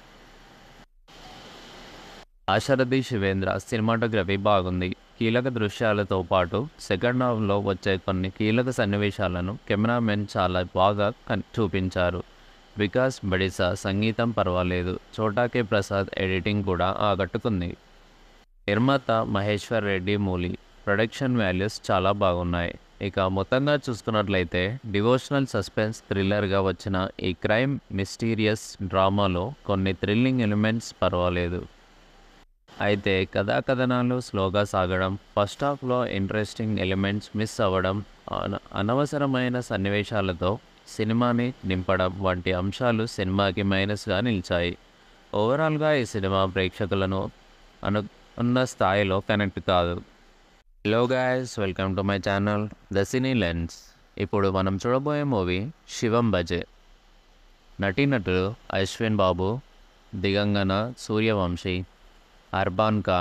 ఆశరథి శివేంద్ర సినిమాటోగ్రఫీ బాగుంది కీలక దృశ్యాలతో పాటు సెకండ్ హాఫ్లో వచ్చే కొన్ని కీలక సన్నివేశాలను కెమెరామెన్ చాలా బాగా కన్- చూపించారు వికాస్ బడిసా సంగీతం పర్వాలేదు చోటాకే ప్రసాద్ ఎడిటింగ్ కూడా ఆకట్టుకుంది నిర్మాత మహేశ్వర్ రెడ్డి మూలి ప్రొడక్షన్ వాల్యూస్ చాలా బాగున్నాయి ఇక మొత్తంగా చూసుకున్నట్లయితే డివోషనల్ సస్పెన్స్ థ్రిల్లర్గా వచ్చిన ఈ క్రైమ్ మిస్టీరియస్ డ్రామాలో కొన్ని థ్రిల్లింగ్ ఎలిమెంట్స్ పర్వాలేదు అయితే కథా కథనాలు స్లోగా సాగడం ఫస్ట్ హాఫ్లో ఇంట్రెస్టింగ్ ఎలిమెంట్స్ మిస్ అవ్వడం అన- అనవసరమైన సన్నివేశాలతో సినిమాని నింపడం వంటి అంశాలు సినిమాకి మైనస్గా నిలిచాయి ఓవరాల్గా ఈ సినిమా ప్రేక్షకులను అను ఉన్న స్థాయిలో కనెక్ట్ కాదు hello guys welcome to my channel the cine lens ఇప్పుడు మనం చూడబోయే మూవీ శివం బజే నటీనటులు అశ్విన్ బాబు దిగంగన సూర్యవంశీ అర్బాన్ ఖాన్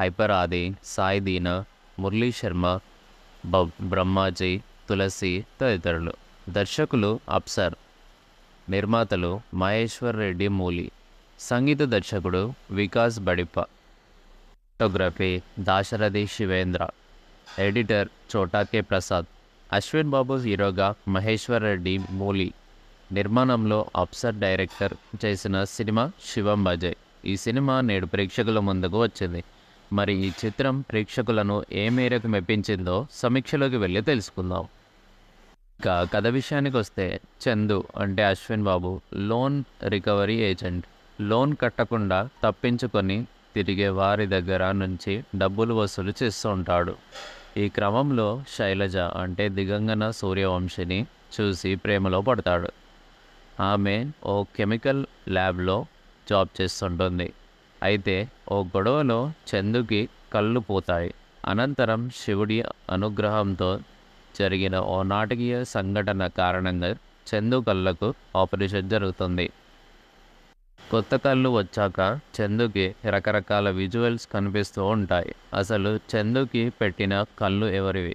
హైపర్ ఆది సాయి దీనా మురళీ శర్మ బ బ్రహ్మాజీ తులసి తదితరులు దర్శకులు అప్సర్ నిర్మాతలు మహేశ్వర్ రెడ్డి మూలి సంగీత దర్శకుడు వికాస్ బడిప్ప ఫోటోగ్రఫీ దాశరథి శివేంద్ర ఎడిటర్ చోటాకే ప్రసాద్ అశ్విన్ బాబు హీరోగా మహేశ్వర్ రెడ్డి మూలి నిర్మాణంలో అప్సర్ డైరెక్టర్ చేసిన సినిమా శివం బజయ్ ఈ సినిమా నేడు ప్రేక్షకుల ముందుకు వచ్చింది మరి ఈ చిత్రం ప్రేక్షకులను ఏ మేరకు మెప్పించిందో సమీక్షలోకి వెళ్ళి తెలుసుకుందాం ఇక కథ విషయానికి వస్తే చందు అంటే Ashwin Babu loan recovery agent loan కట్టకుండా తప్పించుకొని తిరిగే వారి దగ్గర నుంచి డబ్బులు వసూలు చేస్తూ ఉంటాడు ఈ క్రమంలో శైలజ అంటే దిగంగన సూర్యవంశిని చూసి ప్రేమలో పడతాడు ఆమె ఓ కెమికల్ ల్యాబ్లో జాబ్ చేస్తుంటుంది అయితే ఓ గొడవలో చందుకి కళ్ళు పోతాయి అనంతరం శివుడి అనుగ్రహంతో జరిగిన ఓ నాటకీయ సంఘటన కారణంగా చందు కళ్ళకు ఆపరేషన్ జరుగుతుంది కొత్త కళ్ళు వచ్చాక చందుకి రకరకాల విజువల్స్ కనిపిస్తూ ఉంటాయి అసలు చందుకి పెట్టిన కళ్ళు ఎవరివి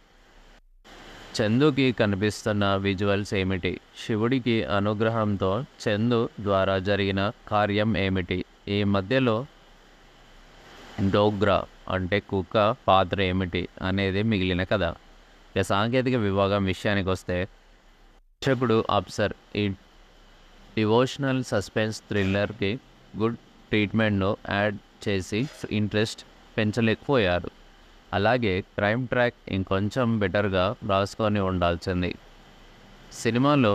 చందుకి కనిపిస్తున్న విజువల్స్ ఏమిటి శివుడికి అనుగ్రహంతో చందు ద్వారా జరిగిన కార్యం ఏమిటి ఈ మధ్యలో డోగ్రా అంటే కుక్క పాత్ర ఏమిటి అనేది మిగిలిన కథ ఇక సాంకేతిక విభాగం విషయానికి వస్తే దర్శకుడు అప్సర్ ఈ డివోషనల్ సస్పెన్స్ థ్రిల్లర్కి గుడ్ ట్రీట్మెంట్ను యాడ్ చేసి ఇంట్రెస్ట్ పెంచలేకపోయారు అలాగే క్రైమ్ ట్రాక్ ఇంకొంచెం బెటర్గా రాసుకొని ఉండాల్సింది సినిమాలో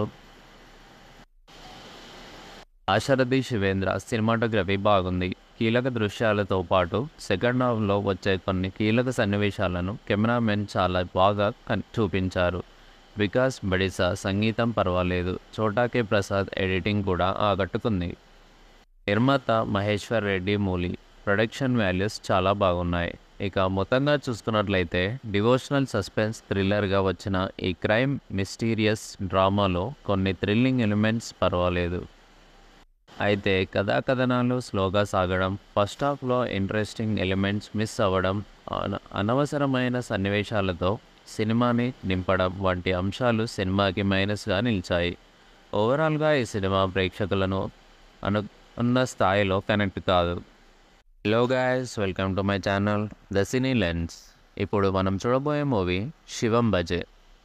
ఆశరథి శివేంద్ర సినిమాటోగ్రఫీ బాగుంది కీలక దృశ్యాలతో పాటు సెకండ్ హాఫ్లో వచ్చే కొన్ని కీలక సన్నివేశాలను కెమెరామెన్ చాలా బాగా కన్- చూపించారు వికాస్ బడిసా సంగీతం పర్వాలేదు చోటాకే ప్రసాద్ ఎడిటింగ్ కూడా ఆకట్టుకుంది నిర్మాత మహేశ్వర్ రెడ్డి మూలి ప్రొడక్షన్ వాల్యూస్ చాలా బాగున్నాయి ఇక మొత్తంగా చూసుకున్నట్లయితే డివోషనల్ సస్పెన్స్ థ్రిల్లర్గా వచ్చిన ఈ క్రైమ్ మిస్టీరియస్ డ్రామాలో కొన్ని థ్రిల్లింగ్ ఎలిమెంట్స్ పర్వాలేదు అయితే కథా కథనాలు స్లోగా సాగడం ఫస్ట్ హాఫ్లో ఇంట్రెస్టింగ్ ఎలిమెంట్స్ మిస్ అవ్వడం అన- అనవసరమైన సన్నివేశాలతో సినిమాని నింపడం వంటి అంశాలు సినిమాకి మైనస్గా నిలిచాయి ఓవరాల్గా ఈ సినిమా ప్రేక్షకులను అను ఉన్న స్థాయిలో కనెక్ట్ కాదు hello guys welcome to my channel the cine lens ఇప్పుడు మనం చూడబోయే మూవీ శివం బజే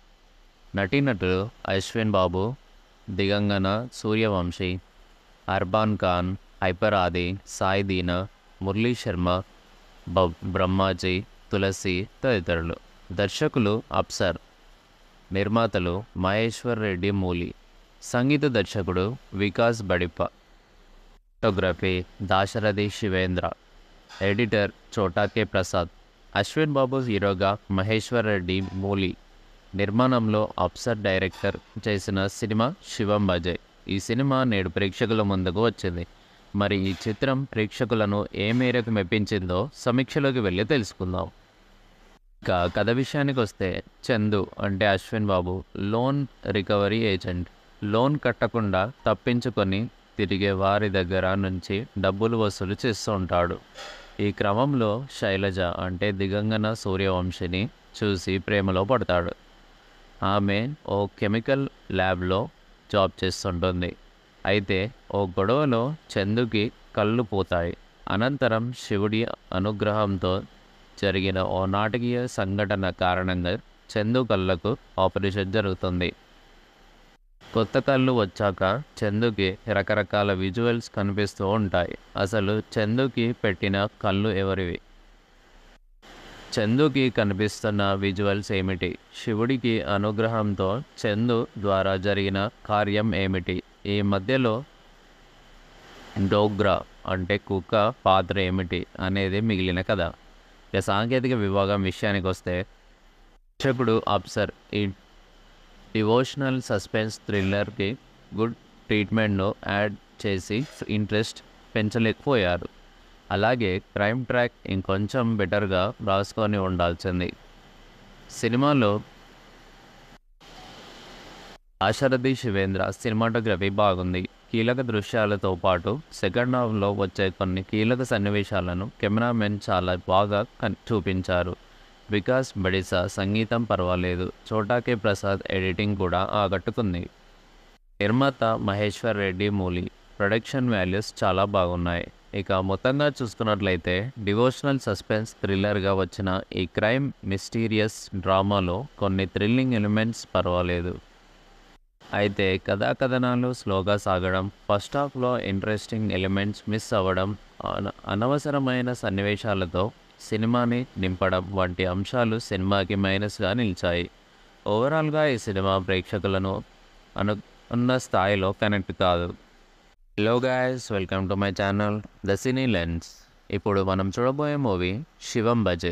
నటీనటులు అశ్విన్ బాబు దిగంగన సూర్యవంశీ అర్బాన్ ఖాన్ హైపర్ ఆది సాయి దీనా మురళీ శర్మ బ బ్రహ్మాజీ తులసి తదితరులు దర్శకులు అప్సర్ నిర్మాతలు మహేశ్వర్ రెడ్డి మూలి సంగీత దర్శకుడు వికాస్ బడిప్ప ఫోటోగ్రఫీ దాశరథి శివేంద్ర ఎడిటర్ చోటాకే ప్రసాద్ అశ్విన్ బాబు హీరోగా మహేశ్వర్ రెడ్డి మూలి నిర్మాణంలో అప్సర్ డైరెక్టర్ చేసిన సినిమా శివం బజయ్ ఈ సినిమా నేడు ప్రేక్షకుల ముందుకు వచ్చింది మరి ఈ చిత్రం ప్రేక్షకులను ఏ మేరకు మెప్పించిందో సమీక్షలోకి వెళ్ళి తెలుసుకుందాం ఇక కథ విషయానికి వస్తే చందు అంటే Ashwin Babu loan recovery agent loan కట్టకుండా తప్పించుకొని తిరిగే వారి దగ్గర నుంచి డబ్బులు వసూలు చేస్తూ ఉంటాడు ఈ క్రమంలో శైలజ అంటే దిగంగన సూర్యవంశిని చూసి ప్రేమలో పడతాడు ఆమె ఓ కెమికల్ ల్యాబ్లో జాబ్ చేస్తుంటుంది అయితే ఓ గొడవలో చందుకి కళ్ళు పోతాయి అనంతరం శివుడి అనుగ్రహంతో జరిగిన ఓ నాటకీయ సంఘటన కారణంగా చందు కళ్ళకు ఆపరేషన్ జరుగుతుంది కొత్త కళ్ళు వచ్చాక చందుకి రకరకాల విజువల్స్ కనిపిస్తూ ఉంటాయి అసలు చందుకి పెట్టిన కళ్ళు ఎవరివి చందుకి కనిపిస్తున్న విజువల్స్ ఏమిటి శివుడికి అనుగ్రహంతో చందు ద్వారా జరిగిన కార్యం ఏమిటి ఈ మధ్యలో డోగ్రా అంటే కుక్క పాత్ర ఏమిటి అనేది మిగిలిన కథ ఇక సాంకేతిక విభాగం విషయానికి వస్తే దర్శకుడు అప్సర్ ఈ డివోషనల్ సస్పెన్స్ థ్రిల్లర్కి గుడ్ ట్రీట్మెంట్ను యాడ్ చేసి ఇంట్రెస్ట్ పెంచలేకపోయారు అలాగే క్రైమ్ ట్రాక్ ఇంకొంచెం బెటర్గా రాసుకొని ఉండాల్సింది సినిమాలో ఆశరథి శివేంద్ర సినిమాటోగ్రఫీ బాగుంది కీలక దృశ్యాలతో పాటు సెకండ్ హాఫ్లో వచ్చే కొన్ని కీలక సన్నివేశాలను కెమెరామెన్ చాలా బాగా కన్- చూపించారు వికాస్ బడిసా సంగీతం పర్వాలేదు చోటాకే ప్రసాద్ ఎడిటింగ్ కూడా ఆకట్టుకుంది నిర్మాత మహేశ్వర్ రెడ్డి మూలి ప్రొడక్షన్ వాల్యూస్ చాలా బాగున్నాయి ఇక మొత్తంగా చూసుకున్నట్లయితే డివోషనల్ సస్పెన్స్ థ్రిల్లర్గా వచ్చిన ఈ క్రైమ్ మిస్టీరియస్ డ్రామాలో కొన్ని థ్రిల్లింగ్ ఎలిమెంట్స్ పర్వాలేదు అయితే కథా కథనాలు స్లోగా సాగడం ఫస్ట్ హాఫ్లో ఇంట్రెస్టింగ్ ఎలిమెంట్స్ మిస్ అవ్వడం అన- అనవసరమైన సన్నివేశాలతో సినిమాని నింపడం వంటి అంశాలు సినిమాకి మైనస్గా నిలిచాయి ఓవరాల్గా ఈ సినిమా ప్రేక్షకులను అను ఉన్న స్థాయిలో కనెక్ట్ కాదు hello guys welcome to my channel the cine lens ఇప్పుడు మనం చూడబోయే మూవీ శివం బజే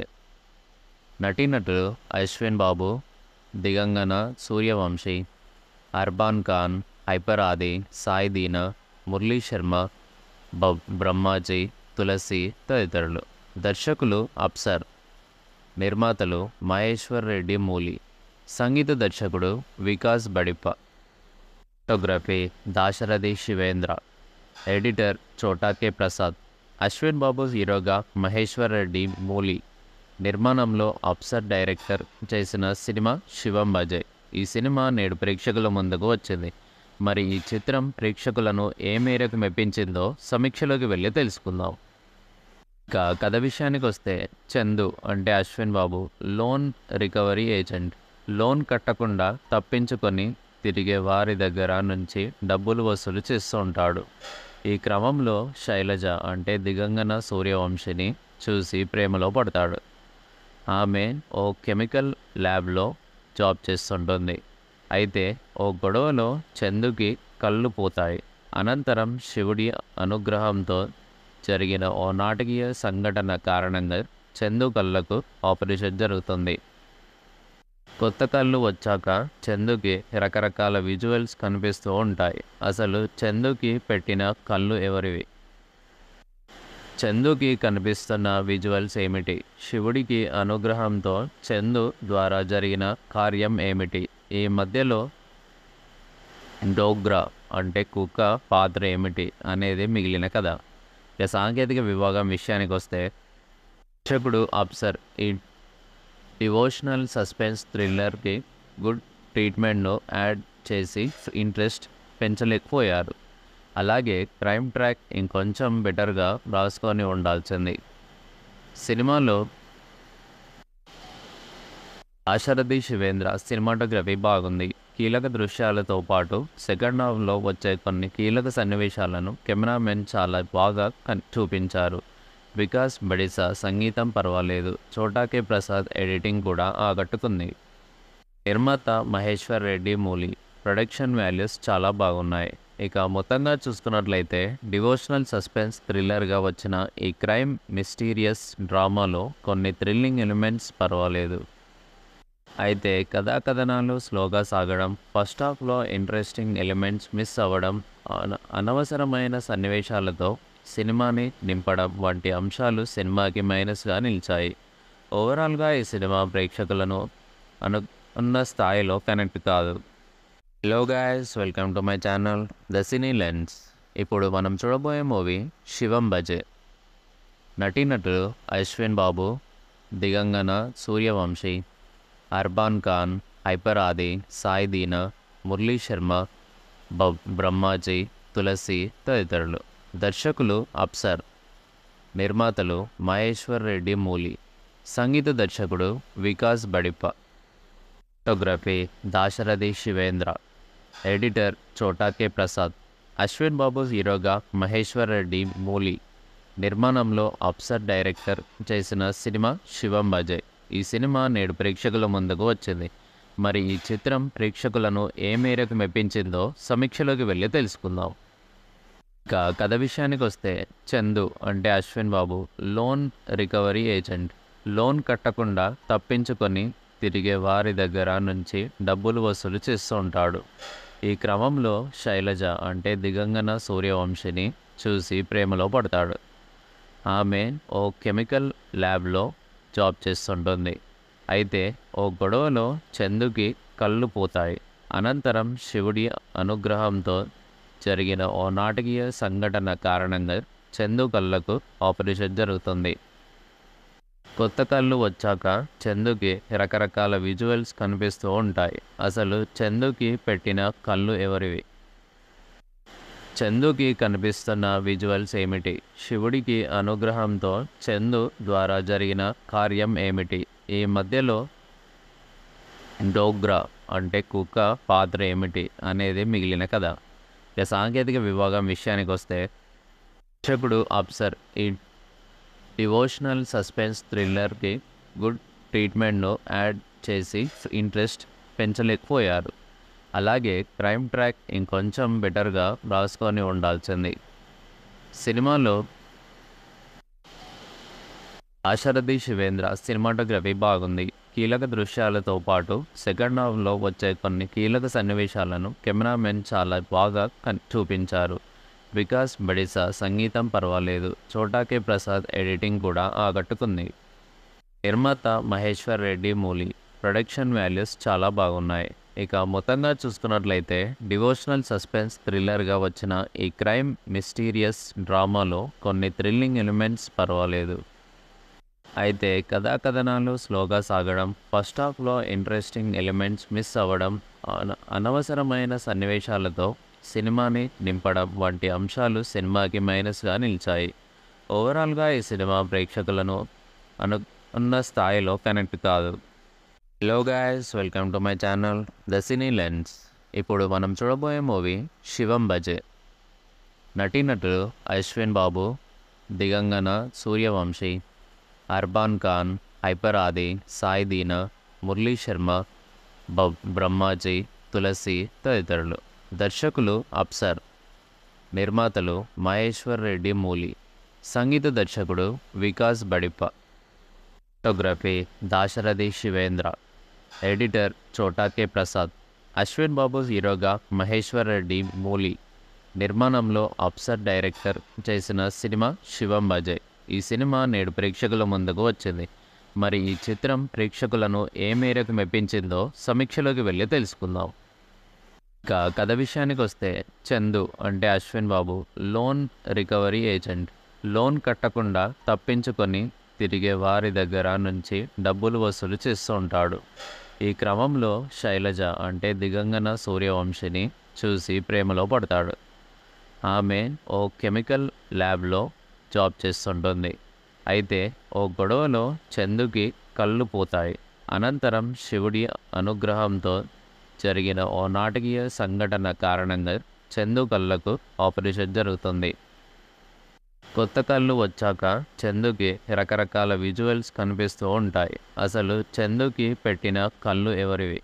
నటీనటులు అశ్విన్ బాబు దిగంగన సూర్యవంశీ అర్బాన్ ఖాన్ హైపర్ ఆది సాయి దీనా మురళీ శర్మ బ బ్రహ్మాజీ తులసి తదితరులు దర్శకులు అప్సర్ నిర్మాతలు మహేశ్వర్ రెడ్డి మూలి సంగీత దర్శకుడు వికాస్ బడిప్ప ఫోటోగ్రఫీ దాశరథి శివేంద్ర ఎడిటర్ చోటాకే ప్రసాద్ అశ్విన్ బాబు హీరోగా మహేశ్వర్ రెడ్డి మూలి నిర్మాణంలో అప్సర్ డైరెక్టర్ చేసిన సినిమా శివం బజయ్ ఈ సినిమా నేడు ప్రేక్షకుల ముందుకు వచ్చింది మరి ఈ చిత్రం ప్రేక్షకులను ఏ మేరకు మెప్పించిందో సమీక్షలోకి వెళ్ళి తెలుసుకుందాం ఇక కథ విషయానికి వస్తే చందు అంటే Ashwin Babu loan recovery agent loan కట్టకుండా తప్పించుకొని తిరిగే వారి దగ్గర నుంచి డబ్బులు వసూలు చేస్తూ ఉంటాడు ఈ క్రమంలో శైలజ అంటే దిగంగన సూర్యవంశిని చూసి ప్రేమలో పడతాడు ఆమె ఓ కెమికల్ ల్యాబ్లో జాబ్ చేస్తుంటుంది అయితే ఓ గొడవలో చందుకి కళ్ళు పోతాయి అనంతరం శివుడి అనుగ్రహంతో జరిగిన ఓ నాటకీయ సంఘటన కారణంగా చందు కళ్ళకు ఆపరేషన్ జరుగుతుంది కొత్త కళ్ళు వచ్చాక చందుకి రకరకాల విజువల్స్ కనిపిస్తూ ఉంటాయి అసలు చందుకి పెట్టిన కళ్ళు ఎవరివి చందుకి కనిపిస్తున్న విజువల్స్ ఏమిటి శివుడికి అనుగ్రహంతో చందు ద్వారా జరిగిన కార్యం ఏమిటి ఈ మధ్యలో డోగ్రా అంటే కుక్క పాత్ర ఏమిటి అనేది మిగిలిన కథ ఇక సాంకేతిక విభాగం విషయానికి వస్తే దర్శకుడు అప్సర్ ఈ డివోషనల్ సస్పెన్స్ థ్రిల్లర్కి గుడ్ ట్రీట్మెంట్ను యాడ్ చేసి ఇంట్రెస్ట్ పెంచలేకపోయారు అలాగే క్రైమ్ ట్రాక్ ఇంకొంచెం బెటర్గా రాసుకొని ఉండాల్సింది సినిమాలో ఆశరథి శివేంద్ర సినిమాటోగ్రఫీ బాగుంది కీలక దృశ్యాలతో పాటు సెకండ్ హాఫ్లో వచ్చే కొన్ని కీలక సన్నివేశాలను కెమెరామెన్ చాలా బాగా కన్- చూపించారు వికాస్ బడిసా సంగీతం పర్వాలేదు చోటాకే ప్రసాద్ ఎడిటింగ్ కూడా ఆకట్టుకుంది నిర్మాత మహేశ్వర్ రెడ్డి మూలి ప్రొడక్షన్ వాల్యూస్ చాలా బాగున్నాయి ఇక మొత్తంగా చూసుకున్నట్లయితే డివోషనల్ సస్పెన్స్ థ్రిల్లర్గా వచ్చిన ఈ క్రైమ్ మిస్టీరియస్ డ్రామాలో కొన్ని థ్రిల్లింగ్ ఎలిమెంట్స్ పర్వాలేదు అయితే కథా కథనాలు స్లోగా సాగడం ఫస్ట్ హాఫ్లో ఇంట్రెస్టింగ్ ఎలిమెంట్స్ మిస్ అవ్వడం అన- అనవసరమైన సన్నివేశాలతో సినిమాని నింపడం వంటి అంశాలు సినిమాకి మైనస్గా నిలిచాయి ఓవరాల్గా ఈ సినిమా ప్రేక్షకులను అను ఉన్న స్థాయిలో కనెక్ట్ కాదు hello guys welcome to my channel the cine lens ఇప్పుడు మనం చూడబోయే మూవీ శివం బజే నటీనటులు అశ్విన్ బాబు దిగంగన సూర్యవంశీ అర్బాన్ ఖాన్ హైపర్ ఆది సాయి దీనా మురళీ శర్మ బ బ్రహ్మాజీ తులసి తదితరులు దర్శకులు అప్సర్ నిర్మాతలు మహేశ్వర్ రెడ్డి మూలి సంగీత దర్శకుడు వికాస్ బడిప్ప ఫోటోగ్రఫీ దాశరథి శివేంద్ర ఎడిటర్ చోటాకే ప్రసాద్ అశ్విన్ బాబు హీరోగా మహేశ్వర్ రెడ్డి మూలి నిర్మాణంలో అప్సర్ డైరెక్టర్ చేసిన సినిమా శివం బజయ్ ఈ సినిమా నేడు ప్రేక్షకుల ముందుకు వచ్చింది మరి ఈ చిత్రం ప్రేక్షకులను ఏ మేరకు మెప్పించిందో సమీక్షలోకి వెళ్ళి తెలుసుకుందాం ఇక కథ విషయానికి వస్తే చందు అంటే Ashwin Babu loan recovery agent loan కట్టకుండా తప్పించుకొని తిరిగే వారి దగ్గర నుంచి డబ్బులు వసూలు చేస్తూ ఉంటాడు ఈ క్రమంలో శైలజ అంటే దిగంగన సూర్యవంశిని చూసి ప్రేమలో పడతాడు ఆమె ఓ కెమికల్ ల్యాబ్లో జాబ్ చేస్తుంటుంది అయితే ఓ గొడవలో చందుకి కళ్ళు పోతాయి అనంతరం శివుడి అనుగ్రహంతో జరిగిన ఓ నాటకీయ సంఘటన కారణంగా చందు కళ్ళకు ఆపరేషన్ జరుగుతుంది కొత్త కళ్ళు వచ్చాక చందుకి రకరకాల విజువల్స్ కనిపిస్తూ ఉంటాయి అసలు చందుకి పెట్టిన కళ్ళు ఎవరివి చందుకి కనిపిస్తున్న విజువల్స్ ఏమిటి శివుడికి అనుగ్రహంతో చందు ద్వారా జరిగిన కార్యం ఏమిటి ఈ మధ్యలో డోగ్రా అంటే కుక్క పాత్ర ఏమిటి అనేది మిగిలిన కథ ఇక సాంకేతిక విభాగం విషయానికి వస్తే దర్శకుడు అప్సర్ ఈ డివోషనల్ సస్పెన్స్ థ్రిల్లర్కి గుడ్ ట్రీట్మెంట్ను యాడ్ చేసి ఇంట్రెస్ట్ పెంచలేకపోయారు అలాగే క్రైమ్ ట్రాక్ ఇంకొంచెం బెటర్గా రాసుకొని ఉండాల్సింది సినిమాలో ఆశరథి శివేంద్ర సినిమాటోగ్రఫీ బాగుంది కీలక దృశ్యాలతో పాటు సెకండ్ హాఫ్లో వచ్చే కొన్ని కీలక సన్నివేశాలను కెమెరామెన్ చాలా బాగా కన్- చూపించారు వికాస్ బడిసా సంగీతం పర్వాలేదు చోటాకే ప్రసాద్ ఎడిటింగ్ కూడా ఆకట్టుకుంది నిర్మాత మహేశ్వర్ రెడ్డి మూలి ప్రొడక్షన్ వాల్యూస్ చాలా బాగున్నాయి ఇక మొత్తంగా చూసుకున్నట్లయితే డివోషనల్ సస్పెన్స్ థ్రిల్లర్గా వచ్చిన ఈ క్రైమ్ మిస్టీరియస్ డ్రామాలో కొన్ని థ్రిల్లింగ్ ఎలిమెంట్స్ పర్వాలేదు అయితే కథా కథనాలు స్లోగా సాగడం ఫస్ట్ హాఫ్లో ఇంట్రెస్టింగ్ ఎలిమెంట్స్ మిస్ అవ్వడం అన- అనవసరమైన సన్నివేశాలతో సినిమాని నింపడం వంటి అంశాలు సినిమాకి మైనస్గా నిలిచాయి ఓవరాల్గా ఈ సినిమా ప్రేక్షకులను అను ఉన్న స్థాయిలో కనెక్ట్ కాదు hello guys welcome to my channel the cine lens ఇప్పుడు మనం చూడబోయే మూవీ శివం బజే నటీనటులు అశ్విన్ బాబు దిగంగన సూర్యవంశీ అర్బాన్ ఖాన్ హైపర్ ఆది సాయి దీనా మురళీ శర్మ బ బ్రహ్మాజీ తులసి తదితరులు దర్శకులు అప్సర్ నిర్మాతలు మహేశ్వర్ రెడ్డి మూలి సంగీత దర్శకుడు వికాస్ బడిప్ప ఫోటోగ్రఫీ దాశరథి శివేంద్ర ఎడిటర్ చోటాకే ప్రసాద్ అశ్విన్ బాబు హీరోగా మహేశ్వర్ రెడ్డి మూలి నిర్మాణంలో అప్సర్ డైరెక్టర్ చేసిన సినిమా శివం బజయ్ ఈ సినిమా నేడు ప్రేక్షకుల ముందుకు వచ్చింది మరి ఈ చిత్రం ప్రేక్షకులను ఏ మేరకు మెప్పించిందో సమీక్షలోకి వెళ్ళి తెలుసుకుందాం ఇక కథ విషయానికి వస్తే చందు అంటే Ashwin Babu loan recovery agent loan కట్టకుండా తప్పించుకొని తిరిగే వారి దగ్గర నుంచి డబ్బులు వసూలు చేస్తూ ఉంటాడు ఈ క్రమంలో శైలజ అంటే దిగంగన సూర్యవంశిని చూసి ప్రేమలో పడతాడు ఆమె ఓ కెమికల్ ల్యాబ్లో జాబ్ చేస్తుంటుంది అయితే ఓ గొడవలో చందుకి కళ్ళు పోతాయి అనంతరం శివుడి అనుగ్రహంతో జరిగిన ఓ నాటకీయ సంఘటన కారణంగా చందు కళ్ళకు ఆపరేషన్ జరుగుతుంది కొత్త కళ్ళు వచ్చాక చందుకి రకరకాల విజువల్స్ కనిపిస్తూ ఉంటాయి అసలు చందుకి పెట్టిన కళ్ళు ఎవరివి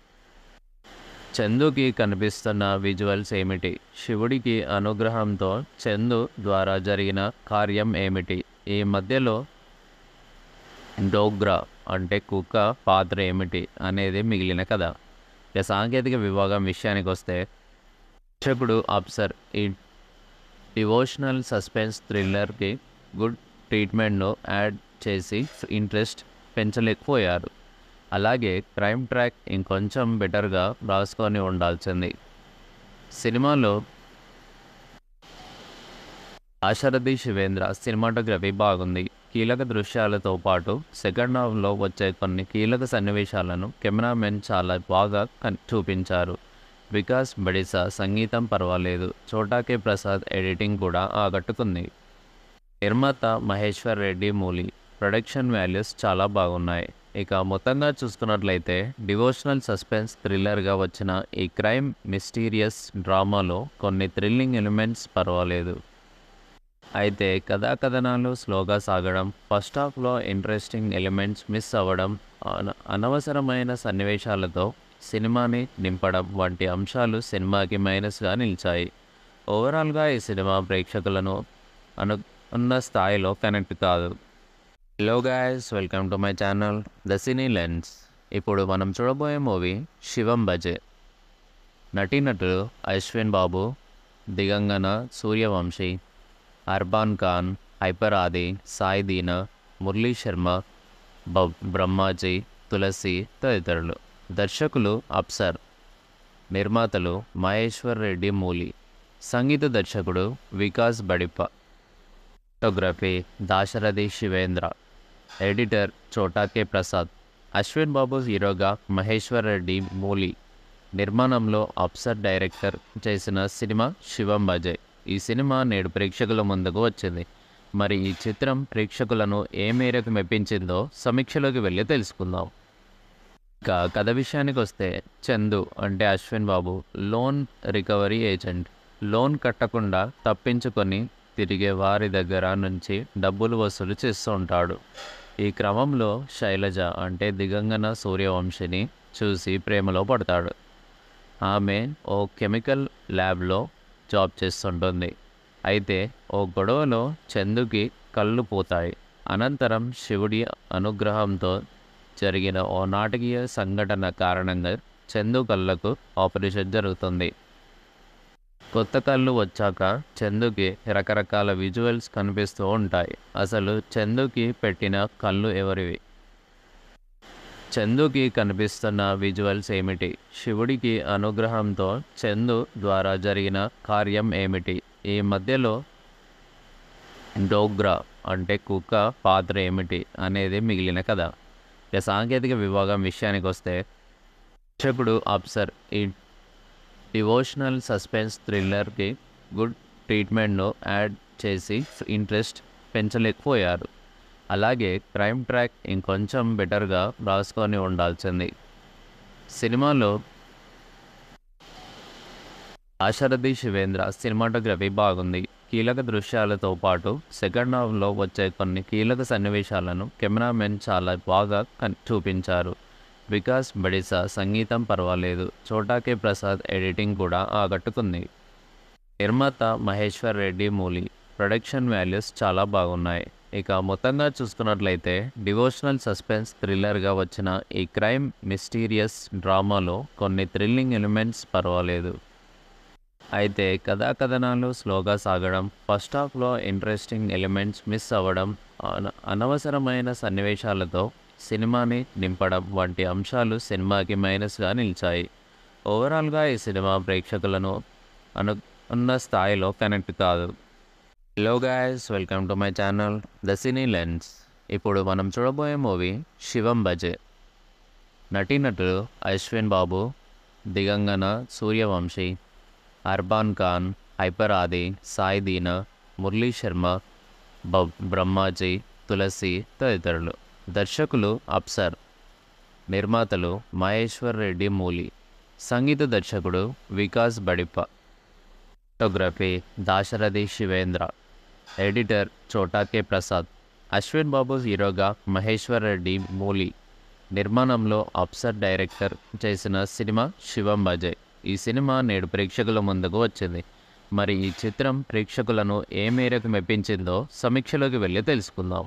చందుకి కనిపిస్తున్న విజువల్స్ ఏమిటి శివుడికి అనుగ్రహంతో చందు ద్వారా జరిగిన కార్యం ఏమిటి ఈ మధ్యలో డోగ్రా అంటే కుక్క పాత్ర ఏమిటి అనేది మిగిలిన కథ ఇక సాంకేతిక విభాగం విషయానికి వస్తే దర్శకుడు అప్సర్ ఈ డివోషనల్ సస్పెన్స్ థ్రిల్లర్కి గుడ్ ట్రీట్మెంట్ను యాడ్ చేసి ఇంట్రెస్ట్ పెంచలేకపోయారు అలాగే క్రైమ్ ట్రాక్ ఇంకొంచెం బెటర్గా రాసుకొని ఉండాల్సింది సినిమాలో ఆశరథి శివేంద్ర సినిమాటోగ్రఫీ బాగుంది కీలక దృశ్యాలతో పాటు సెకండ్ హాఫ్లో వచ్చే కొన్ని కీలక సన్నివేశాలను కెమెరామెన్ చాలా బాగా కన్- చూపించారు వికాస్ బడిసా సంగీతం పర్వాలేదు చోటాకే ప్రసాద్ ఎడిటింగ్ కూడా ఆకట్టుకుంది నిర్మాత మహేశ్వర్ రెడ్డి మూలి ప్రొడక్షన్ వాల్యూస్ చాలా బాగున్నాయి ఇక మొత్తంగా చూసుకున్నట్లయితే డివోషనల్ సస్పెన్స్ థ్రిల్లర్గా వచ్చిన ఈ క్రైమ్ మిస్టీరియస్ డ్రామాలో కొన్ని థ్రిల్లింగ్ ఎలిమెంట్స్ పర్వాలేదు అయితే కథా కథనాలు స్లోగా సాగడం ఫస్ట్ హాఫ్లో ఇంట్రెస్టింగ్ ఎలిమెంట్స్ మిస్ అవ్వడం అన- అనవసరమైన సన్నివేశాలతో సినిమాని నింపడం వంటి అంశాలు సినిమాకి మైనస్గా నిలిచాయి ఓవరాల్గా ఈ సినిమా ప్రేక్షకులను అను ఉన్న స్థాయిలో కనెక్ట్ కాదు hello guys welcome to my channel the cine lens ఇప్పుడు మనం చూడబోయే మూవీ శివం బజే నటీనటులు అశ్విన్ బాబు దిగంగన సూర్యవంశీ అర్బాన్ ఖాన్ హైపర్ ఆది సాయి దీనా మురళీ శర్మ బ బ్రహ్మాజీ తులసి తదితరులు దర్శకులు అప్సర్ నిర్మాతలు మహేశ్వర్ రెడ్డి మూలి సంగీత దర్శకుడు వికాస్ బడిప్ప ఫోటోగ్రఫీ దాశరథి శివేంద్ర ఎడిటర్ చోటాకే ప్రసాద్ అశ్విన్ బాబు హీరోగా మహేశ్వర్ రెడ్డి మూలి నిర్మాణంలో అప్సర్ డైరెక్టర్ చేసిన సినిమా శివం బజయ్ ఈ సినిమా నేడు ప్రేక్షకుల ముందుకు వచ్చింది మరి ఈ చిత్రం ప్రేక్షకులను ఏ మేరకు మెప్పించిందో సమీక్షలోకి వెళ్ళి తెలుసుకుందాం ఇక కథ విషయానికి వస్తే చందు అంటే Ashwin Babu loan recovery agent loan కట్టకుండా తప్పించుకొని తిరిగే వారి దగ్గర నుంచి డబ్బులు వసూలు చేస్తూ ఉంటాడు ఈ క్రమంలో శైలజ అంటే దిగంగన సూర్యవంశిని చూసి ప్రేమలో పడతాడు ఆమె ఓ కెమికల్ ల్యాబ్లో జాబ్ చేస్తుంటుంది అయితే ఓ గొడవలో చందుకి కళ్ళు పోతాయి అనంతరం శివుడి అనుగ్రహంతో జరిగిన ఓ నాటకీయ సంఘటన కారణంగా చందు కళ్ళకు ఆపరేషన్ జరుగుతుంది కొత్త కళ్ళు వచ్చాక చందుకి రకరకాల విజువల్స్ కనిపిస్తూ ఉంటాయి అసలు చందుకి పెట్టిన కళ్ళు ఎవరివి చందుకి కనిపిస్తున్న విజువల్స్ ఏమిటి శివుడికి అనుగ్రహంతో చందు ద్వారా జరిగిన కార్యం ఏమిటి ఈ మధ్యలో డోగ్రా అంటే కుక్క పాత్ర ఏమిటి అనేది మిగిలిన కథ ఇక సాంకేతిక విభాగం విషయానికి వస్తే దర్శకుడు అప్సర్ ఈ డివోషనల్ సస్పెన్స్ థ్రిల్లర్కి గుడ్ ట్రీట్మెంట్ను యాడ్ చేసి ఇంట్రెస్ట్ పెంచలేకపోయారు అలాగే క్రైమ్ ట్రాక్ ఇంకొంచెం బెటర్గా రాసుకొని ఉండాల్సింది సినిమాలో ఆశరథి శివేంద్ర సినిమాటోగ్రఫీ బాగుంది కీలక దృశ్యాలతో పాటు సెకండ్ హాఫ్లో వచ్చే కొన్ని కీలక సన్నివేశాలను కెమెరామెన్ చాలా బాగా కన్- చూపించారు వికాస్ బడిసా సంగీతం పర్వాలేదు చోటాకే ప్రసాద్ ఎడిటింగ్ కూడా ఆకట్టుకుంది నిర్మాత మహేశ్వర్ రెడ్డి మూలి ప్రొడక్షన్ వాల్యూస్ చాలా బాగున్నాయి ఇక మొత్తంగా చూసుకున్నట్లయితే డివోషనల్ సస్పెన్స్ థ్రిల్లర్గా వచ్చిన ఈ క్రైమ్ మిస్టీరియస్ డ్రామాలో కొన్ని థ్రిల్లింగ్ ఎలిమెంట్స్ పర్వాలేదు అయితే కథా కథనాలు స్లోగా సాగడం ఫస్ట్ హాఫ్లో ఇంట్రెస్టింగ్ ఎలిమెంట్స్ మిస్ అవ్వడం అన- అనవసరమైన సన్నివేశాలతో సినిమాని నింపడం వంటి అంశాలు సినిమాకి మైనస్గా నిలిచాయి ఓవరాల్గా ఈ సినిమా ప్రేక్షకులను అను ఉన్న స్థాయిలో కనెక్ట్ కాదు hello guys welcome to my channel the cine lens ఇప్పుడు మనం చూడబోయే మూవీ శివం బజే నటీనటులు అశ్విన్ బాబు దిగంగన సూర్యవంశీ అర్బాన్ ఖాన్ హైపర్ ఆది సాయి దీనా మురళీ శర్మ బ బ్రహ్మాజీ తులసి తదితరులు దర్శకులు అప్సర్ నిర్మాతలు మహేశ్వర్ రెడ్డి మూలి సంగీత దర్శకుడు వికాస్ బడిప్ప ఫోటోగ్రఫీ దాశరథి శివేంద్ర ఎడిటర్ చోటాకే ప్రసాద్ అశ్విన్ బాబు హీరోగా మహేశ్వర్ రెడ్డి మూలి నిర్మాణంలో అప్సర్ డైరెక్టర్ చేసిన సినిమా శివం బజయ్ ఈ సినిమా నేడు ప్రేక్షకుల ముందుకు వచ్చింది మరి ఈ చిత్రం ప్రేక్షకులను ఏ మేరకు మెప్పించిందో సమీక్షలోకి వెళ్ళి తెలుసుకుందాం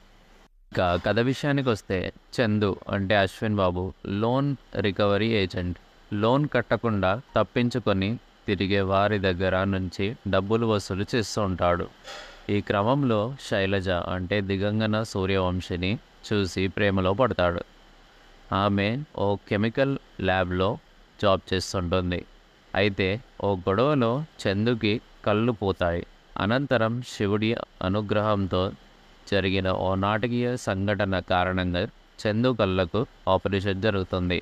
ఇక కథ విషయానికి వస్తే చందు అంటే Ashwin Babu loan recovery agent loan కట్టకుండా తప్పించుకొని తిరిగే వారి దగ్గర నుంచి డబ్బులు వసూలు చేస్తూ ఉంటాడు ఈ క్రమంలో శైలజ అంటే దిగంగన సూర్యవంశిని చూసి ప్రేమలో పడతాడు ఆమె ఓ కెమికల్ ల్యాబ్లో జాబ్ చేస్తుంటుంది అయితే ఓ గొడవలో చందుకి కళ్ళు పోతాయి అనంతరం శివుడి అనుగ్రహంతో జరిగిన ఓ నాటకీయ సంఘటన కారణంగా చందు కళ్ళకు ఆపరేషన్ జరుగుతుంది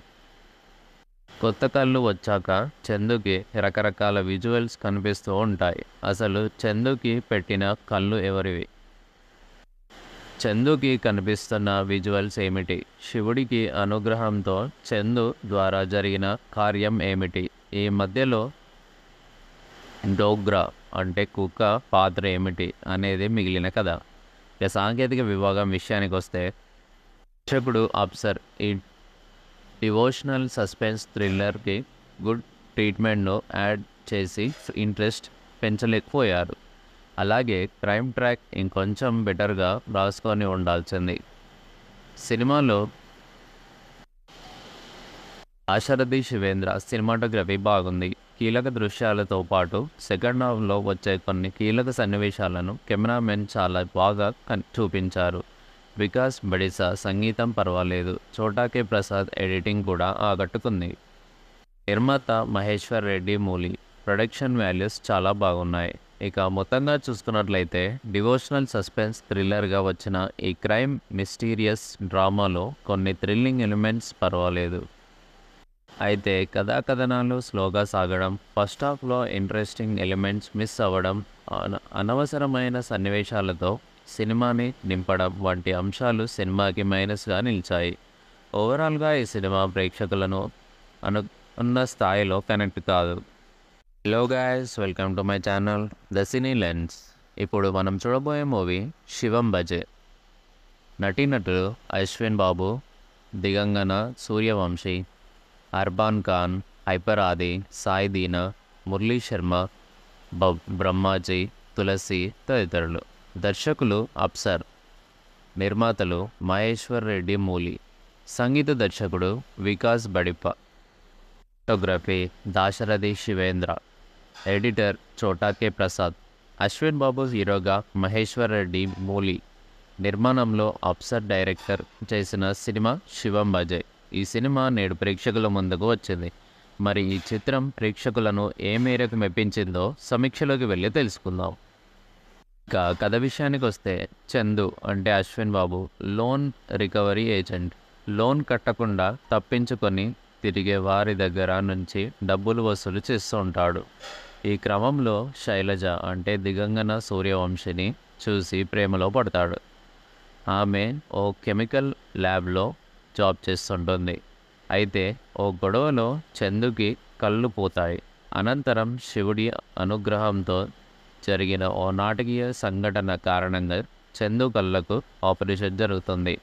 కొత్త కళ్ళు వచ్చాక చందుకి రకరకాల విజువల్స్ కనిపిస్తూ ఉంటాయి అసలు చందుకి పెట్టిన కళ్ళు ఎవరివి చందుకి కనిపిస్తున్న విజువల్స్ ఏమిటి శివుడికి అనుగ్రహంతో చందు ద్వారా జరిగిన కార్యం ఏమిటి ఈ మధ్యలో డోగ్రా అంటే కుక్క పాత్ర ఏమిటి అనేది మిగిలిన కథ ఇక సాంకేతిక విభాగం విషయానికి వస్తే దర్శకుడు అప్సర్ ఈ డివోషనల్ సస్పెన్స్ థ్రిల్లర్కి గుడ్ ట్రీట్మెంట్ను యాడ్ చేసి ఇంట్రెస్ట్ పెంచలేకపోయారు అలాగే క్రైమ్ ట్రాక్ ఇంకొంచెం బెటర్గా రాసుకొని ఉండాల్సింది సినిమాలో ఆశరథి శివేంద్ర సినిమాటోగ్రఫీ బాగుంది కీలక దృశ్యాలతో పాటు సెకండ్ హాఫ్లో వచ్చే కొన్ని కీలక సన్నివేశాలను కెమెరామెన్ చాలా బాగా కన్- చూపించారు వికాస్ బడిసా సంగీతం పర్వాలేదు చోటాకే ప్రసాద్ ఎడిటింగ్ కూడా ఆకట్టుకుంది నిర్మాత మహేశ్వర్ రెడ్డి మూలి ప్రొడక్షన్ వాల్యూస్ చాలా బాగున్నాయి ఇక మొత్తంగా చూసుకున్నట్లయితే డివోషనల్ సస్పెన్స్ థ్రిల్లర్గా వచ్చిన ఈ క్రైమ్ మిస్టీరియస్ డ్రామాలో కొన్ని థ్రిల్లింగ్ ఎలిమెంట్స్ పర్వాలేదు అయితే కథా కథనాలు స్లోగా సాగడం ఫస్ట్ హాఫ్లో ఇంట్రెస్టింగ్ ఎలిమెంట్స్ మిస్ అవ్వడం అన- అనవసరమైన సన్నివేశాలతో సినిమాని నింపడం వంటి అంశాలు సినిమాకి మైనస్గా నిలిచాయి ఓవరాల్గా ఈ సినిమా ప్రేక్షకులను అను ఉన్న స్థాయిలో కనెక్ట్ కాదు hello guys welcome to my channel the cine lens ఇప్పుడు మనం చూడబోయే మూవీ శివం బజే నటీనటులు అశ్విన్ బాబు దిగంగన సూర్యవంశీ అర్బాన్ ఖాన్ హైపర్ ఆది సాయి దీనా మురళీ శర్మ బ బ్రహ్మాజీ తులసి తదితరులు దర్శకులు అప్సర్ నిర్మాతలు మహేశ్వర్ రెడ్డి మూలి సంగీత దర్శకుడు Vikas బడిప్ప photography Dasarathi Shivendra editor Chota K Prasad Ashwin Babu హీరోగా మహేశ్వర్ రెడ్డి మూలి నిర్మాణంలో అప్సర్ డైరెక్టర్ చేసిన సినిమా శివం బజయ్ ఈ సినిమా నేడు ప్రేక్షకుల ముందుకు వచ్చింది మరి ఈ చిత్రం ప్రేక్షకులను ఏ మేరకు మెప్పించిందో సమీక్షలోకి వెళ్ళి తెలుసుకుందాం ఇక కథ విషయానికి వస్తే చందు అంటే Ashwin Babu loan recovery agent loan కట్టకుండా తప్పించుకొని తిరిగే వారి దగ్గర నుంచి డబ్బులు వసూలు చేస్తూ ఉంటాడు ఈ క్రమంలో శైలజ అంటే దిగంగన సూర్యవంశిని చూసి ప్రేమలో పడతాడు ఆమె ఓ కెమికల్ ల్యాబ్లో జాబ్ చేస్తుంటుంది అయితే ఓ గొడవలో చందుకి కళ్ళు పోతాయి అనంతరం శివుడి అనుగ్రహంతో జరిగిన ఓ నాటకీయ సంఘటన కారణంగా చందు కళ్ళకు ఆపరేషన్ జరుగుతుంది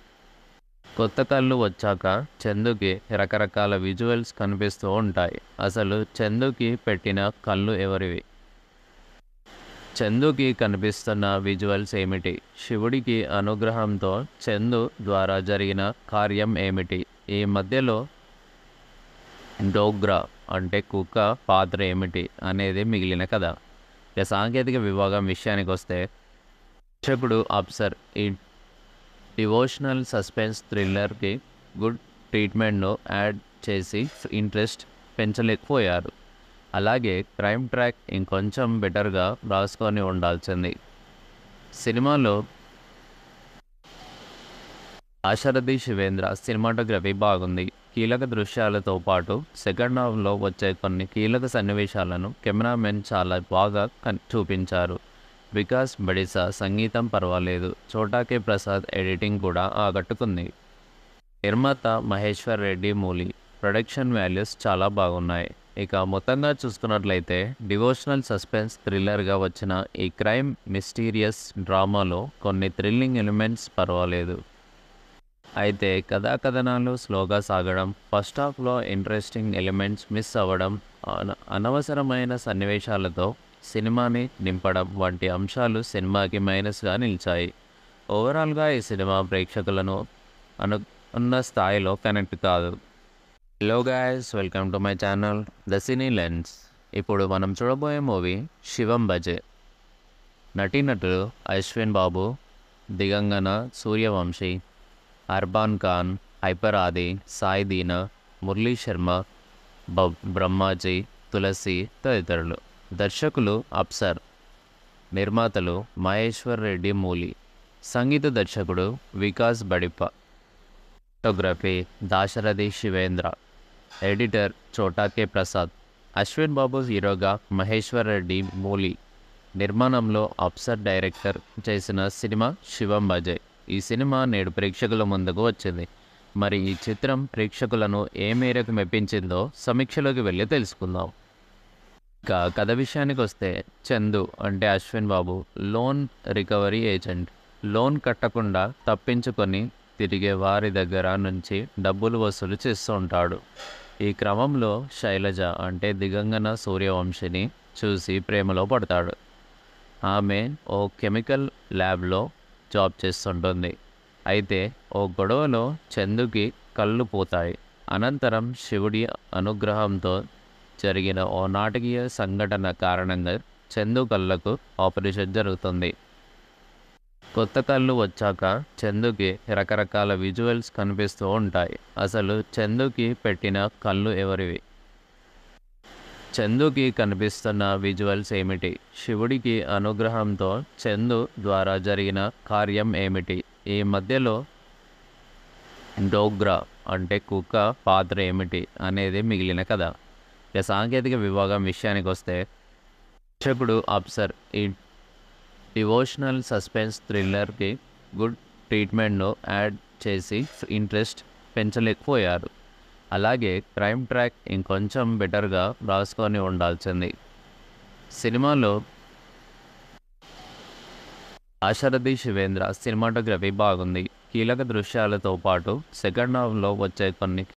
కొత్త కళ్ళు వచ్చాక చందుకి రకరకాల విజువల్స్ కనిపిస్తూ ఉంటాయి అసలు చందుకి పెట్టిన కళ్ళు ఎవరివి చందుకి కనిపిస్తున్న విజువల్స్ ఏమిటి శివుడికి అనుగ్రహంతో చందు ద్వారా జరిగిన కార్యం ఏమిటి ఈ మధ్యలో డోగ్రా అంటే కుక్క పాత్ర ఏమిటి అనేది మిగిలిన కథ ఇక సాంకేతిక విభాగం విషయానికి వస్తే దర్శకుడు అప్సర్ ఈ డివోషనల్ సస్పెన్స్ థ్రిల్లర్కి గుడ్ ట్రీట్మెంట్ను యాడ్ చేసి ఇంట్రెస్ట్ పెంచలేకపోయారు అలాగే క్రైమ్ ట్రాక్ ఇంకొంచెం బెటర్గా రాసుకొని ఉండాల్సింది సినిమాలో ఆశరథి శివేంద్ర సినిమాటోగ్రఫీ బాగుంది కీలక దృశ్యాలతో పాటు సెకండ్ హాఫ్లో వచ్చే కొన్ని కీలక సన్నివేశాలను కెమెరామెన్ చాలా బాగా కన్- చూపించారు వికాస్ బడిసా సంగీతం పర్వాలేదు చోటాకే ప్రసాద్ ఎడిటింగ్ కూడా ఆకట్టుకుంది నిర్మాత మహేశ్వర్ రెడ్డి మూలి ప్రొడక్షన్ వాల్యూస్ చాలా బాగున్నాయి ఇక మొత్తంగా చూసుకున్నట్లయితే డివోషనల్ సస్పెన్స్ థ్రిల్లర్గా వచ్చిన ఈ క్రైమ్ మిస్టీరియస్ డ్రామాలో కొన్ని థ్రిల్లింగ్ ఎలిమెంట్స్ పర్వాలేదు అయితే కథా కథనాలు స్లోగా సాగడం ఫస్ట్ హాఫ్లో ఇంట్రెస్టింగ్ ఎలిమెంట్స్ మిస్ అవ్వడం అన- అనవసరమైన సన్నివేశాలతో సినిమాని నింపడం వంటి అంశాలు సినిమాకి మైనస్గా నిలిచాయి ఓవరాల్గా ఈ సినిమా ప్రేక్షకులను అను ఉన్న స్థాయిలో కనెక్ట్ కాదు hello guys welcome to my channel the cine lens ఇప్పుడు మనం చూడబోయే మూవీ శివం బజే నటీనటులు అశ్విన్ బాబు దిగంగన సూర్యవంశీ అర్బాన్ ఖాన్ హైపర్ ఆది సాయి దీనా మురళీ శర్మ బ బ్రహ్మాజీ తులసి తదితరులు దర్శకులు అప్సర్ నిర్మాతలు మహేశ్వర్ రెడ్డి మూలి సంగీత దర్శకుడు Vikas బడిప్ప photography Dasarathi Shivendra editor Chota K Prasad Ashwin Babu హీరోగా మహేశ్వర్ రెడ్డి మూలి నిర్మాణంలో అప్సర్ డైరెక్టర్ చేసిన సినిమా శివం బజయ్ ఈ సినిమా నేడు ప్రేక్షకుల ముందుకు వచ్చింది మరి ఈ చిత్రం ప్రేక్షకులను ఏ మేరకు మెప్పించిందో సమీక్షలోకి వెళ్ళి తెలుసుకుందాం ఇక కథ విషయానికి వస్తే చందు అంటే Ashwin Babu loan recovery agent loan కట్టకుండా తప్పించుకొని తిరిగే వారి దగ్గర నుంచి డబ్బులు వసూలు చేస్తూ ఉంటాడు ఈ క్రమంలో శైలజ అంటే దిగంగన సూర్యవంశిని చూసి ప్రేమలో పడతాడు ఆమె ఓ కెమికల్ ల్యాబ్లో జాబ్ చేస్తుంటుంది అయితే ఓ గొడవలో చందుకి కళ్ళు పోతాయి అనంతరం శివుడి అనుగ్రహంతో జరిగిన ఓ నాటకీయ సంఘటన కారణంగా చందు కళ్ళకు ఆపరేషన్ జరుగుతుంది కొత్త కళ్ళు వచ్చాక చందుకి రకరకాల విజువల్స్ కనిపిస్తూ ఉంటాయి అసలు చందుకి పెట్టిన కళ్ళు ఎవరివి చందుకి కనిపిస్తున్న విజువల్స్ ఏమిటి శివుడికి అనుగ్రహంతో చందు ద్వారా జరిగిన కార్యం ఏమిటి ఈ మధ్యలో డోగ్రా అంటే కుక్క పాత్ర ఏమిటి అనేది మిగిలిన కథ ఇక సాంకేతిక విభాగం విషయానికి వస్తే దర్శకుడు అప్సర్ ఈ డివోషనల్ సస్పెన్స్ థ్రిల్లర్కి గుడ్ ట్రీట్మెంట్ను యాడ్ చేసి ఇంట్రెస్ట్ పెంచలేకపోయారు అలాగే క్రైమ్ ట్రాక్ ఇంకొంచెం బెటర్గా రాసుకొని ఉండాల్సింది సినిమాలో ఆశరథి శివేంద్ర సినిమాటోగ్రఫీ బాగుంది కీలక దృశ్యాలతో పాటు సెకండ్ హాఫ్లో వచ్చే కొన్ని